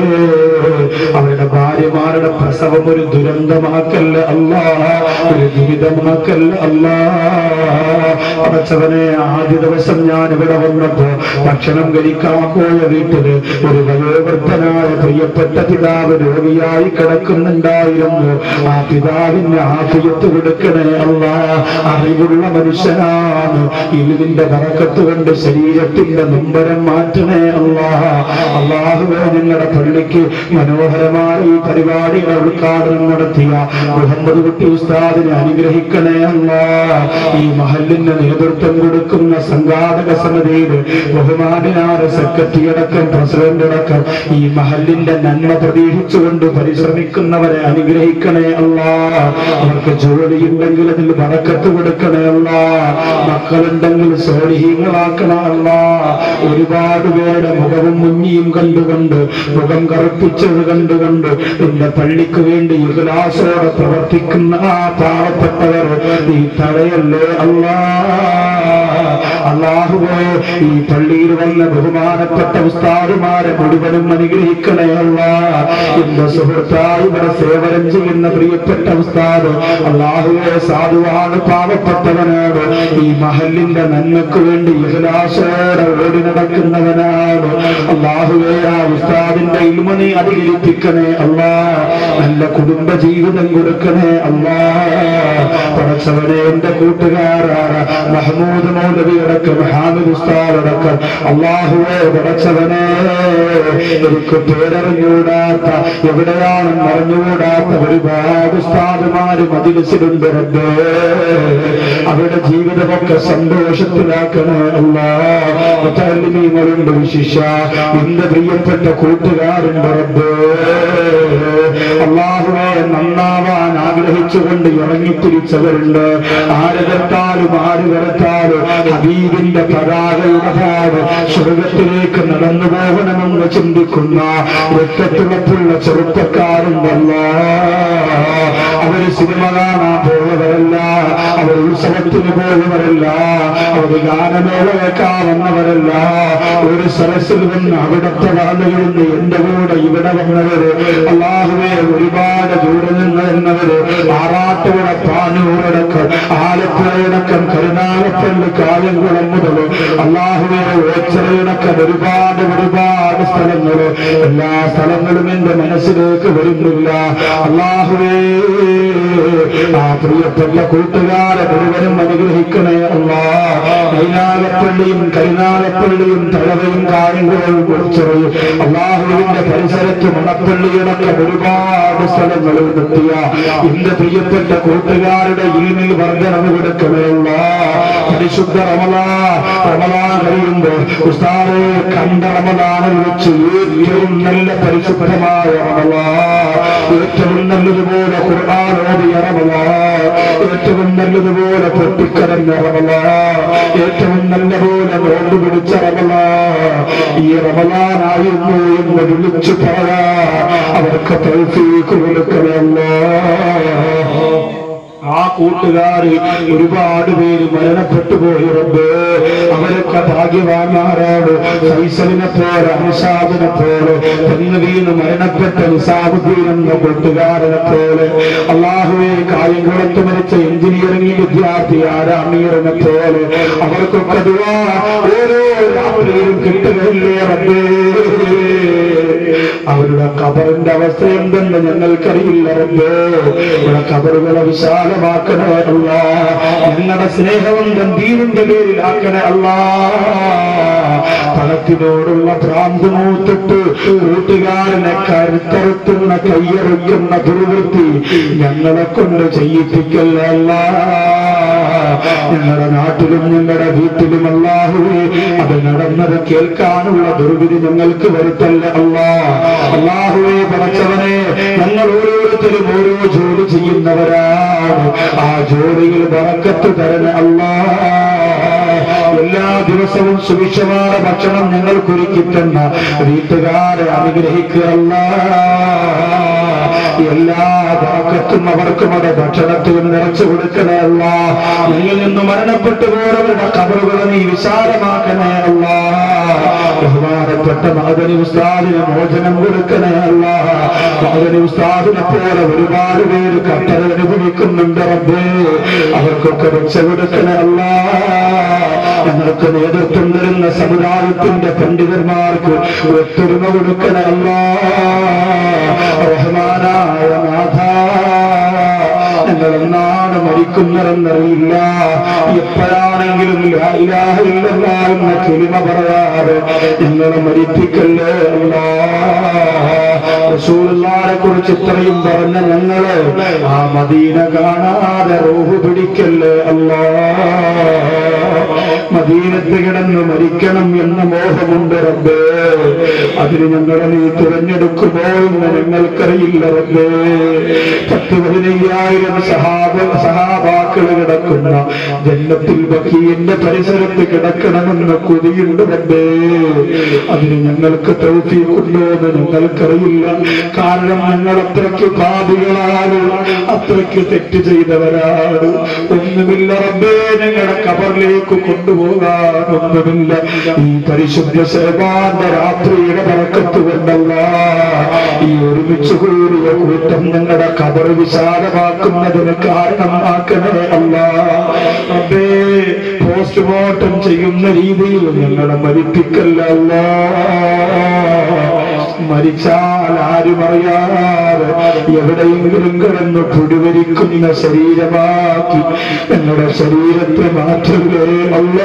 അവരുടെ ഭാര്യമാരുടെ പ്രസവം ഒരു ദുരന്തമാക്കല്ല അല്ലാ ഒരു ദുരിതമാക്കല്ല അല്ലാ അടച്ചവനെ ആദ്യ ദിവസം ഞാൻ ഇവിടെ വന്നപ്പോ ഭക്ഷണം കഴിക്കാൻ പോയ വീട്ടില് ഒരു വയോവൃദ്ധനായ പ്രിയപ്പെട്ട പിതാവ് രോഗിയായി കിടക്കുന്നുണ്ടായിരുന്നു ആ പിതാവിന് ആഫിയത്ത് കൊടുക്കണേ അല്ല അറിവുള്ള മനുഷ്യനാണ് ഇലുവിന്റെ വറക്കത്ത് കൊണ്ട് ശരീരത്തിന്റെ നൊമ്പരം മാറ്റണേ അല്ല അള്ളാഹുവെ നിങ്ങളുടെ പള്ളിക്ക് മനോഹരമായ ഈ പരിപാടികൾ ഉദ്ഘാടനം നടത്തിയ മുഹമ്മദ് കുട്ടി ഉസ്താദിനെ അനുഗ്രഹിക്കണേ അല്ല ഈ മഹലിന് നേതൃത്വം കൊടുക്കുന്ന സംഘാടക സമിതിയിൽ ബഹുമാനായ സെക്രട്ടറി അടക്കം പ്രസിഡന്റ് അടക്കം ഈ മഹലിന്റെ നന്മ പ്രതീക്ഷിച്ചുകൊണ്ട് പരിശ്രമിക്കുന്നവരെ അനുഗ്രഹിക്കണേ അല്ല അവർക്ക് ജോലിയുണ്ടെങ്കിൽ അതിൽ വടക്കത്ത് കൊടുക്കണേ അല്ല മക്കളുണ്ടെങ്കിൽ സോളിഹീങ്ങളാക്കണേ അല്ല ഒരുപാട് പേരുടെ മുഖവും മുന്നിയും കണ്ടുകൊണ്ട് മുഖം കറുപ്പിച്ചത് കണ്ടുകൊണ്ട് നിന്റെ പള്ളിക്ക് വേണ്ടി യുഗലാസോടെ പ്രവർത്തിക്കുന്ന ആ പാവപ്പെട്ടവർ നീ തടയല്ലേ അല്ലാ അള്ളാഹുവേ ഈ പള്ളിയിൽ വന്ന ബഹുമാനപ്പെട്ട ഉസ്താദുമാരെ മുഴുവനും അനുഗ്രഹിക്കണേ അല്ല എന്റെ സുഹൃത്തായി ഇവിടെ സേവനം ചെയ്യുന്ന പ്രിയപ്പെട്ട ഉസ്താദ് അള്ളാഹുവെ സാധുവാണ് പാവപ്പെട്ടവനാണ് ഈ മഹലിന്റെ നന്മക്ക് വേണ്ടി ഇഹലാശോടെ ഓടി നടക്കുന്നവനാണ് അള്ളാഹുവെ ആ ഉസ്താദിന്റെ ഇൽമനി അധികരിപ്പിക്കണേ അല്ലാ നല്ല കുടുംബ ജീവിതം കൊടുക്കണേ അല്ലാ പടച്ചവനെ എന്റെ കൂട്ടുകാരാണ് മഹമൂദ് മൗലവി അടക്കം ഹാമിദ് ഉസ്താദ് അടക്കം അള്ളാഹുവെ പടച്ചവനെ എനിക്ക് പേരറിഞ്ഞൂടാത്ത എവിടെയാണെന്ന് അറിഞ്ഞുകൂടാത്ത ഒരുപാട് ഉസ്താദുമാര് മതിലിസിലുണ്ട് റബ്ബേ അവരുടെ ജീവിതമൊക്കെ സന്തോഷത്തിലാക്കണേ അല്ലാ മുത്തല്ലിമീങ്ങളുണ്ട് വിശിഷ എന്റെ പ്രിയപ്പെട്ട കൂട്ടുകാരുണ്ട് റബ്ബേ അള്ളാഹുവെ നന്നാവാൻ ആഗ്രഹിച്ചുകൊണ്ട് ഇറങ്ങിത്തിരിച്ചവരുണ്ട് ആര് കർത്താലും ആര് കർത്താലും ഹബീബിന്റെ പതാകയുടെ ഭാവ് സ്വർഗത്തിലേക്ക് നടന്നു പോകണമെന്ന് ചിന്തിക്കുന്ന രക്തത്തിളപ്പുള്ള ചെറുപ്പക്കാരുണ്ടല്ല അവര് സിനിമ കാണാൻ പോയവരല്ല അവർ ഉത്സവത്തിന് പോയവരല്ല അവർ ഗാനമേള കേൾക്കാൻ വന്നവരല്ല ഒരു സരസിൽ വന്ന് അവിടത്തെ വാളുകളിൽ എന്റെ കൂടെ ഇവിടെ വന്നവര് അള്ളാഹുവെ ഒരുപാട് ദൂരെ നിന്ന് എന്നവര് ആറാട്ടുകുള പാനൂരടക്കം ആലപ്പുഴയടക്കം കരുനാഗപ്പള്ളി കായംകുളം മുതൽ അള്ളാഹുവെ ഓച്ചറയടക്കം ഒരുപാട് ഒരുപാട് സ്ഥലങ്ങള് എല്ലാ സ്ഥലങ്ങളും എന്റെ മനസ്സിലേക്ക് വരുന്നില്ല അള്ളാഹുവേ ആ പ്രിയപ്പെട്ട കൂട്ടുകാരെ മുഴുവനും അനുഗ്രഹിക്കണേ അല്ലാ കൈനാഗപ്പള്ളിയും കൈനാഗപ്പള്ളിയും തലവയും കാര്യങ്ങളും കുറിച്ചറിയും അള്ളാഹുവിന്റെ പരിസരത്ത് മണപ്പള്ളിയടക്കം ഒരുപാട് സ്ഥലങ്ങളിൽ നിർത്തിയ എന്റെ പ്രിയപ്പെട്ട കൂട്ടുകാരുടെ ഇൽമിൽ വർധനവ് കൊടുക്കണേ അല്ലാ പരിശുദ്ധ റമലാ റമലാ കഴിയുമ്പോൾ ഉസ്താദെ കണ്ട റമലാനിൽ വെച്ച് ഏറ്റവും നല്ല പരിശുദ്ധമായ റമലാ ഏറ്റവും നല്ലതുപോലെ ഖുർആൻ ഓതിയ റമലാ ഏറ്റവും നല്ലതുപോലെ പൊട്ടിക്കരഞ്ഞ റമലാ ഏറ്റവും നല്ലപോലെ നോമ്പ് പിടിച്ച റമലാ ഈ റമലാനായിരുന്നു എന്ന് വിളിച്ചു പറയാ അവർക്ക് തൗഫീഖ് കൊടുക്കണമല്ലോ ആ കൂട്ടുകാർ ഒരുപാട് പേര് മരണപ്പെട്ടു പോയി റബ്ബേ അവരൊക്കെ ഭാഗ്യവാന്മാരാണ് ഫൈസലിനെ പോലെ അനുസാദിനെ പോലെ തെങ്ങ് വീണ് മരണപ്പെട്ട നിസാബുദ്ദീൻ എന്ന കൂട്ടുകാരനെ പോലെ അള്ളാഹുവെ കായംകുളത്ത് മരിച്ച എഞ്ചിനീയറിംഗ് വിദ്യാർത്ഥി ആരാമീറിനെ പോലെ അവർക്കൊക്കെ ദുആ ഓരോ രാത്രിയിലും കിട്ടുകയില്ലേ റബ്ബേ അവരുടെ കബറിന്റെ അവസ്ഥ എന്തെന്ന് ഞങ്ങൾക്കറിയില്ല റബ്ബേ ഇവിടെ കബറുകളെ വിശാലമാക്കണേ അല്ല ഞങ്ങളുടെ സ്നേഹവന്തം ദീനിന്റെ പേരിലാക്കണേ അല്ല പണത്തിനോടുള്ള ഭ്രാന്ത് മൂത്തിട്ട് കൂട്ടുകാരനെ കരുത്തറുത്തുന്ന കയ്യറുക്കുന്ന ദുർവൃത്തി ഞങ്ങളെ കൊണ്ട് ചെയ്യിപ്പിക്കല്ല അല്ല ഞങ്ങളുടെ നാട്ടിലും ഞങ്ങളുടെ വീട്ടിലും അല്ലാഹുവേ അത് നടന്നത് കേൾക്കാനുള്ള ദുർവിധി ഞങ്ങൾക്ക് വരുത്തല്ല അല്ലാ അല്ലാഹുവേ പടച്ചവനെ ഞങ്ങൾ ഓരോരുത്തരും ഓരോ ജോലി ചെയ്യുന്നവരാണ് ആ ജോലിയിൽ വറക്കത്ത് തരണ അല്ലാ എല്ലാ ദിവസവും സുഭിക്ഷമായ ഭക്ഷണം ഞങ്ങൾക്ക് ഒരുക്കിത്തന്ന വീട്ടുകാരെ അനുഗ്രഹിക്കുകയല്ല എല്ലാ ഭാഗത്തും അവർക്കും അത് ഭക്ഷണത്തിലും നിറച്ചു കൊടുക്കണമല്ല നിങ്ങളിൽ നിന്ന് മരണപ്പെട്ടു പോയവരുടെ കബറുകളെ നീ വിശാലമാക്കണേ അല്ല ബഹുമാനപ്പെട്ട മഹദനി ഉസ്താദിന് മോചനം കൊടുക്കണേ അല്ല മഹദനി ഉസ്താദിനെ പോലെ ഒരുപാട് പേര് കട്ടത അനുഭവിക്കുന്നുണ്ട് റബ്ബേ അവർക്കൊക്കെ രക്ഷ കൊടുക്കണേ അല്ല ഞങ്ങൾക്ക് നേതൃത്വം തരുന്ന സമുദായത്തിന്റെ പണ്ഡിതന്മാർക്ക് ഒത്തൊരുമ കൊടുക്കണമല്ല റഹ്മാനായ നാഥ ഞങ്ങൾ എന്നാണ് മരിക്കുന്നതെന്നറിയില്ല എപ്പോഴാണെങ്കിലും ലാ ഇലാഹ ഇല്ലല്ലാ എന്ന കിളിമ പറയാതെ ഞങ്ങളെ മരിപ്പിക്കല്ലേ അല്ലാ റസൂലുള്ളാഹിനെ കുറിച്ച് ഇത്രയും പറഞ്ഞ ഞങ്ങള് ആ മദീന കാണാതെ റൂഹ് പിടിക്കല്ലേ അല്ലാ മദീനത്ത് കിടന്ന് മരിക്കണം എന്ന മോഹമുണ്ട് റബ്ബേ അതിന് ഞങ്ങളെ നീ തിരഞ്ഞെടുക്കുമോ എന്ന് ഞങ്ങൾക്കറിയില്ല റബ്ബേ പത്ത് പതിനയ്യായിരം സഹാബ സഹാബാക്കൾ കിടക്കുന്ന ജന്നത്തിൽ ബക്കീന്റെ പരിസരത്ത് കിടക്കണമെന്ന് കൊതിയുണ്ട് റബ്ബേ അതിന് ഞങ്ങൾക്ക് തൗഫീഖുണ്ടോ എന്ന് ഞങ്ങൾക്കറിയില്ല കാരണം ഞങ്ങൾ അത്രയ്ക്ക് പാപികളാണ് അത്രയ്ക്ക് തെറ്റ് ചെയ്തവരാണ് ഒന്നുമില്ല റബ്ബേ ഞങ്ങളുടെ കബറിലേക്ക് കൊണ്ടുപോകാൻ ഒന്നുമില്ല ഈ പരിശുദ്ധ സേവാന്റെ രാത്രിയുടെ പറക്കത്ത് കൊണ്ടല്ല ഈ ഒരുമിച്ച് കൂടിയ കൂട്ടം ഞങ്ങളുടെ കബർ വിശാലമാക്കുന്നതിന് കാരണമാക്കണേ അല്ല റബ്ബേ പോസ്റ്റ്മോർട്ടം ചെയ്യുന്ന രീതിയിൽ ഞങ്ങളെ മരിപ്പിക്കല്ല അല്ലാ മരിച്ചാൽ ആരും അറിയാതെ എവിടെയെങ്കിലും കിടന്ന് പിടിവരിക്കുന്ന ശരീരമാക്കി ഞങ്ങളുടെ ശരീരത്തെ മാറ്റല്ലേ അല്ല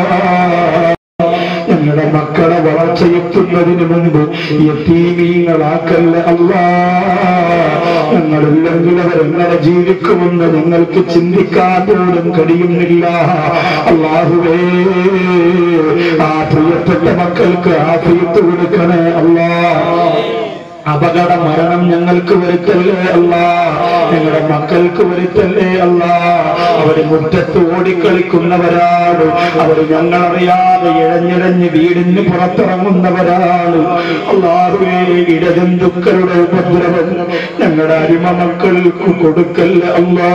ഞങ്ങളുടെ മക്കളെ വളർച്ചയെത്തുന്നതിന് മുൻപ് യത്തീമീങ്ങളാക്കല്ല അല്ല ഞങ്ങളില്ലെങ്കിൽ അവരെങ്ങനെ ജീവിക്കുമെന്ന് ഞങ്ങൾക്ക് ചിന്തിക്കാൻ പോലും കഴിയുന്നില്ല അള്ളാഹുവേ ആ പ്രിയപ്പെട്ട മക്കൾക്ക് ആ പ്രിയത്ത് കൊടുക്കണേ അല്ലാ അപകട മരണം ഞങ്ങൾക്ക് വരുത്തല്ലേ അല്ല ഞങ്ങളുടെ മക്കൾക്ക് വരുത്തല്ലേ അല്ല അവര് മുറ്റത്ത് ഓടിക്കളിക്കുന്നവരാണ് അവർ ഞങ്ങളറിയാതെ ഇഴഞ്ഞിഴഞ്ഞ് വീടിന് പുറത്തിറങ്ങുന്നവരാണ് അള്ളാഹുവേ ഇടജന്തുക്കളുടെ ഉപദ്രവം ഞങ്ങളുടെ അരിമ മക്കൾക്ക് കൊടുക്കല്ല അല്ലാ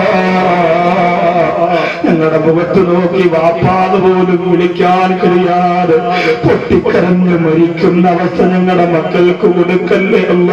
ഞങ്ങളുടെ മുഖത്ത് നോക്കി വാപ്പാന്ന് പോലും വിളിക്കാൻ കഴിയാതെ പൊട്ടിക്കരഞ്ഞ് മരിക്കുന്ന അവസ്ഥ ഞങ്ങളുടെ മക്കൾക്ക് കൊടുക്കല്ലേ അല്ല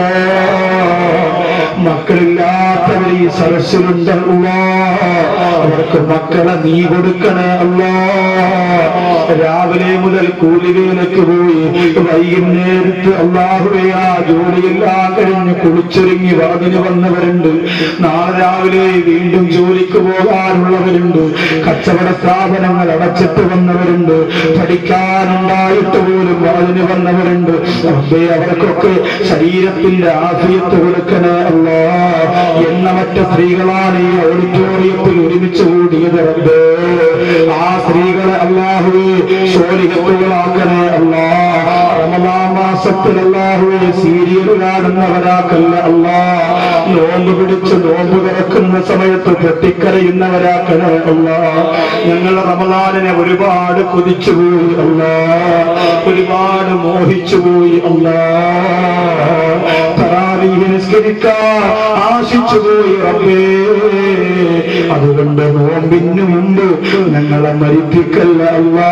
മക്കളില്ലാത്തവർ ഈ സരസ്സിലുണ്ടല്ല അവർക്ക് മക്കളെ നീ കൊടുക്കണേ അല്ല രാവിലെ മുതൽ കൂലിവേലയ്ക്ക് പോയി വൈകുന്നേരത്ത് അള്ളാഹുവെ ആ ജോലിയെല്ലാം കഴിഞ്ഞ് കുളിച്ചൊരുങ്ങി വാതിന് വന്നവരുണ്ട് നാളെ രാവിലെ വീണ്ടും ജോലിക്ക് പോകാനുള്ളവരുണ്ട് കച്ചവട സ്ഥാപനങ്ങൾ അടച്ചിട്ട് വന്നവരുണ്ട് പഠിക്കാനുണ്ടായിട്ട് പോലും വാതിന് വന്നവരുണ്ട് റബ്ബേ അവർക്കൊക്കെ ശരീരത്തിന്റെ ആഫിയത്ത് കൊടുക്കണേ അല്ല എണ്ണമറ്റ സ്ത്രീകളാണ് ഈ ഓഡിറ്റോറിയത്തിൽ ഒരുമിച്ച് കൂടിയത് റബ്ബേ ആ സ്ത്രീകളെ അല്ലാഹുവേ സോലിഹത്തുകളാക്കണേ അല്ലാ റമദാൻ മാസത്തിൽ അല്ലാഹുവേ സീരിയൽ കാണുന്നവരാക്കല്ല അല്ലാ നോമ്പ് പിടിച്ച് നോമ്പ് തുറക്കുന്ന സമയത്ത് പൊട്ടിക്കരയുന്നവരാക്കണേ അല്ലാ ഞങ്ങൾ റമദാനിനെ ഒരുപാട് കൊതിച്ചുപോയി അല്ലാ ഒരുപാട് മോഹിച്ചുപോയി അല്ലാ തറാവീഹ് നിസ്കരിക്കാൻ നിസ്കരിക്കാൻ ആശിച്ചു പോയി റബ്ബേ അതുകൊണ്ട് നോമ്പിന് മുമ്പ് ഞങ്ങളെ മരിപ്പിക്കല്ല അല്ലാ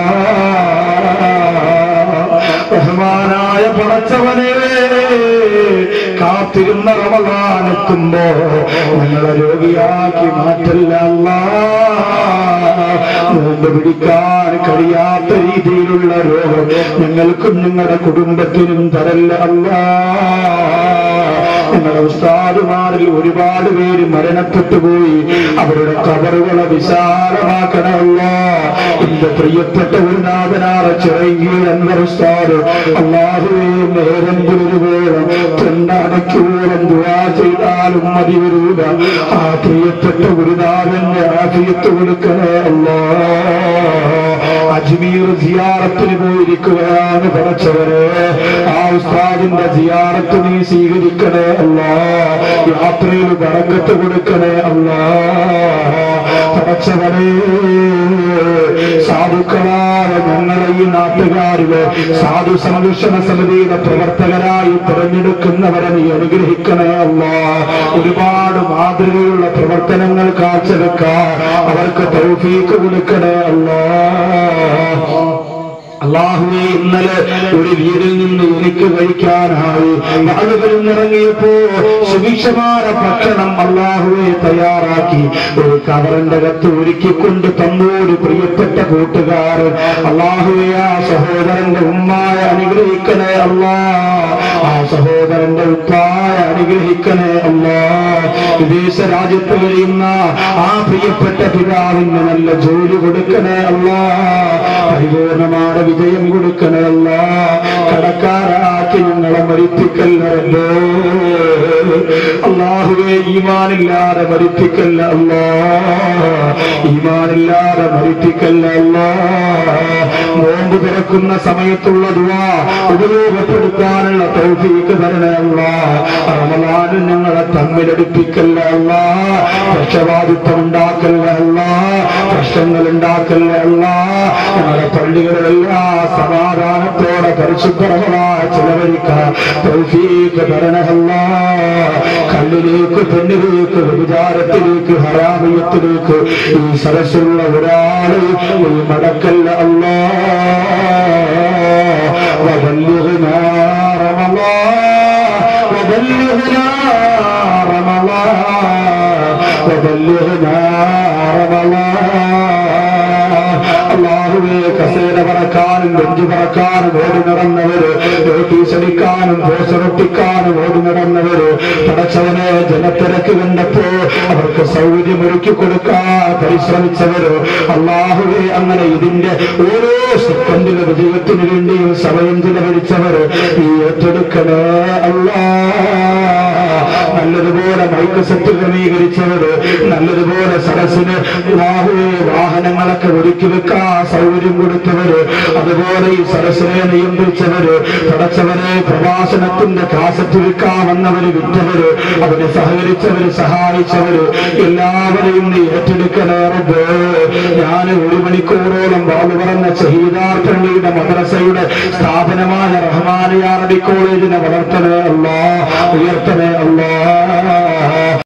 റഹ്മാനായ പടച്ചവനെ കാത്തിരുന്ന റമദാനെത്തുമ്പോ ഞങ്ങളെ രോഗിയാക്കി മാറ്റല്ല അല്ലാ നോമ്പ് പിടിക്കാൻ കഴിയാത്ത രീതിയിലുള്ള രോഗം ഞങ്ങൾക്കും ഞങ്ങളുടെ കുടുംബത്തിനും തരല്ല അല്ലാ ഞങ്ങളുടെ ഉസ്താദുമാരിൽ ഒരുപാട് പേര് മരണപ്പെട്ടു പോയി അവരുടെ കബറുകളെ വിശാലമാക്കണമല്ല എന്റെ പ്രിയപ്പെട്ട ഒരു നാഥനാറ ചിറങ്ങിയ എന്ന ഉസ്താദ് അള്ളാഹുവേ നേരെങ്കിലും വേണം തൊണ്ടടയ്ക്കോളം ദുവാ ചെയ്താലും മതി വരൂല ആ പ്രിയപ്പെട്ട ഗുരുനാഥന്റെ ആഫിയത്ത് കൊടുക്കണേ അല്ലാ അജ്മീർ സിയാറത്തിന് പോയിരിക്കുകയാണ് പടച്ചവരെ ആ ഉസ്താദിന്റെ സിയാറത്ത് നീ സ്വീകരിക്കണേ അല്ല യാത്രയിൽ ബറക്കത്ത് കൊടുക്കണേ അല്ല പടച്ചവരെ സാധുക്കളായ ഞങ്ങളെ ഈ നാട്ടുകാരില് സാധു സംരക്ഷണ സമിതിയുടെ പ്രവർത്തകരായി തിരഞ്ഞെടുക്കുന്നവരെ നീ അനുഗ്രഹിക്കണേ അല്ല ഒരുപാട് മാതൃകയുള്ള പ്രവർത്തനങ്ങൾ കാഴ്ചവെക്കാൻ അവർക്ക് തൗഫീക്ക് കൊടുക്കണേ അല്ലാ അള്ളാഹുവെ ഇന്നലെ ഒരു വീടിൽ നിന്ന് എനിക്ക് കഴിക്കാനായി ആളുകൾ ഇറങ്ങിയപ്പോ സുഭിക്ഷമായ ഭക്ഷണം അള്ളാഹുവെ തയ്യാറാക്കി ഒരു കവറിന്റെ അകത്ത് ഒരുക്കിക്കൊണ്ട് തന്നോട് പ്രിയപ്പെട്ട കൂട്ടുകാരൻ അള്ളാഹുവെ ആ സഹോദരന്റെ ഉമ്മായ അനുഗ്രഹിക്കണേ അല്ലാ ആ സഹോദരന്റെ ഉപ്പായ അനുഗ്രഹിക്കണേ അല്ലാ വിദേശ രാജ്യത്ത് കഴിയുന്ന ആ പ്രിയപ്പെട്ട പിതാവിന് നല്ല ജോലി കൊടുക്കണേ അല്ലാ പരിപൂർണമായ വിജയം കൊടുക്കണമല്ല കടക്കാരാക്കി ഞങ്ങളെ മരിപ്പിക്കല്ലോ അള്ളാഹുവെ ഈമാനില്ലാതെ മരിപ്പിക്കല്ല അല്ലാ ഈമാനില്ലാതെ മരിപ്പിക്കല്ല അല്ലാ നോമ്പ് തുറക്കുന്ന സമയത്തുള്ള ദുവാ ഉപയോഗപ്പെടുത്താനുള്ള തൗഫീക്ക് തരണമല്ല റമലാനും ഞങ്ങളെ തമ്മിലടിപ്പിക്കല്ല അല്ല പക്ഷപാതിത്വം ഉണ്ടാക്കല്ല അല്ല പ്രശ്നങ്ങൾ ഉണ്ടാക്കല്ല അല്ല ഞങ്ങളുടെ പള്ളികളിലെല്ലാം സമാധാനത്തോടെ പരിശുദ്ധങ്ങളാ ചിലവഴിക്കാൻ തൗഫീക്ക് തരണമല്ല കല്ലിലേക്ക് പെണ്ണിലേക്ക് വിചാരത്തിലേക്ക് ഹരാമയത്തിലേക്ക് ഈ സരസ്സുള്ള ഒരാള് ഈ മടക്കല്ല അല്ലാ وبلغنا رمضان وبلغنا رمضان وبلغنا رمضان അള്ളാഹുവെ കസേര പറക്കാനും ബെഞ്ച് പറക്കാനും ഓടി നടന്നവര് നോട്ടീസ് അടിക്കാനും പോസ്റ്ററൊട്ടിക്കാനും ഓടി നടന്നവര് പടച്ചവനെ ജനത്തിരക്ക് കണ്ടപ്പോ അവർക്ക് സൗകര്യമൊരുക്കി കൊടുക്കാൻ പരിശ്രമിച്ചവര് അള്ളാഹുവെ അങ്ങനെ ഇതിന്റെ ഓരോ സെക്കൻഡിലെ വിജയത്തിന് വേണ്ടിയും സമയം ചിലവഴിച്ചവര് ഈ ഏറ്റെടുക്കണേ അല്ലാ നല്ലതുപോലെ മൈക്ക് സെറ്റ് ക്രമീകരിച്ചവര് നല്ലതുപോലെ സദസ്സിന് വാഹുവെ വാഹനങ്ങളൊക്കെ ഒരുക്കി വെക്കാൻ സൗകര്യം കൊടുത്തവര് അതുപോലെ ഈ സദസ്സിനെ നിയന്ത്രിച്ചവര് പടച്ചവരെ പ്രവാസനത്തിന്റെ കാസറ്റ് വിൽക്കാൻ വന്നവര് വിറ്റവര് അവരെ സഹകരിച്ചവര് സഹായിച്ചവര് എല്ലാവരെയും നീ ഏറ്റെടുക്കണേറത് ഞാൻ ഒരു മണിക്കൂറോളം വാള് പറഞ്ഞ ഷഹീദാർപ്പള്ളിയുടെ മദ്രസയുടെ സ്ഥാപനമായ റഹ്മാനിയാറടി കോളേജിനെ വളർത്തണേ അല്ല ഉയർത്തണേ അല്ല